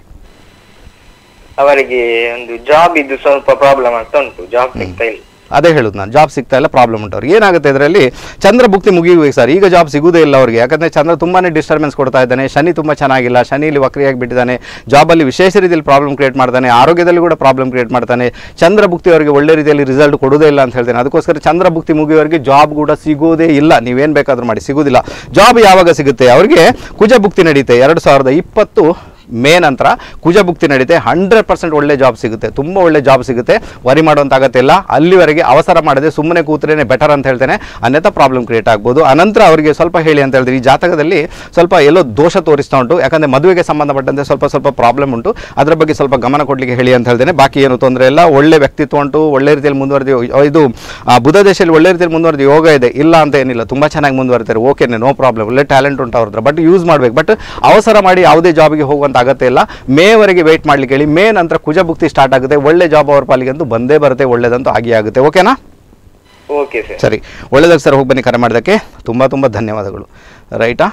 Speaker 6: ಅವರಿಗೆ ಒಂದು ಜಾಬ್ ಇದ್ದು ಸ್ವಲ್ಪ ಪ್ರಾಬ್ಲಮ್ ಆಗ್ತಾ ಉಂಟು ಜಾಬ್ ಸಿಗ್ತಾ ಇಲ್ಲ
Speaker 1: ಅದೇ ಹೇಳುದು ನಾನು ಜಾಬ್ ಸಿಗ್ತಾ ಇಲ್ಲ ಪ್ರಾಬ್ಲಮ್ ಉಂಟು ಅವ್ರಿಗೆ ಏನಾಗುತ್ತೆ ಇದರಲ್ಲಿ ಚಂದ್ರ ಭುಕ್ತಿ ಮುಗಿಯುವ ಸರ್ ಈಗ ಜಾಬ್ ಸಿಗುವುದೇ ಇಲ್ಲ ಅವರಿಗೆ ಯಾಕಂದರೆ ಚಂದ್ರ ತುಂಬಾ ಡಿಸ್ಟರ್ಬೆನ್ಸ್ ಕೊಡ್ತಾ ಇದ್ದಾನೆ ಶನಿ ತುಂಬ ಚೆನ್ನಾಗಿಲ್ಲ ಶನಿಲಿ ವಕ್ರಿಯಾಗಿ ಬಿಟ್ಟಿದ್ದಾನೆ ಜಾಬಲ್ಲಿ ವಿಶೇಷ ರೀತಿಯಲ್ಲಿ ಪ್ರಾಬ್ಲಮ್ ಕ್ರಿಯೇಟ್ ಮಾಡ್ತಾನೆ ಆರೋಗ್ಯದಲ್ಲಿ ಕೂಡ ಪ್ರಾಬ್ಲಮ್ ಕ್ರಿಯೇಟ್ ಮಾಡ್ತಾನೆ ಚಂದ್ರ ಭುಕ್ತಿ ಅವರಿಗೆ ಒಳ್ಳೆ ರೀತಿಯಲ್ಲಿ ರಿಸಲ್ಟ್ ಕೊಡೋದೇ ಇಲ್ಲ ಅಂತ ಹೇಳ್ತೇನೆ ಅದಕ್ಕೋಸ್ಕರ ಚಂದ್ರ ಭುಕ್ತಿ ಮುಗಿಯುವವರೆಗೆ ಜಾಬ್ ಕೂಡ ಸಿಗೋದೇ ಇಲ್ಲ ನೀವೇನು ಬೇಕಾದರೂ ಮಾಡಿ ಸಿಗೋದಿಲ್ಲ ಜಾಬ್ ಯಾವಾಗ ಸಿಗುತ್ತೆ ಅವರಿಗೆ ಕುಜ ಭುಕ್ತಿ ನಡೀತೆ ಎರಡು ಸಾವಿರದ ಇಪ್ಪತ್ತು ಮೇ ನಂತರ ಕುಜ ಭುಕ್ತಿ ನಡೀತೆ ಹಂಡ್ರೆಡ್ ಪರ್ಸೆಂಟ್ ಒಳ್ಳೆ ಜಾಬ್ ಸಿಗುತ್ತೆ ತುಂಬ ಒಳ್ಳೆ ಜಾಬ್ ಸಿಗುತ್ತೆ ವರಿ ಮಾಡುವಂಥ ಅಗತ್ಯ ಇಲ್ಲ ಅಲ್ಲಿವರೆಗೆ ಅವಸರ ಮಾಡದೆ ಸುಮ್ಮನೆ ಕೂತ್ರೇನೆ ಬೆಟರ್ ಅಂತ ಹೇಳ್ತೇನೆ ಅನ್ಯಥ ಪ್ರಾಬ್ಲಮ್ ಕ್ರಿಯೇಟ್ ಆಗ್ಬೋದು ಅನಂತರ ಅವರಿಗೆ ಸ್ವಲ್ಪ ಹೇಳಿ ಅಂತ ಹೇಳಿದ್ರೆ ಈ ಜಾತಕದಲ್ಲಿ ಸ್ವಲ್ಪ ಎಲ್ಲೋ ದೋಷ ತೋರಿಸ್ತಾ ಉಂಟು ಯಾಕಂದರೆ ಮದುವೆಗೆ ಸಂಬಂಧಪಟ್ಟಂತೆ ಸ್ವಲ್ಪ ಸ್ವಲ್ಪ ಪ್ರಾಬ್ಲಮ್ ಉಂಟು ಅದರ ಬಗ್ಗೆ ಸ್ವಲ್ಪ ಗಮನ ಕೊಡಲಿಕ್ಕೆ ಹೇಳಿ ಅಂತ ಹೇಳ್ತೇನೆ ಬಾಕಿ ಏನು ತೊಂದರೆ ಇಲ್ಲ ಒಳ್ಳೆ ವ್ಯಕ್ತಿತ್ವ ಉಂಟು ಒಳ್ಳೆ ರೀತಿಯಲ್ಲಿ ಮುಂದುವರೆದು ಇದು ಆ, ಬುಧ ದೇಶದಲ್ಲಿ ಒಳ್ಳೆ ರೀತಿಯಲ್ಲಿ ಮುಂದುವರೆದು ಯೋಗ ಇದೆ ಇಲ್ಲ ಅಂತ ಏನಿಲ್ಲ ತುಂಬ ಚೆನ್ನಾಗಿ ಮುಂದುವರಿತಾರೆ ಓಕೆನೆ ನೋ ಪ್ರಾಬ್ಲಮ್ ಒಳ್ಳೆ ಟ್ಯಾಲೆಂಟ್ ಉಂಟು ಅವ್ರ ಹತ್ರ ಬಟ್ ಯೂಸ್ ಮಾಡಬೇಕು ಬಟ್ ಅವಸರ ಮಾಡಿ ಯಾವುದೇ ಜಾಬ್ಗೆ ಹೋಗುವಂಥ ಅಗತ್ಯ ಇಲ್ಲ ಮೇವರೆಗೆ ವೆಯ್ಟ್ ಮಾಡ್ಲಿಕ್ಕೆ ಹೇಳಿ ಮೇ ನಂತರ ಕುಜ ಭುಕ್ತಿ ಸ್ಟಾರ್ಟ್ ಆಗುತ್ತೆ ಒಳ್ಳೆ ಜಾಬ್ ಅವ್ರ ಪಾಲಿಗಂತೂ ಬಂದೇ ಬರುತ್ತೆ ಒಳ್ಳೇದಂತೂ ಆಗಿ ಆಗುತ್ತೆ ಓಕೆನಾ
Speaker 6: ಓಕೆ ಸರ್
Speaker 1: ಸರಿ ಒಳ್ಳೆದಾಗ ಸರ್ ಹೋಗಿ ಬನ್ನಿ ಕರೆ ಮಾಡೋದಕ್ಕೆ ತುಂಬ ತುಂಬ ಧನ್ಯವಾದಗಳು ರೈಟಾ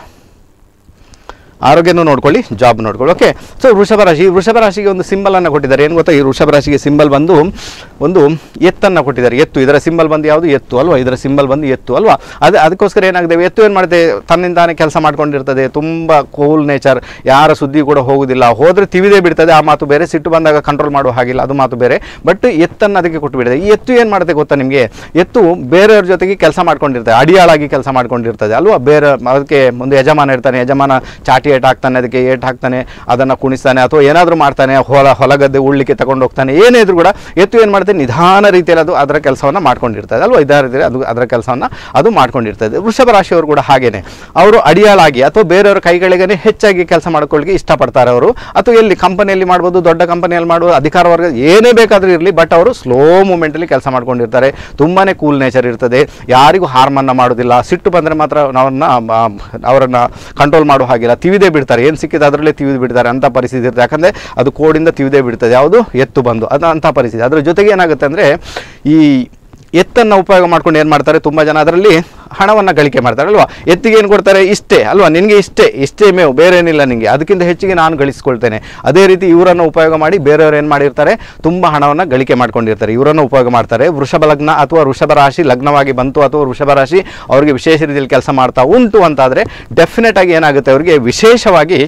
Speaker 1: ಆರೋಗ್ಯನೂ ನೋಡ್ಕೊಳ್ಳಿ ಜಾಬ್ ನೋಡ್ಕೊಳ್ಳಿ ಓಕೆ ಸೊ ವೃಷಭ ರಾಶಿ ಈ ವೃಷಭ ರಾಶಿಗೆ ಒಂದು ಸಿಂಬಲನ್ನು ಕೊಟ್ಟಿದ್ದಾರೆ ಏನು ಗೊತ್ತಾ ಈ ವೃಷಭ ರಾಶಿಗೆ ಸಿಂಬಲ್ ಬಂದು ಒಂದು ಎತ್ತನ್ನು ಕೊಟ್ಟಿದ್ದಾರೆ ಎತ್ತು ಇದರ ಸಿಂಬಲ್ ಬಂದು ಯಾವುದು ಎತ್ತು ಅಲ್ವಾ ಇದರ ಸಿಂಬಲ್ ಬಂದು ಎತ್ತು ಅಲ್ವಾ ಅದು ಅದಕ್ಕೋಸ್ಕರ ಏನಾಗಿದೆ ಎತ್ತು ಏನು ಮಾಡುತ್ತೆ ತನ್ನಿಂದಾನೇ ಕೆಲಸ ಮಾಡ್ಕೊಂಡಿರ್ತದೆ ತುಂಬ ಕೂಲ್ ನೇಚರ್ ಯಾರ ಸುದ್ದಿ ಕೂಡ ಹೋಗುದಿಲ್ಲ ಹೋದರೆ ತಿವಿದೇ ಬಿಡ್ತದೆ ಆ ಮಾತು ಬೇರೆ ಸಿಟ್ಟು ಬಂದಾಗ ಕಂಟ್ರೋಲ್ ಮಾಡುವ ಹಾಗಿಲ್ಲ ಅದು ಮಾತು ಬೇರೆ ಬಟ್ ಎತ್ತನ್ನು ಅದಕ್ಕೆ ಕೊಟ್ಟು ಬಿಡಿದೆ ಈ ಎತ್ತು ಏನು ಮಾಡುತ್ತೆ ಗೊತ್ತಾ ನಿಮಗೆ ಎತ್ತು ಬೇರೆಯವ್ರ ಜೊತೆಗೆ ಕೆಲಸ ಮಾಡ್ಕೊಂಡಿರ್ತದೆ ಅಡಿಯಾಳಾಗಿ ಕೆಲಸ ಮಾಡ್ಕೊಂಡಿರ್ತದೆ ಅಲ್ವಾ ಬೇರೆ ಅದಕ್ಕೆ ಒಂದು ಯಜಮಾನ ಇರ್ತಾನೆ ಯಜಮಾನ ಚಾಟಿ ಏಟ್ ಹಾಕ್ತಾನೆ ಅದಕ್ಕೆ ಏಟ್ ಹಾಕ್ತಾನೆ ಅದನ್ನು ಕುಣಿಸ್ತಾನೆ ಅಥವಾ ಏನಾದರೂ ಮಾಡ್ತಾನೆ ಹೊಲ ಹೊಲಗದ್ದೆ ಉಳ್ಳಿಕ್ಕೆ ತಗೊಂಡು ಹೋಗ್ತಾನೆ ಏನೇ ಇದ್ರೂ ಕೂಡ ಎತ್ತು ಏನು ಮಾಡುತ್ತೆ ನಿಧಾನ ರೀತಿಯಲ್ಲಿ ಅದು ಅದರ ಕೆಲಸವನ್ನು ಮಾಡ್ಕೊಂಡಿರ್ತದೆ ಅಲ್ವಾ ಇದೇ ರೀತಿಯಲ್ಲಿ ಅದು ಅದರ ಕೆಲಸವನ್ನು ಅದು ಮಾಡ್ಕೊಂಡಿರ್ತದೆ ವೃಷಭ ರಾಶಿಯವರು ಕೂಡ ಹಾಗೇನೆ ಅವರು ಅಡಿಯಾಳಾಗಿ ಅಥವಾ ಬೇರೆಯವರ ಕೈಗಳಿಗೇ ಹೆಚ್ಚಾಗಿ ಕೆಲಸ ಮಾಡ್ಕೊಳ್ಳಿಕ್ಕೆ ಇಷ್ಟಪಡ್ತಾರೆ ಅವರು ಅಥವಾ ಎಲ್ಲಿ ಕಂಪನಿಯಲ್ಲಿ ಮಾಡ್ಬೋದು ದೊಡ್ಡ ಕಂಪನಿಯಲ್ಲಿ ಮಾಡ್ಬೋದು ಅಧಿಕಾರ ವರ್ಗ ಏನೇ ಬೇಕಾದರೂ ಇರಲಿ ಬಟ್ ಅವರು ಸ್ಲೋ ಮೂಮೆಂಟಲ್ಲಿ ಕೆಲಸ ಮಾಡ್ಕೊಂಡಿರ್ತಾರೆ ತುಂಬಾ ಕೂಲ್ ನೇಚರ್ ಇರ್ತದೆ ಯಾರಿಗೂ ಹಾರ್ಮನ್ನು ಮಾಡೋದಿಲ್ಲ ಸಿಟ್ಟು ಬಂದರೆ ಮಾತ್ರ ಅವ್ರನ್ನ ಅವರನ್ನು ಕಂಟ್ರೋಲ್ ಮಾಡೋ ಹಾಗಿಲ್ಲ ತಿವಿದೇ ಬಿಡ್ತಾರೆ ಏನು ಸಿಕ್ಕಿದೆ ಅದರಲ್ಲೇ ತಿವಿದು ಬಿಡ್ತಾರೆ ಅಂತ ಪರಿಸ್ಥಿತಿ ಇರ್ತದೆ ಯಾಕಂದರೆ ಅದು ಕೋಡಿಂದ ತಿವಿದೇ ಬಿಡ್ತದೆ ಯಾವುದು ಎತ್ತು ಬಂದು ಅದು ಅಂಥ ಪರಿಸ್ಥಿತಿ ಅದರ ಜೊತೆಗೆ ಏನಾಗುತ್ತೆ ಅಂದರೆ ಈ ಎತ್ತನ್ನು ಉಪಯೋಗ ಮಾಡ್ಕೊಂಡು ಏನು ಮಾಡ್ತಾರೆ ತುಂಬ ಜನ ಅದರಲ್ಲಿ ಹಣವನ್ನು ಗಳಿಕೆ ಮಾಡ್ತಾರೆ ಅಲ್ವಾ ಎತ್ತಿಗೆ ಏನು ಕೊಡ್ತಾರೆ ಇಷ್ಟೇ ಅಲ್ವಾ ನಿನಗೆ ಇಷ್ಟೇ ಇಷ್ಟೇ ಮೇವು ಬೇರೆ ಏನಿಲ್ಲ ನಿನಗೆ ಅದಕ್ಕಿಂತ ಹೆಚ್ಚಿಗೆ ನಾನು ಗಳಿಸ್ಕೊಳ್ತೇನೆ ಅದೇ ರೀತಿ ಇವರನ್ನು ಉಪಯೋಗ ಮಾಡಿ ಬೇರೆಯವರು ಏನು ಮಾಡಿರ್ತಾರೆ ತುಂಬ ಹಣವನ್ನು ಗಳಿಕೆ ಮಾಡ್ಕೊಂಡಿರ್ತಾರೆ ಇವರನ್ನು ಉಪಯೋಗ ಮಾಡ್ತಾರೆ ವೃಷಭ ಲಗ್ನ ಅಥವಾ ವೃಷಭ ರಾಶಿ ಲಗ್ನವಾಗಿ ಬಂತು ಅಥವಾ ವೃಷಭ ರಾಶಿ ಅವರಿಗೆ ವಿಶೇಷ ರೀತಿಯಲ್ಲಿ ಕೆಲಸ ಮಾಡ್ತಾ ಉಂಟು ಅಂತಾದರೆ ಡೆಫಿನೆಟ್ ಆಗಿ ಏನಾಗುತ್ತೆ ಅವರಿಗೆ ವಿಶೇಷವಾಗಿ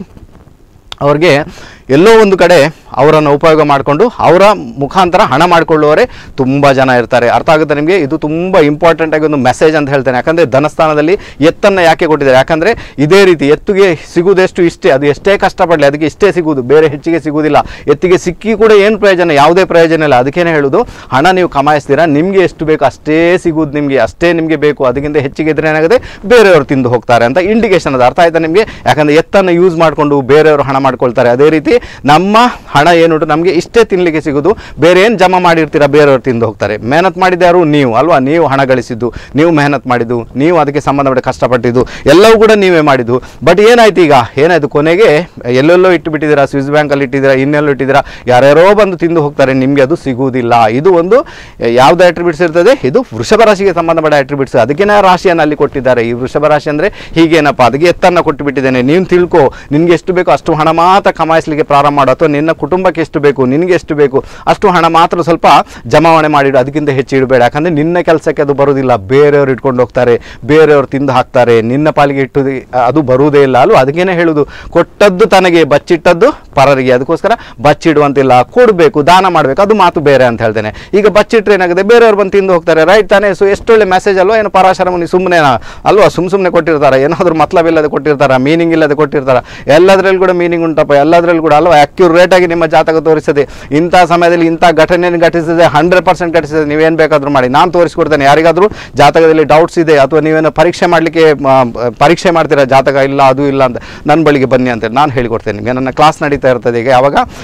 Speaker 1: ಅವ್ರಿಗೆ ಎಲ್ಲೋ ಒಂದು ಕಡೆ ಅವರನ್ನು ಉಪಯೋಗ ಮಾಡಿಕೊಂಡು ಅವರ ಮುಖಾಂತರ ಹಣ ಮಾಡಿಕೊಳ್ಳುವವರೇ ತುಂಬ ಜನ ಇರ್ತಾರೆ ಅರ್ಥ ಆಗುತ್ತೆ ನಿಮಗೆ ಇದು ತುಂಬ ಇಂಪಾರ್ಟೆಂಟ್ ಆಗಿ ಒಂದು ಮೆಸೇಜ್ ಅಂತ ಹೇಳ್ತೇನೆ ಯಾಕಂದರೆ ಧನಸ್ಥಾನದಲ್ಲಿ ಎತ್ತನ್ನು ಯಾಕೆ ಕೊಟ್ಟಿದ್ದಾರೆ ಯಾಕಂದರೆ ಇದೇ ರೀತಿ ಎತ್ತಿಗೆ ಸಿಗುವುದೆಷ್ಟು ಇಷ್ಟೇ ಅದು ಎಷ್ಟೇ ಕಷ್ಟಪಡಲಿ ಅದಕ್ಕೆ ಇಷ್ಟೇ ಸಿಗುವುದು ಬೇರೆ ಹೆಚ್ಚಿಗೆ ಸಿಗುವುದಿಲ್ಲ ಎತ್ತಿಗೆ ಸಿಕ್ಕಿ ಕೂಡ ಏನು ಪ್ರಯೋಜನ ಯಾವುದೇ ಪ್ರಯೋಜನ ಇಲ್ಲ ಅದಕ್ಕೇನೆ ಹೇಳೋದು ಹಣ ನೀವು ಕಮಾಯಿಸ್ತೀರಾ ನಿಮಗೆ ಎಷ್ಟು ಬೇಕು ಅಷ್ಟೇ ಸಿಗುವುದು ನಿಮಗೆ ಅಷ್ಟೇ ನಿಮಗೆ ಬೇಕು ಅದಕ್ಕಿಂತ ಹೆಚ್ಚಿಗೆ ಇದ್ರೆ ಏನಾಗುತ್ತೆ ಬೇರೆಯವರು ತಿಂದು ಹೋಗ್ತಾರೆ ಅಂತ ಇಂಡಿಕೇಶನ್ ಅದು ಅರ್ಥ ಆಯ್ತಾ ನಿಮಗೆ ಯಾಕಂದರೆ ಎತ್ತನ್ನು ಯೂಸ್ ಮಾಡಿಕೊಂಡು ಬೇರೆಯವರು ಹಣ ಮಾಡ್ಕೊಳ್ತಾರೆ ಅದೇ ರೀತಿ ನಮ್ಮ ಹಣ ಏನುಂಟು ನಮಗೆ ಇಷ್ಟೇ ತಿನ್ನಲಿಕ್ಕೆ ಸಿಗೋದು ಬೇರೆ ಏನು ಜಮಾ ಮಾಡಿರ್ತೀರಾ ಬೇರೆಯವರು ತಿಂದು ಹೋಗ್ತಾರೆ ಮೆಹನತ್ ಮಾಡಿದ ಯಾರು ನೀವು ಅಲ್ವಾ ನೀವು ಹಣ ಗಳಿಸಿದ್ದು ನೀವು ಮೆಹನತ್ ಮಾಡಿದ್ದು ನೀವು ಅದಕ್ಕೆ ಸಂಬಂಧಪಟ್ಟ ಕಷ್ಟಪಟ್ಟಿದ್ದು ಎಲ್ಲವೂ ಕೂಡ ನೀವೇ ಮಾಡಿದ್ದು ಬಟ್ ಏನಾಯ್ತು ಈಗ ಏನಾಯ್ತು ಕೊನೆಗೆ ಎಲ್ಲೆಲ್ಲೋ ಇಟ್ಟು ಬಿಟ್ಟಿದ್ದೀರಾ ಸ್ವಿಸ್ ಬ್ಯಾಂಕಲ್ಲಿ ಇಟ್ಟಿದ್ದೀರಾ ಇನ್ನೆಲ್ಲೋ ಇಟ್ಟಿದ್ದೀರಾ ಯಾರ್ಯಾರೋ ಬಂದು ತಿಂದು ಹೋಗ್ತಾರೆ ನಿಮಗೆ ಅದು ಸಿಗುವುದಿಲ್ಲ ಇದು ಒಂದು ಯಾವ್ದು ಅಟ್ರಿಬ್ಯೂಟ್ಸ್ ಇರ್ತದೆ ಇದು ವೃಷಭ ರಾಶಿಗೆ ಸಂಬಂಧಪಟ್ಟ ಅಟ್ರಿಬ್ಯೂಟ್ಸ್ ಅದಕ್ಕೇನೆ ಆ ರಾಶಿಯನ್ನು ಅಲ್ಲಿ ಕೊಟ್ಟಿದ್ದಾರೆ ಈ ವೃಷಭ ರಾಶಿ ಅಂದರೆ ಹೀಗೇನಪ್ಪ ಅದಕ್ಕೆ ಎತ್ತನ್ನು ಕೊಟ್ಟು ಬಿಟ್ಟಿದ್ದೇನೆ ನೀನು ತಿಳ್ಕೊ ನಿನ್ಗೆ ಎಷ್ಟು ಬೇಕು ಅಷ್ಟು ಹಣ ಮಾತ್ರ ಕಮಾಯಿಸಲಿಕ್ಕೆ ಪ್ರಾರಂಭ ಮಾಡು ಅಥವಾ ನಿನ್ನ ಕುಟುಂಬಕ್ಕೆ ಎಷ್ಟು ಬೇಕು ನಿನಗೆ ಎಷ್ಟು ಬೇಕು ಅಷ್ಟು ಹಣ ಮಾತ್ರ ಸ್ವಲ್ಪ ಜಮಾವಣೆ ಮಾಡಿಡು ಅದಕ್ಕಿಂತ ಹೆಚ್ಚು ಇಡಬೇಡ ಯಾಕಂದರೆ ನಿನ್ನ ಕೆಲಸಕ್ಕೆ ಅದು ಬರುವುದಿಲ್ಲ ಬೇರೆಯವರು ಇಟ್ಕೊಂಡು ಹೋಗ್ತಾರೆ ಬೇರೆಯವರು ತಿಂದು ಹಾಕ್ತಾರೆ ನಿನ್ನ ಪಾಲಿಗೆ ಇಟ್ಟು ಅದು ಬರುವುದೇ ಇಲ್ಲ ಅಲ್ವಾ ಅದಕ್ಕೇನೆ ಹೇಳುದು ಕೊಟ್ಟದ್ದು ತನಗೆ ಬಚ್ಚಿಟ್ಟದ್ದು ಪರರಿಗೆ ಅದಕ್ಕೋಸ್ಕರ ಬಚ್ಚಿಡುವಂತಿಲ್ಲ ಕೊಡಬೇಕು ದಾನ ಮಾಡಬೇಕು ಅದು ಮಾತು ಬೇರೆ ಅಂತ ಹೇಳ್ತೇನೆ ಈಗ ಬಚ್ಚಿಟ್ರೆ ಏನಾಗುತ್ತೆ ಬೇರೆಯವ್ರು ಬಂದು ತಿಂದು ಹೋಗ್ತಾರೆ ರೈಟ್ ತಾನೇ ಸೊ ಎಷ್ಟೊಳ್ಳೆ ಮೆಸೇಜ್ ಅಲ್ವಾ ಏನು ಪರಾಶರ ಮುನಿ ಸುಮ್ಮನೆ ಅಲ್ವಾ ಸುಮ್ ಸುಮ್ಮನೆ ಕೊಟ್ಟಿರ್ತಾರೆ ಏನಾದರೂ ಮತ್ಲಬಿಲ್ಲದೆ ಕೊಟ್ಟಿರ್ತಾರ ಮೀನಿಂಗ್ ಇಲ್ಲದೆ ಕೊಟ್ಟಿರ್ತಾರ ಎಲ್ಲದರಲ್ಲಿ ಕೂಡ ಮೀನಿಂಗ್ ಉಂಟಪ್ಪ ಎಲ್ಲದರಲ್ಲಿ ಕೂಡ ಅಲ್ವಾ ಅಕ್ಯುರೇಟ್ ಆಗಿ ನಿಮ್ಮ ಜಾತಕ ತೋರಿಸ್ತದೆ ಇಂಥ ಸಮಯದಲ್ಲಿ ಇಂಥ ಘಟನೆಯನ್ನು ಘಟಿಸಿದೆ ಹಂಡ್ರೆಡ್ ಪರ್ಸೆಂಟ್ ಘಟಿಸಿದೆ ನೀವೇನು ಬೇಕಾದರೂ ಮಾಡಿ ನಾನು ತೋರಿಸ್ಕೊಡ್ತೇನೆ ಯಾರಿಗಾದರೂ ಜಾತಕದಲ್ಲಿ ಡೌಟ್ಸ್ ಇದೆ ಅಥವಾ ನೀವೇನು ಪರೀಕ್ಷೆ ಮಾಡಲಿಕ್ಕೆ ಪರೀಕ್ಷೆ ಮಾಡ್ತೀರಾ ಜಾತಕ ಇಲ್ಲ ಅದು ಇಲ್ಲ ಅಂತ ನನ್ನ ಬಳಿಗೆ ಬನ್ನಿ ಅಂತ ನಾನು ಹೇಳಿಕೊಡ್ತೇನೆ ನಿಮಗೆ ನನ್ನ ಕ್ಲಾಸ್ ನಡೀತಾ ಇರ್ತದೆ ಈಗ ಯಾವಾಗ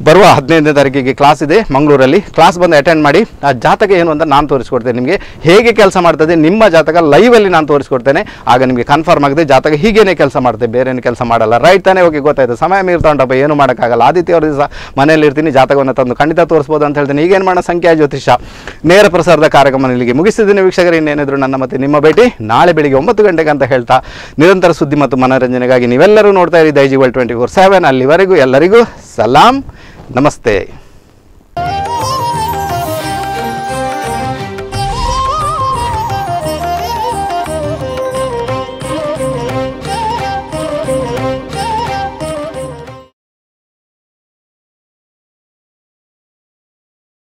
Speaker 1: ಬರುವ ಹದಿನೈದನೇ ತಾರೀಕಿಗೆ ಕ್ಲಾಸ್ ಇದೆ ಮಂಗಳೂರಲ್ಲಿ ಕ್ಲಾಸ್ ಬಂದು ಅಟೆಂಡ್ ಮಾಡಿ ಆ ಜಾತಕ ಏನು ಅಂತ ನಾನು ತೋರಿಸ್ಕೊಡ್ತೇನೆ ನಿಮಗೆ ಹೇಗೆ ಕೆಲಸ ಮಾಡ್ತದೆ ನಿಮ್ಮ ಜಾತಕ ಲೈವಲ್ಲಿ ನಾನು ತೋರಿಸ್ಕೊಡ್ತೇನೆ ಆಗ ನಿಮಗೆ ಕನ್ಫರ್ಮ್ ಆಗಿದೆ ಜಾತಕ ಹೀಗೇನೆ ಕೆಲಸ ಮಾಡುತ್ತೆ ಬೇರೇನು ಕೆಲಸ ಮಾಡಲ್ಲ ರೈಟ್ ತಾನೇ ಹೋಗಿ ಗೊತ್ತಾಯ್ತು ಸಮಯ ಮೀರ್ತಾ ಉಂಟಪ್ಪ ಏನು ಮಾಡೋಕ್ಕಾಗಲ್ಲ ಆದಿತ್ಯ ಅವ್ರ ದಿವಸ ಮನೆಯಲ್ಲಿ ಇರ್ತೀನಿ ಜಾತಕವನ್ನು ತಂದು ಖಂಡಿತ ತೋರಿಸ್ಬೋದು ಅಂತ ಹೇಳ್ತೀನಿ ಈಗೇನು ಮಾಡೋಣ ಸಂಖ್ಯಾ ಜ್ಯೋತಿಷ ನೇರ ಪ್ರಸಾರದ ಕಾರ್ಯಕ್ರಮ ಇಲ್ಲಿಗೆ ಮುಗಿಸಿದ್ದೀನಿ ವೀಕ್ಷಕರು ಇನ್ನೇನಿದ್ರು ನನ್ನ ಮತ್ತೆ ನಿಮ್ಮ ಭೇಟಿ ನಾಳೆ ಬೆಳಿಗ್ಗೆ ಒಂಬತ್ತು ಗಂಟೆಗೆ ಅಂತ ಹೇಳ್ತಾ ನಿರಂತರ ಸುದ್ದಿ ಮತ್ತು ಮನೋರಂಜನೆಗಾಗಿ ನೀವೆಲ್ಲರೂ ನೋಡ್ತಾ ಇರಿ ದೈಜಿವಲ್ ಟ್ವೆಂಟಿ ಫೋರ್ ಸೆವೆನ್ ಅಲ್ಲಿವರೆಗೂ ಎಲ್ಲರಿಗೂ ಸಲಾಂ ನಮಸ್ತೆ